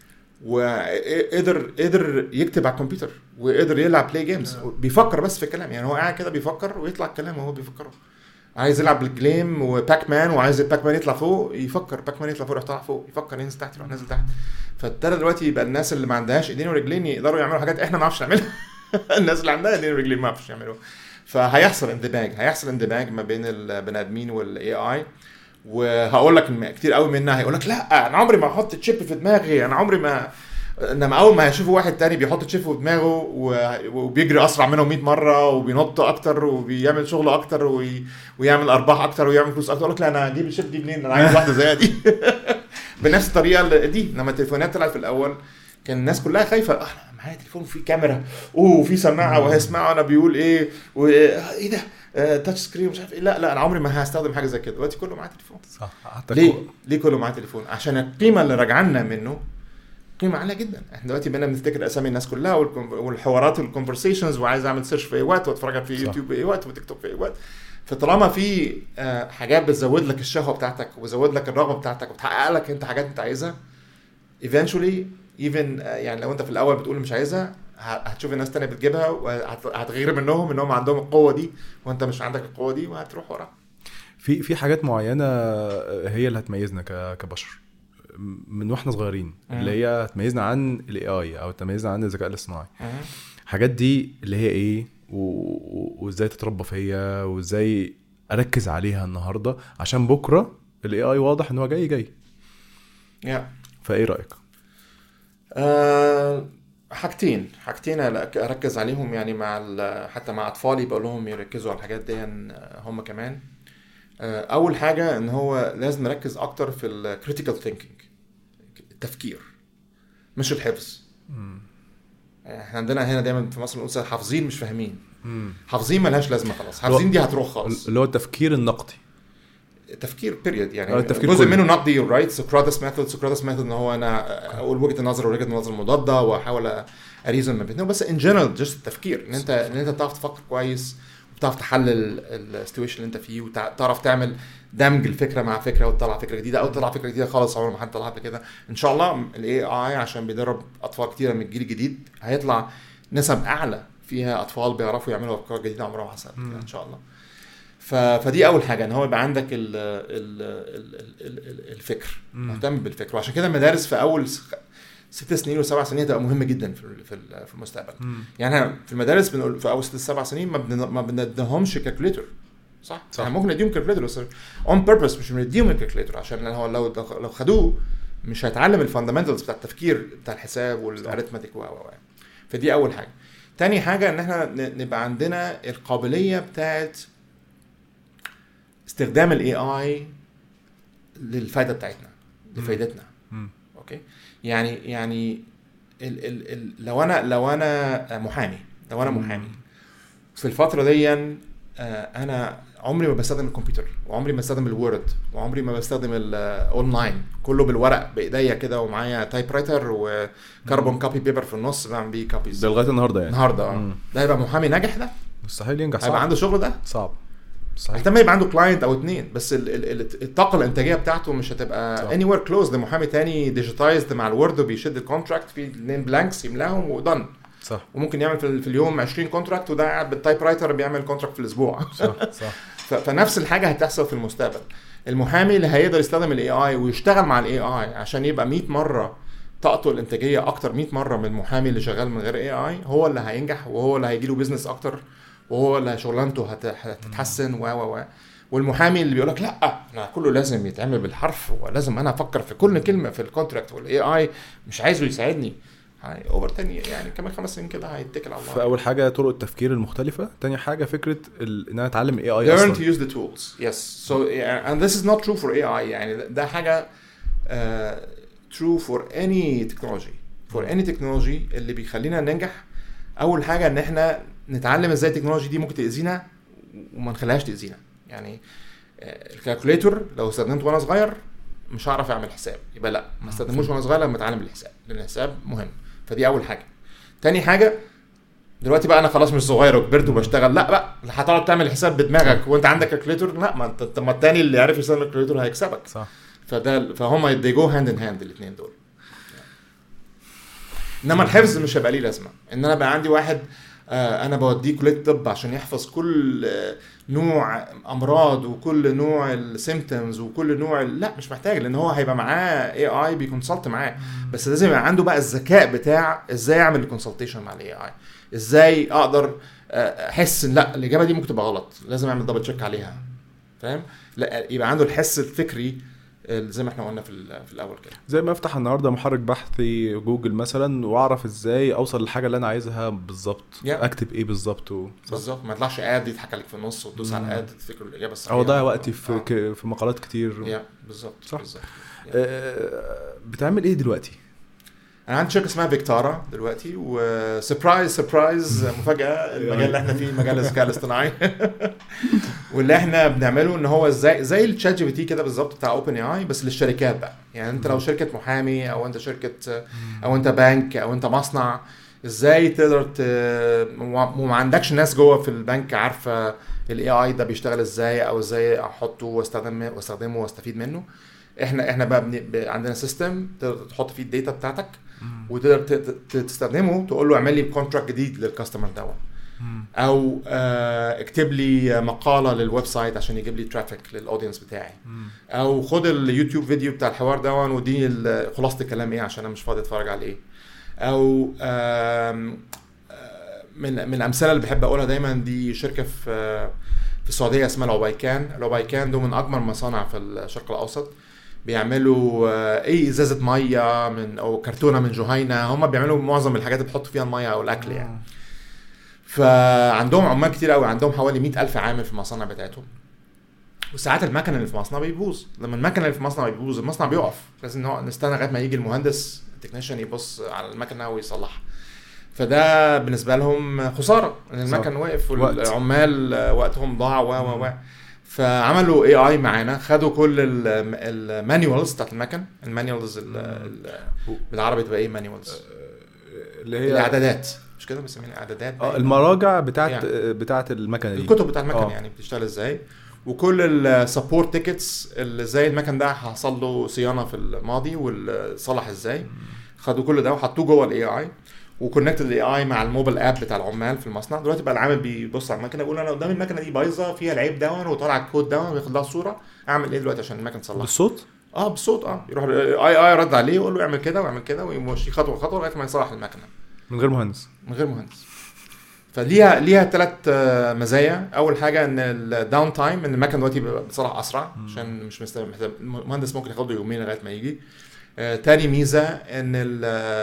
وقدر قدر يكتب على الكمبيوتر وقدر يلعب بلاي جيمز بيفكر بس في الكلام يعني هو قاعد كده بيفكر ويطلع الكلام وهو بيفكره عايز يلعب بالجليم وباك مان وعايز الباك مان يطلع فوق يفكر باك مان يطلع فوق يروح طالع فوق يفكر ينزل تحت يروح نازل تحت فابتدى دلوقتي يبقى الناس اللي ما عندهاش ايدين ورجلين يقدروا يعملوا حاجات احنا ما نعرفش نعملها الناس اللي عندها ايدين ورجلين ما يعرفوش يعملوها فهيحصل اندماج هيحصل اندماج ما بين البني ادمين والاي اي وهقول لك إن كتير قوي منها هيقول لك لا انا عمري ما احط تشيب في دماغي انا عمري ما انما اول ما هيشوفوا واحد تاني بيحط تشيب في دماغه و- وبيجري اسرع منهم 100 مره وبينط اكتر وبيعمل شغل اكتر وي... ويعمل ارباح اكتر ويعمل فلوس اكتر يقول لك لا انا اجيب الشيب دي منين انا عايز واحده زيها دي بنفس الطريقه اللي- دي لما التليفونات طلعت في الاول كان الناس كلها خايفه اه انا معايا تليفون فيه كاميرا اوه وفي سماعه وهيسمعوا انا بيقول ايه وايه ده آه، تاتش سكرين مش عارف ايه لا لا انا عمري ما هستخدم حاجه زي كده دلوقتي كله معاه تليفون صح حتى ليه؟ كو- ليه كله معاه تليفون؟ عشان القيمه اللي راجعنا منه قيمه عاليه جدا، احنا دلوقتي بقينا بنفتكر اسامي الناس كلها والكم- والحوارات والكونفرسيشنز وعايز اعمل سيرش في اي وقت واتفرج في صح. يوتيوب في اي وقت وتيك توك في اي وقت فطالما في آه، حاجات بتزود لك الشهوه بتاعتك وبتزود لك الرغبه بتاعتك وبتحقق لك انت حاجات انت عايزها eventually even آه، يعني لو انت في الاول بتقول مش عايزها ه- هتشوف الناس تانية بتجيبها وهتغير منهم انهم عندهم القوه دي وانت مش عندك القوه دي وهتروح وراها في في حاجات معينه هي اللي هتميزنا ك- كبشر من واحنا صغيرين مم. اللي هي هتميزنا عن الاي اي او تميزنا عن الذكاء الاصطناعي الحاجات دي اللي هي ايه و- و- وازاي تتربى فيا وازاي اركز عليها النهارده عشان بكره الاي اي واضح ان هو جاي جاي yeah. فايه رايك أه حاجتين حاجتين ألا- اركز عليهم يعني مع ال- حتى مع اطفالي بقول لهم يركزوا على الحاجات دي آه، هم كمان أه اول حاجه ان هو لازم نركز اكتر في الكريتيكال ثينكينج التفكير مش الحفظ احنا عندنا هنا دايما في مصر نقول حافظين مش فاهمين حافظين ملهاش لازمه خلاص حافظين دي هتروح خالص اللي هو التفكير النقدي تفكير بيريد يعني آه، التفكير جزء كله. منه نقدي رايت سقراطس ميثود سقراطس ميثود ان هو انا اقول وجهه النظر ووجهه النظر المضاده واحاول اريزن ما بينهم بس ان جنرال جست التفكير ان انت ان انت تعرف تفكر كويس وبتعرف تحلل السيتويشن اللي انت فيه وتعرف تعمل دمج الفكره مع فكره وتطلع فكره جديده او تطلع فكره جديده خالص عمر ما حد طلعها قبل كده ان شاء الله الاي اي عشان بيدرب اطفال كتيره من الجيل الجديد هيطلع نسب اعلى فيها اطفال بيعرفوا يعملوا افكار جديده عمرها ما حصلت كده ان شاء الله ف... فدي اول حاجه ان هو يبقى عندك ال... ال... ال... ال... ال... الفكر مهتم بالفكر وعشان كده المدارس في اول س... ست سنين وسبع سنين هتبقى مهمه جدا في ال- في ال- في المستقبل يعني احنا في المدارس بنقول في اول ست سبع سنين ما بن... ما بنديهمش كالكوليتر صح؟ صح. احنا ممكن نديهم كالكوليتر بس اون بيربس مش بنديهم الكالكوليتر عشان هو لو لو خدوه مش هيتعلم الفاندامنتالز بتاع التفكير بتاع الحساب والاريثماتيك و و و فدي اول حاجه تاني حاجه ان احنا ن- نبقى عندنا القابليه بتاعت استخدام الاي اي للفائده بتاعتنا لفائدتنا مم. اوكي يعني يعني ال ال ال لو انا لو انا محامي لو انا محامي في الفتره دي آه، انا عمري ما بستخدم الكمبيوتر وعمري ما بستخدم الوورد وعمري ما بستخدم الاونلاين كله بالورق بايديا كده ومعايا تايب رايتر وكربون كوبي بيبر في النص بعمل بيه كوبيز ده لغايه النهارده يعني النهارده اه مم. ده هيبقى محامي ناجح ده مستحيل ينجح هيبقى صعب عنده شغل ده صعب مستحيل احتمال يبقى عنده كلاينت او اتنين بس ال ال ال الطاقه الانتاجيه بتاعته مش صح. هتبقى اني وير كلوز لمحامي تاني ديجيتايزد مع الوورد وبيشد الكونتراكت في اتنين بلانكس يملاهم ودن صح وممكن يعمل في, ال- في اليوم 20 كونتراكت وده قاعد بالتايب رايتر بيعمل كونتراكت في الاسبوع صح صح ف- فنفس الحاجه هتحصل في المستقبل المحامي اللي هيقدر يستخدم الاي اي ويشتغل مع الاي اي عشان يبقى 100 مره طاقته الانتاجيه اكتر 100 مره من المحامي اللي شغال من غير اي اي هو اللي هينجح وهو اللي هيجي له بزنس اكتر وهو اللي شغلانته هت- هتتحسن و و و والمحامي اللي بيقول لك لا انا كله لازم يتعمل بالحرف ولازم انا افكر في كل كلمه في الكونتراكت والاي اي مش عايزه يساعدني اوفر تاني يعني كمان خمس سنين كده هيتكل على الله فاول حاجه طرق التفكير المختلفه تاني حاجه فكره ال- ان انا اتعلم اي اي learn to اصلا use the tools yes so yeah, and this is not true for AI يعني ده- ده حاجة uh, true for any technology for any technology اللي بيخلينا ننجح أول حاجة إن إحنا نتعلم إزاي التكنولوجي دي ممكن تأذينا وما نخليهاش تأذينا يعني آه، الكالكوليتور لو استخدمته وأنا صغير مش هعرف أعمل حساب يبقى لا ما استخدموش وأنا صغير لما أتعلم الحساب لأن الحساب مهم فدي أول حاجة تاني حاجة دلوقتي بقى انا خلاص مش صغير وكبرت وبشتغل لا بقى هتقعد تعمل حساب بدماغك وانت عندك كالكوليتور لا ما انت طب ما التاني اللي عارف يستخدم الكالكوليتور هيكسبك صح فده فهم they go hand in hand الاثنين دول انما الحفظ مش هيبقى ليه لازمه ان انا بقى عندي واحد آه، انا بوديه كليه طب عشان يحفظ كل آه، نوع امراض وكل نوع السيمتومز وكل نوع ال- لا مش محتاج لان هو هيبقى معاه اي اي بيكونسلت معاه بس لازم يبقى عنده بقى الذكاء بتاع ازاي اعمل الكونسلتيشن مع الاي اي ازاي اقدر آه، احس ان لا الاجابه دي ممكن تبقى غلط لازم اعمل دبل تشيك عليها فاهم لا يبقى عنده الحس الفكري آه، زي ما احنا قلنا في ال- في الاول كده زي ما افتح النهارده محرك بحثي جوجل مثلا واعرف ازاي اوصل للحاجه اللي انا عايزها بالظبط Yeah. اكتب ايه بالظبط و... بالظبط ما يطلعش اد يضحك عليك في النص وتدوس على مم. اد تفتكر الاجابه الصحيحه او اضيع وقتي في آه. ك... في مقالات كتير يا بالظبط صح. بالظبط آه، بتعمل ايه دلوقتي انا عندي شركه اسمها فيكتارا دلوقتي وسربرايز سربرايز مفاجاه المجال اللي احنا فيه مجال الذكاء الاصطناعي واللي احنا بنعمله ان هو زي زي الشات جي بي تي كده بالظبط بتاع اوبن اي اي بس للشركات بقى يعني انت لو شركه محامي او انت شركه او انت بنك او انت مصنع ازاي تقدر ت... وما عندكش ناس جوه في البنك عارفه الاي اي ده بيشتغل ازاي او ازاي احطه واستخدمه واستخدمه واستفيد منه احنا احنا بقى بن... ب... عندنا سيستم تقدر تحط فيه الداتا بتاعتك وتقدر ت- ت- تستخدمه تقول له اعمل لي كونتراكت جديد للكاستمر دوت او آه، اكتب لي مقاله للويب سايت عشان يجيب لي ترافيك للاودينس بتاعي او خد اليوتيوب فيديو بتاع الحوار دون واديني ال- خلاصه الكلام ايه عشان انا مش فاضي اتفرج عليه او آم، آه، من من الامثله اللي بحب اقولها دايما دي شركه في آه، في السعوديه اسمها العبيكان العبيكان دول من اكبر مصانع في الشرق الاوسط بيعملوا آه، اي ازازه ميه من او كرتونه من جهينه هم بيعملوا معظم الحاجات اللي بيحطوا فيها الميه او الاكل يعني فعندهم عمال كتير قوي عندهم حوالي 100 ألف عامل في المصانع بتاعتهم وساعات المكن اللي في المصنع بيبوظ لما المكن اللي في المصنع بيبوظ المصنع بيقف لازم نوع- نستنى لغايه ما يجي المهندس التكنيشن يبص على المكنه ويصلحها فده بالنسبه لهم خساره ان صح. المكن واقف وقت. والعمال آه، وقتهم ضاع و و و فعملوا اي اي معانا خدوا كل المانيوالز بتاعت المكن المانيوالز ال- ال- بالعربي تبقى ايه مانيوالز اللي هي الاعدادات مش كده بنسميها اعدادات اه المراجع بتاعت يعني. بتاعت المكنه دي الكتب بتاع المكن آه. يعني بتشتغل ازاي وكل السبورت تيكتس اللي زي المكن ده حصل له صيانه في الماضي وصلح ازاي خدوا كل ده وحطوه جوه الاي اي وكونكت الاي اي مع الموبايل اب بتاع العمال في المصنع دلوقتي بقى العامل بيبص على المكنه يقول انا قدام المكنه دي بايظه فيها العيب دون وطالع الكود دون وياخد لها صوره اعمل ايه دلوقتي عشان المكنه تصلح بالصوت اه بالصوت اه يروح الاي اي رد عليه يقول له اعمل كده واعمل كده ويمشي خطوه خطوه لغايه ما يصلح المكنه من غير مهندس من غير مهندس فليها ليها ثلاث مزايا اول حاجه ان الداون تايم ان المكن دلوقتي بيبقى بصراحه اسرع عشان مش مست- محتاج المهندس ممكن ياخد له يومين لغايه ما يجي آه، تاني ميزه ان ال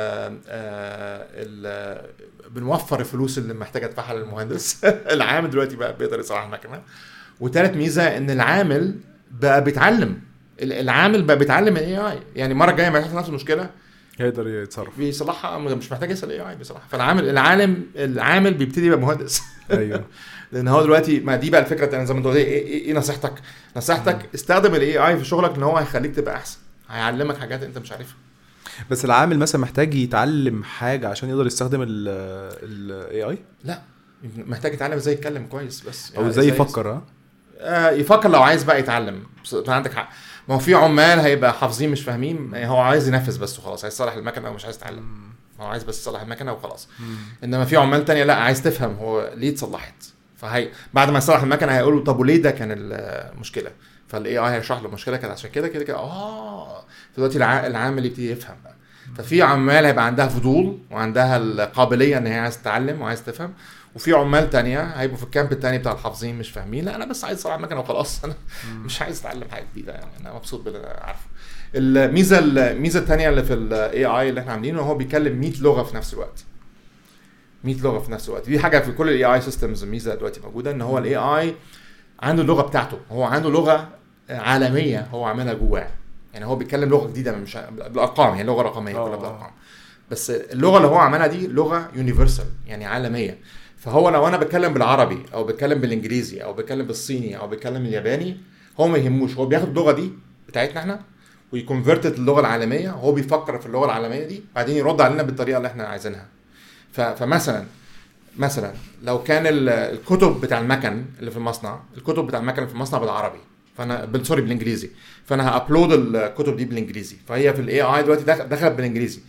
ال بنوفر الفلوس اللي محتاج ادفعها للمهندس العامل دلوقتي بقى بيقدر يصلح المكنه وتالت ميزه ان العامل بقى بيتعلم ال- العامل بقى بيتعلم الاي اي يعني المره الجايه ما يحصل نفس المشكله يقدر يتصرف بيصلحها مش محتاج يسال اي اي بيصلحها فالعامل العالم العامل بيبتدي يبقى مهندس ايوه لان هو دلوقتي ما دي بقى الفكره انا زي ما انت قلت ايه, إيه, ايه نصيحتك؟ نصيحتك استخدم الاي اي في شغلك ان هو هيخليك تبقى احسن هيعلمك حاجات انت مش عارفها بس العامل مثلا محتاج يتعلم حاجه عشان يقدر يستخدم الاي اي لا محتاج يتعلم ازاي يتكلم كويس بس او ازاي يفكر ها آه يفكر لو عايز بقى يتعلم بس انت عندك حق ما هو في عمال هيبقى حافظين مش فاهمين يعني هو عايز ينفذ بس وخلاص عايز يصلح المكنه او مش عايز يتعلم هو عايز بس يصلح المكنه وخلاص انما في عمال تانية لا عايز تفهم هو ليه اتصلحت فهي بعد ما يصلح المكنه هيقول له طب وليه ده كان المشكله فالاي اي هيشرح له المشكله كانت عشان كده كده كده اه فدلوقتي الع- العامل يبتدي يفهم بقى ففي عمال هيبقى عندها فضول وعندها القابليه ان هي عايز تتعلم وعايز تفهم وفي عمال تانية هيبقوا في الكامب التاني بتاع الحافظين مش فاهمين لا انا بس عايز اصلح المكنه وخلاص انا مش عايز اتعلم حاجه جديده يعني انا مبسوط باللي انا عارفه الميزه الميزه الثانيه اللي في الاي اي اللي احنا عاملينه هو بيتكلم 100 لغه في نفس الوقت 100 لغه في نفس الوقت دي حاجه في كل الاي اي سيستمز ميزه دلوقتي موجوده ان هو الاي اي عنده اللغه بتاعته هو عنده لغه عالميه هو عاملها جواه يعني هو بيتكلم لغه جديده مش بالارقام يعني لغه رقميه آه. كلها بالارقام بس اللغه اللي هو عملها دي لغه يونيفرسال يعني عالميه فهو لو انا بتكلم بالعربي او بتكلم بالانجليزي او بتكلم بالصيني او بتكلم الياباني هو ما يهموش هو بياخد اللغه دي بتاعتنا احنا ويكونفرتت اللغه العالميه هو بيفكر في اللغه العالميه دي بعدين يرد علينا بالطريقه اللي احنا عايزينها ف- فمثلا مثلا لو كان ال- الكتب بتاع المكن اللي في المصنع الكتب بتاع المكن اللي في المصنع بالعربي فانا بال- سوري بالانجليزي فانا هابلود الكتب دي بالانجليزي فهي في الاي اي دلوقتي دخ- دخلت بالانجليزي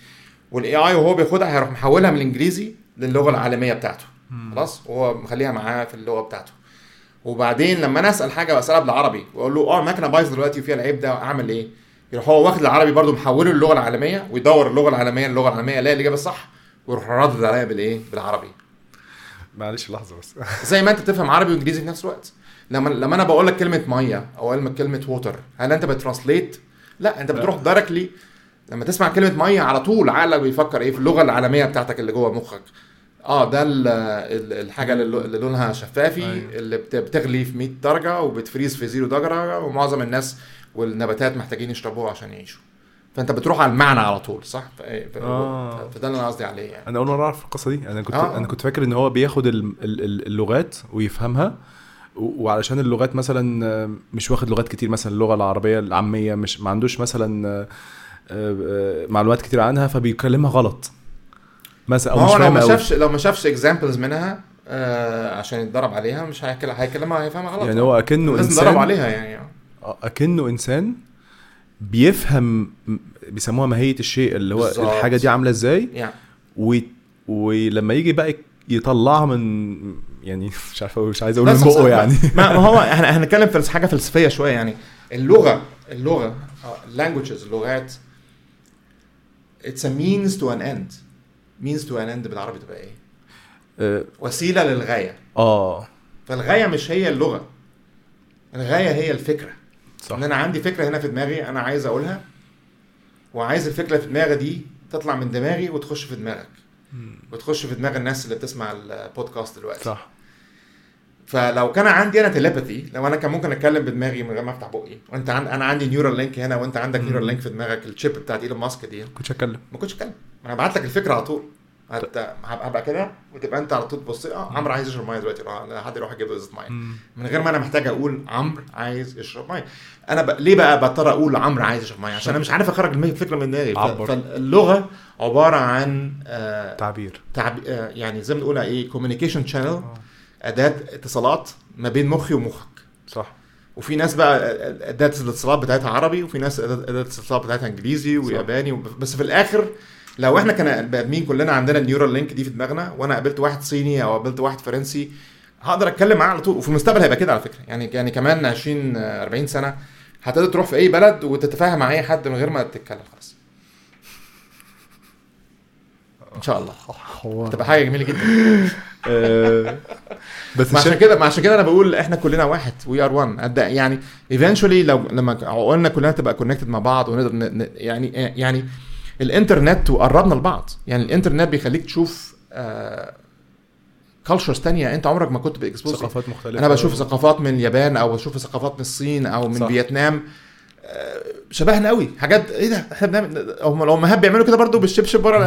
والاي اي وهو بياخدها هيروح محولها من الانجليزي للغه العالميه بتاعته خلاص وهو مخليها معاه في اللغه بتاعته وبعدين لما انا اسال حاجه بسالها بالعربي واقول له اه المكنه بايظه دلوقتي وفيها العيب ده اعمل ايه؟ يروح هو واخد العربي برضه محوله للغه العالميه ويدور اللغه العالميه للغه العالميه يلاقي الاجابه الصح ويروح رادد عليا بالايه؟ بالعربي معلش لحظه بس زي ما انت تفهم عربي وانجليزي في نفس الوقت لما لما انا بقول لك كلمه ميه او كلمه كلمه ووتر هل انت بترانسليت لا انت بتروح دايركتلي لما تسمع كلمه ميه على طول عقلك بيفكر ايه في اللغه العالميه بتاعتك اللي جوه مخك اه ده ال- ال- الحاجه اللي اللي لونها شفافي أيوة. اللي بت- بتغلي في 100 درجه وبتفريز في 0 درجه ومعظم الناس والنباتات محتاجين يشربوها عشان يعيشوا فانت بتروح على المعنى على طول صح ف- ف- آه. فده اللي انا قصدي عليه يعني انا اول مره اعرف القصه دي انا كنت آه. آه. انا كنت فاكر ان هو بياخد ال- ال- ال- اللغات ويفهمها و- وعلشان اللغات مثلا آه، مش واخد لغات كتير مثلا اللغه العربيه العاميه مش ما عندوش مثلا آه، آه، معلومات كتير عنها فبيكلمها غلط مثلا او ما مش هو لو فاهم ما قوي شافش لو ما شافش اكزامبلز منها آه عشان يتدرب عليها مش هيكلم هيكلمها هيفهمها غلط يعني هو اكنه لازم انسان ندرب عليها يعني آه، اكنه انسان بيفهم م- بيسموها ماهيه الشيء اللي هو بالظبط. الحاجه دي عامله ازاي يعني وي... ولما يجي بقى يطلعها من يعني مش عارف أقول- مش عايز اقول لا، من صح، صح. بقه يعني ما ما هو احنا هنتكلم في حاجه فلسفيه شويه يعني اللغه اللغه اللانجوجز اللغات it's a means to an end means to an end بالعربي تبقى ايه؟ اه وسيله للغايه آه، فالغايه مش هي اللغه الغايه هي الفكره صح ان انا عندي فكره هنا في دماغي انا عايز اقولها وعايز الفكره في دماغي دي تطلع من دماغي وتخش في دماغك وتخش في دماغ الناس اللي بتسمع البودكاست دلوقتي صح فلو كان عندي انا تليباثي لو انا كان ممكن اتكلم بدماغي من غير ما افتح بقي وانت عن... انا عندي نيورال لينك هنا وانت عندك مم. نيورال لينك في دماغك الشيب بتاعت ايلون ماسك دي كنتش اتكلم ما كنتش اتكلم انا هبعت لك الفكره على طول هت... هبقى هبقى كده وتبقى انت على طول تبص اه عمرو عايز يشرب ميه دلوقتي روح- حد يروح يجيب له ازازه ميه من غير ما انا محتاج اقول عمرو عايز يشرب ميه انا ب... ليه بقى بضطر اقول عمرو عايز يشرب ميه عشان انا مش عارف اخرج الم- الفكره من دماغي ف... عبر. فاللغه عباره عن آه... تعبير تعب... آه يعني زي ما بنقولها ايه كوميونيكيشن شانل اداه اتصالات ما بين مخي ومخك صح وفي ناس بقى اداه الاتصالات بتاعتها عربي وفي ناس اداه أداة الاتصالات بتاعتها انجليزي وياباني وب- بس في الاخر لو احنا كان بني ادمين كلنا عندنا النيورال لينك دي في دماغنا وانا قابلت واحد صيني او قابلت واحد فرنسي هقدر اتكلم معاه على طول وفي المستقبل هيبقى كده على فكره يعني يعني كمان 20 آه، 40 سنه هتقدر تروح في اي بلد وتتفاهم مع اي حد من غير ما تتكلم خلاص ان شاء الله هو تبقى حاجه جميله جدا آه، بس ما عشان شايف كده ما عشان كده انا بقول احنا كلنا واحد وي ار وان يعني ايفينشولي لو لما عقولنا كلنا تبقى كونكتد مع بعض ونقدر ن- ن- يعني يعني الانترنت وقربنا لبعض يعني الانترنت بيخليك تشوف كالتشرز تانية انت عمرك ما كنت باكسبوز ثقافات مختلفه انا بشوف ثقافات من اليابان او بشوف ثقافات من الصين او من صح. فيتنام آه، شبهنا قوي حاجات ايه ده احنا بنعمل هم الامهات بيعملوا كده برضو بالشبشب ورا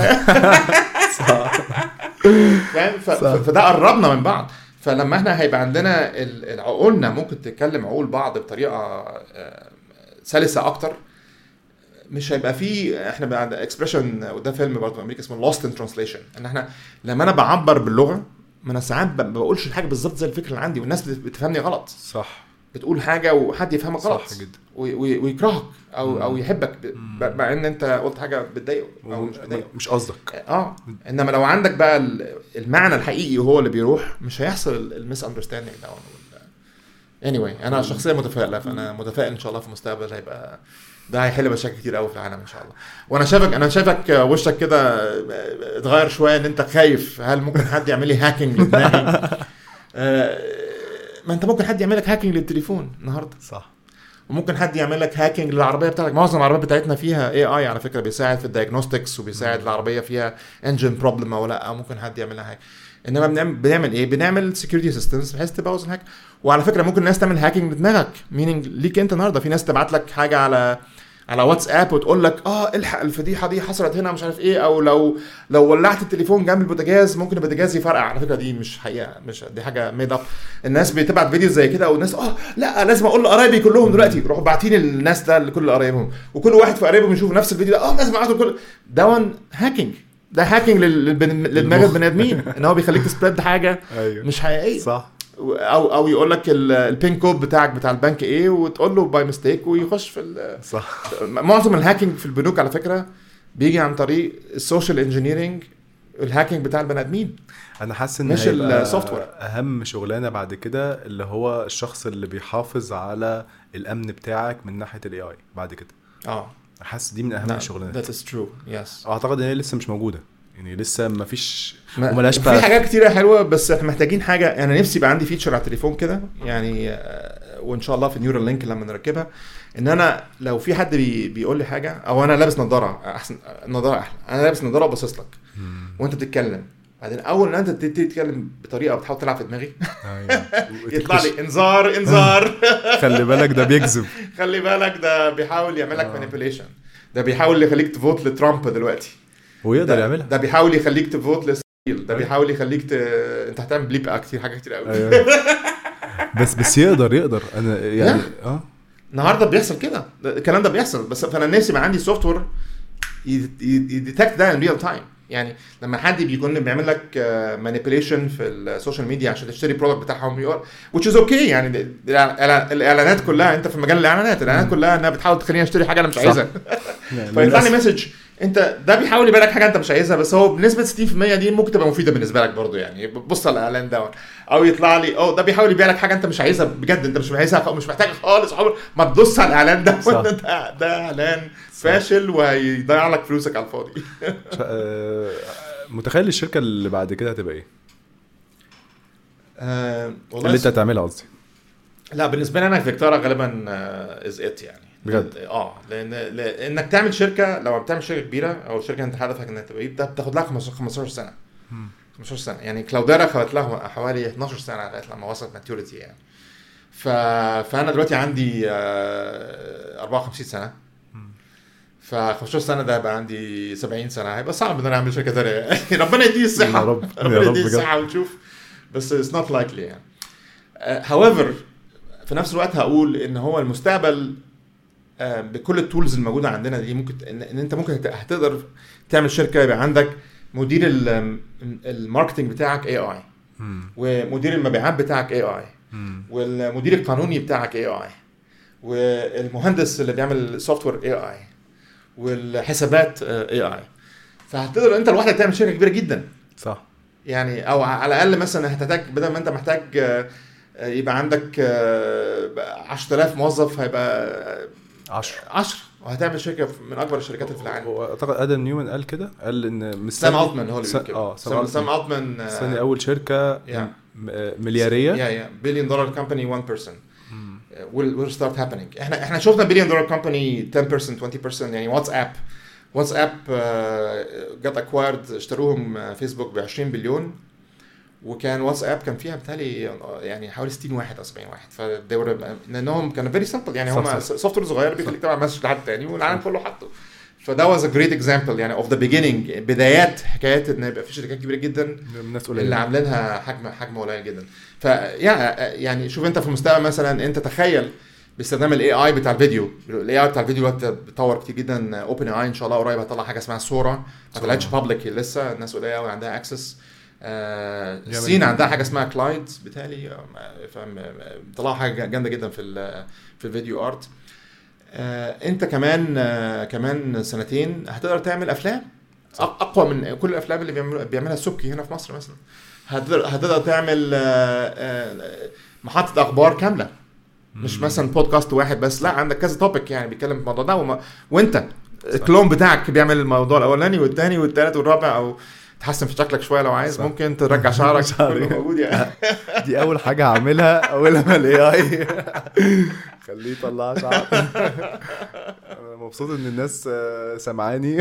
فاهم ف- صح. ف- فده قربنا من بعض فلما احنا هيبقى عندنا ال- ال- عقولنا ممكن تتكلم عقول بعض بطريقه آه، سلسه اكتر مش هيبقى فيه احنا بقى عندنا اكسبريشن وده فيلم برضه امريكا اسمه لوست ان ترانسليشن ان احنا لما انا بعبر باللغه ما انا ساعات ب- ما بقولش الحاجه بالظبط زي الفكره اللي عندي والناس بت- بتفهمني غلط صح بتقول حاجه وحد يفهمك غلط صح جدا وي- وي- ويكرهك او مم. او يحبك ب- ب- مع ان انت قلت حاجه بتضايقه او مش بتضايقه مش قصدك اه انما لو عندك بقى ال- المعنى الحقيقي هو اللي بيروح مش هيحصل الميس اندرستاندينج ده اني anyway انا شخصيا متفائله فانا متفائل ان شاء الله في المستقبل هيبقى ده هيحل مشاكل كتير قوي في العالم ان شاء الله وانا شايفك انا شايفك وشك كده اتغير شويه ان انت خايف هل ممكن حد يعمل لي هاكينج لدماغي آه، ما انت ممكن حد يعمل لك هاكينج للتليفون النهارده صح وممكن حد يعمل لك هاكينج للعربيه بتاعتك معظم العربيات بتاعتنا فيها اي اي على فكره بيساعد في الدايجنوستكس وبيساعد العربيه فيها انجن بروبلم او لا ممكن حد يعملها هاك انما بنعمل بنعمل ايه بنعمل سكيورتي سيستمز بحيث تبوظ الهاك وعلى فكره ممكن الناس تعمل هاكينج لدماغك مينينج ليك انت النهارده في ناس تبعت لك حاجه على على واتساب وتقول لك اه الحق الفضيحه دي حصلت هنا مش عارف ايه او لو لو ولعت التليفون جنب البوتاجاز ممكن البوتاجاز يفرقع على فكره دي مش حقيقه مش دي حاجه ميد اب الناس بتبعت فيديو زي كده والناس اه لا لازم اقول لقرايبي كلهم دلوقتي يروحوا باعتين الناس ده لكل قرايبهم وكل واحد في قرايبهم يشوف نفس الفيديو ده اه لازم ابعته كل ده هاكينج ده هاكينج لدماغ للمخ. البني ادمين ان هو بيخليك تسبريد حاجه ايوه مش حقيقيه صح او او يقول لك ال- البين كود بتاعك بتاع البنك ايه وتقول له باي ميستيك ويخش في ال- صح معظم الهاكينج في البنوك على فكره بيجي عن طريق السوشيال انجينيرنج الهاكينج بتاع البني ادمين انا حاسس ان مش هيبقى السوفت وير. اهم شغلانه بعد كده اللي هو الشخص اللي بيحافظ على الامن بتاعك من ناحيه الاي اي بعد كده اه حاسس دي من اهم الشغلانات ذات از ترو يس اعتقد ان هي لسه مش موجوده يعني لسه ما فيش ما- وملهاش في بقى حاجات كتيرة حلوة بس احنا محتاجين حاجة انا نفسي يبقى عندي فيتشر على التليفون كده يعني آه، وان شاء الله في نيورال لينك لما نركبها ان انا لو في حد بي بيقول لي حاجة او انا لابس نظارة احسن نظارة احلى انا لابس نظارة وباصص لك مم. وانت بتتكلم بعدين اول ما انت تبتدي تتكلم بطريقة بتحاول تلعب في دماغي أيوة. يطلع لي انذار انذار خلي بالك ده بيكذب خلي بالك ده بيحاول يعمل لك آه. مانيبيوليشن ده بيحاول يخليك تفوت لترامب دلوقتي ويقدر ده- يعملها ده بيحاول يخليك تفوت لاسرائيل ده أيوة. بيحاول يخليك ت... انت هتعمل بليب بقى كتير حاجات كتير قوي أيوة. بس بس يقدر يقدر انا يعني اه النهارده بيحصل كده ده- الكلام ده بيحصل بس فانا نفسي يبقى عندي سوفت وير يديتكت ده ان ريال تايم يعني لما حد بيكون بيعمل لك مانيبيوليشن في السوشيال ميديا عشان تشتري برودكت بتاعهم يقول which is okay يعني ده- ده الإعلان- الاعلانات كلها انت في مجال الاعلانات الاعلانات كلها انها بتحاول تخليني اشتري حاجه انا مش صح. عايزها يعني فيطلع لي للأسف. مسج انت ده بيحاول يبيع لك حاجه انت مش عايزها بس هو بنسبه 60% دي ممكن تبقى مفيده بالنسبه لك برضو يعني بص على الاعلان ده او يطلع لي اه ده بيحاول يبيع لك حاجه انت مش عايزها بجد انت مش عايزها مش محتاجها خالص عمر ما تبص على الاعلان ده صح. ده ده اعلان فاشل وهيضيع لك فلوسك على الفاضي ش- آه، متخيل الشركه اللي بعد كده هتبقى ايه؟ آه اللي انت هتعملها قصدي لا بالنسبه لي انا فيكتورا غالبا از ات يعني بجد؟ اه لان لانك تعمل شركه لو بتعمل شركه كبيره او شركه انت هدفك انها تبقى كبيرة، بتاخد لها 15 15 سنه 15 سنه يعني كلاوديرا خدت لها حوالي 12 سنه لغايه لما وصلت ماتيوريتي يعني ف... فانا دلوقتي عندي آه، 54 سنه ف 15 سنه ده هيبقى عندي 70 سنه هيبقى صعب ان انا اعمل شركه ثانيه يعني ربنا يديه الصحه يا رب، يا ربنا رب يديه بجد. الصحه ونشوف بس اتس نوت لايكلي يعني هاويفر في نفس الوقت هقول ان هو المستقبل آه، بكل التولز الموجوده عندنا دي ممكن ان, إن انت ممكن هت- هتقدر تعمل شركه يبقى عندك مدير ال- الماركتنج بتاعك اي اي مم. ومدير المبيعات بتاعك اي اي مم. والمدير القانوني بتاعك اي اي والمهندس اللي بيعمل سوفت وير اي اي والحسابات اي اي فهتقدر انت لوحدك تعمل شركه كبيره جدا صح يعني او على الاقل مثلا هتحتاج بدل ما انت محتاج آه، آه، يبقى عندك آه، 10000 موظف هيبقى 10 10 وهتعمل شركه من اكبر الشركات اللي في العالم واعتقد ادم نيومان قال كده قال ان مستني سام التمان هو اللي سا- بيقول كده اه سام سام سام التمان آه، مستني اول شركه Yeah. م- آه، ملياريه يا يا بليون دولار كومباني 1 بيرسون مم. will will start happening احنا احنا شفنا بليون دولار كومباني 10% 20% يعني واتساب واتساب جت اكوايرد اشتروهم آه، فيسبوك ب 20 بليون وكان واتساب كان فيها بتالي يعني حوالي 60 واحد او 70 واحد ف لانهم كانوا فيري سمبل يعني صح، هم صح. سوفت وير صغير بيخليك تبعت مسج لحد تاني والعالم كله حاطه فده واز ا جريت اكزامبل يعني اوف ذا بيجيننج بدايات حكايه ان يبقى في شركات كبيره جدا الناس اللي قليله عاملينها حجم حجم قليل جدا فيا يعني شوف انت في المستقبل مثلا انت تخيل باستخدام الاي اي بتاع الفيديو الاي اي بتاع الفيديو دلوقتي بيتطور كتير جدا اوبن اي ان شاء الله قريب هطلع حاجه اسمها سورا ما سورا. طلعتش بابليك لسه الناس قليله قوي عندها اكسس آه جامد الصين جدا. عندها حاجه اسمها كلايد بالتالي آه، فاهم آه، بيطلعوا حاجه جامده جدا في ال- في الفيديو ارت آه انت كمان آه كمان سنتين هتقدر تعمل افلام أق- اقوى من كل الافلام اللي بيعملوا بيعملها السبكي هنا في مصر مثلا هتقدر هتقدر تعمل آه، آه، محطه اخبار كامله مش مثلا بودكاست واحد بس لا عندك كذا توبيك يعني بيتكلم في الموضوع ده وما وانت الكلون بتاعك بيعمل الموضوع الاولاني والثاني والثالث والرابع او تحسن في شكلك شوية لو عايز صح. ممكن ترجع شعرك شعري. كله موجود يعني دي اول حاجه هعملها اول ما الاي اي خليه يطلع شعر انا مبسوط ان الناس آه، سامعاني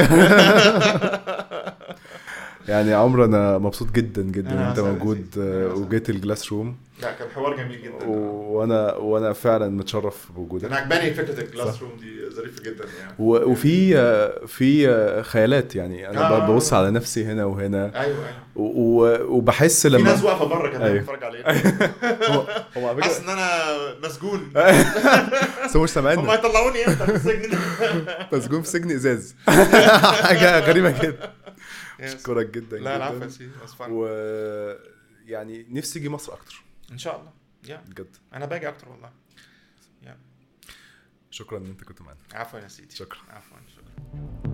يعني يا عمرو انا مبسوط جدا جدا ان أنا انت أسعد موجود نفسي. آه، أنا أسعد. وجيت الجلاس روم لا كان حوار جميل جدا و- وانا وانا فعلا متشرف بوجودك انا عجباني فكره الكلاس صح. روم دي ظريفه جدا يعني و- وفي آه، في آه، خيالات يعني انا آه. ببص على نفسي هنا وهنا ايوه ايوه و- و- وبحس في لما ناس واقفه بره كمان أيوة. بتتفرج علينا هو هو على حاسس فكره ان انا مسجون بس هو مش هم سامعنا هيطلعوني امتى من السجن مسجون في سجن ازاز حاجه غريبه جدا ده اشكرك جدا لا العفو يا جدا سيدي اسف و يعني نفسي اجي مصر اكتر ان شاء الله يا بجد انا باجي اكتر والله شكرا ان انت كنت معانا عفوا يا سيدي شكرا عفوا شكرا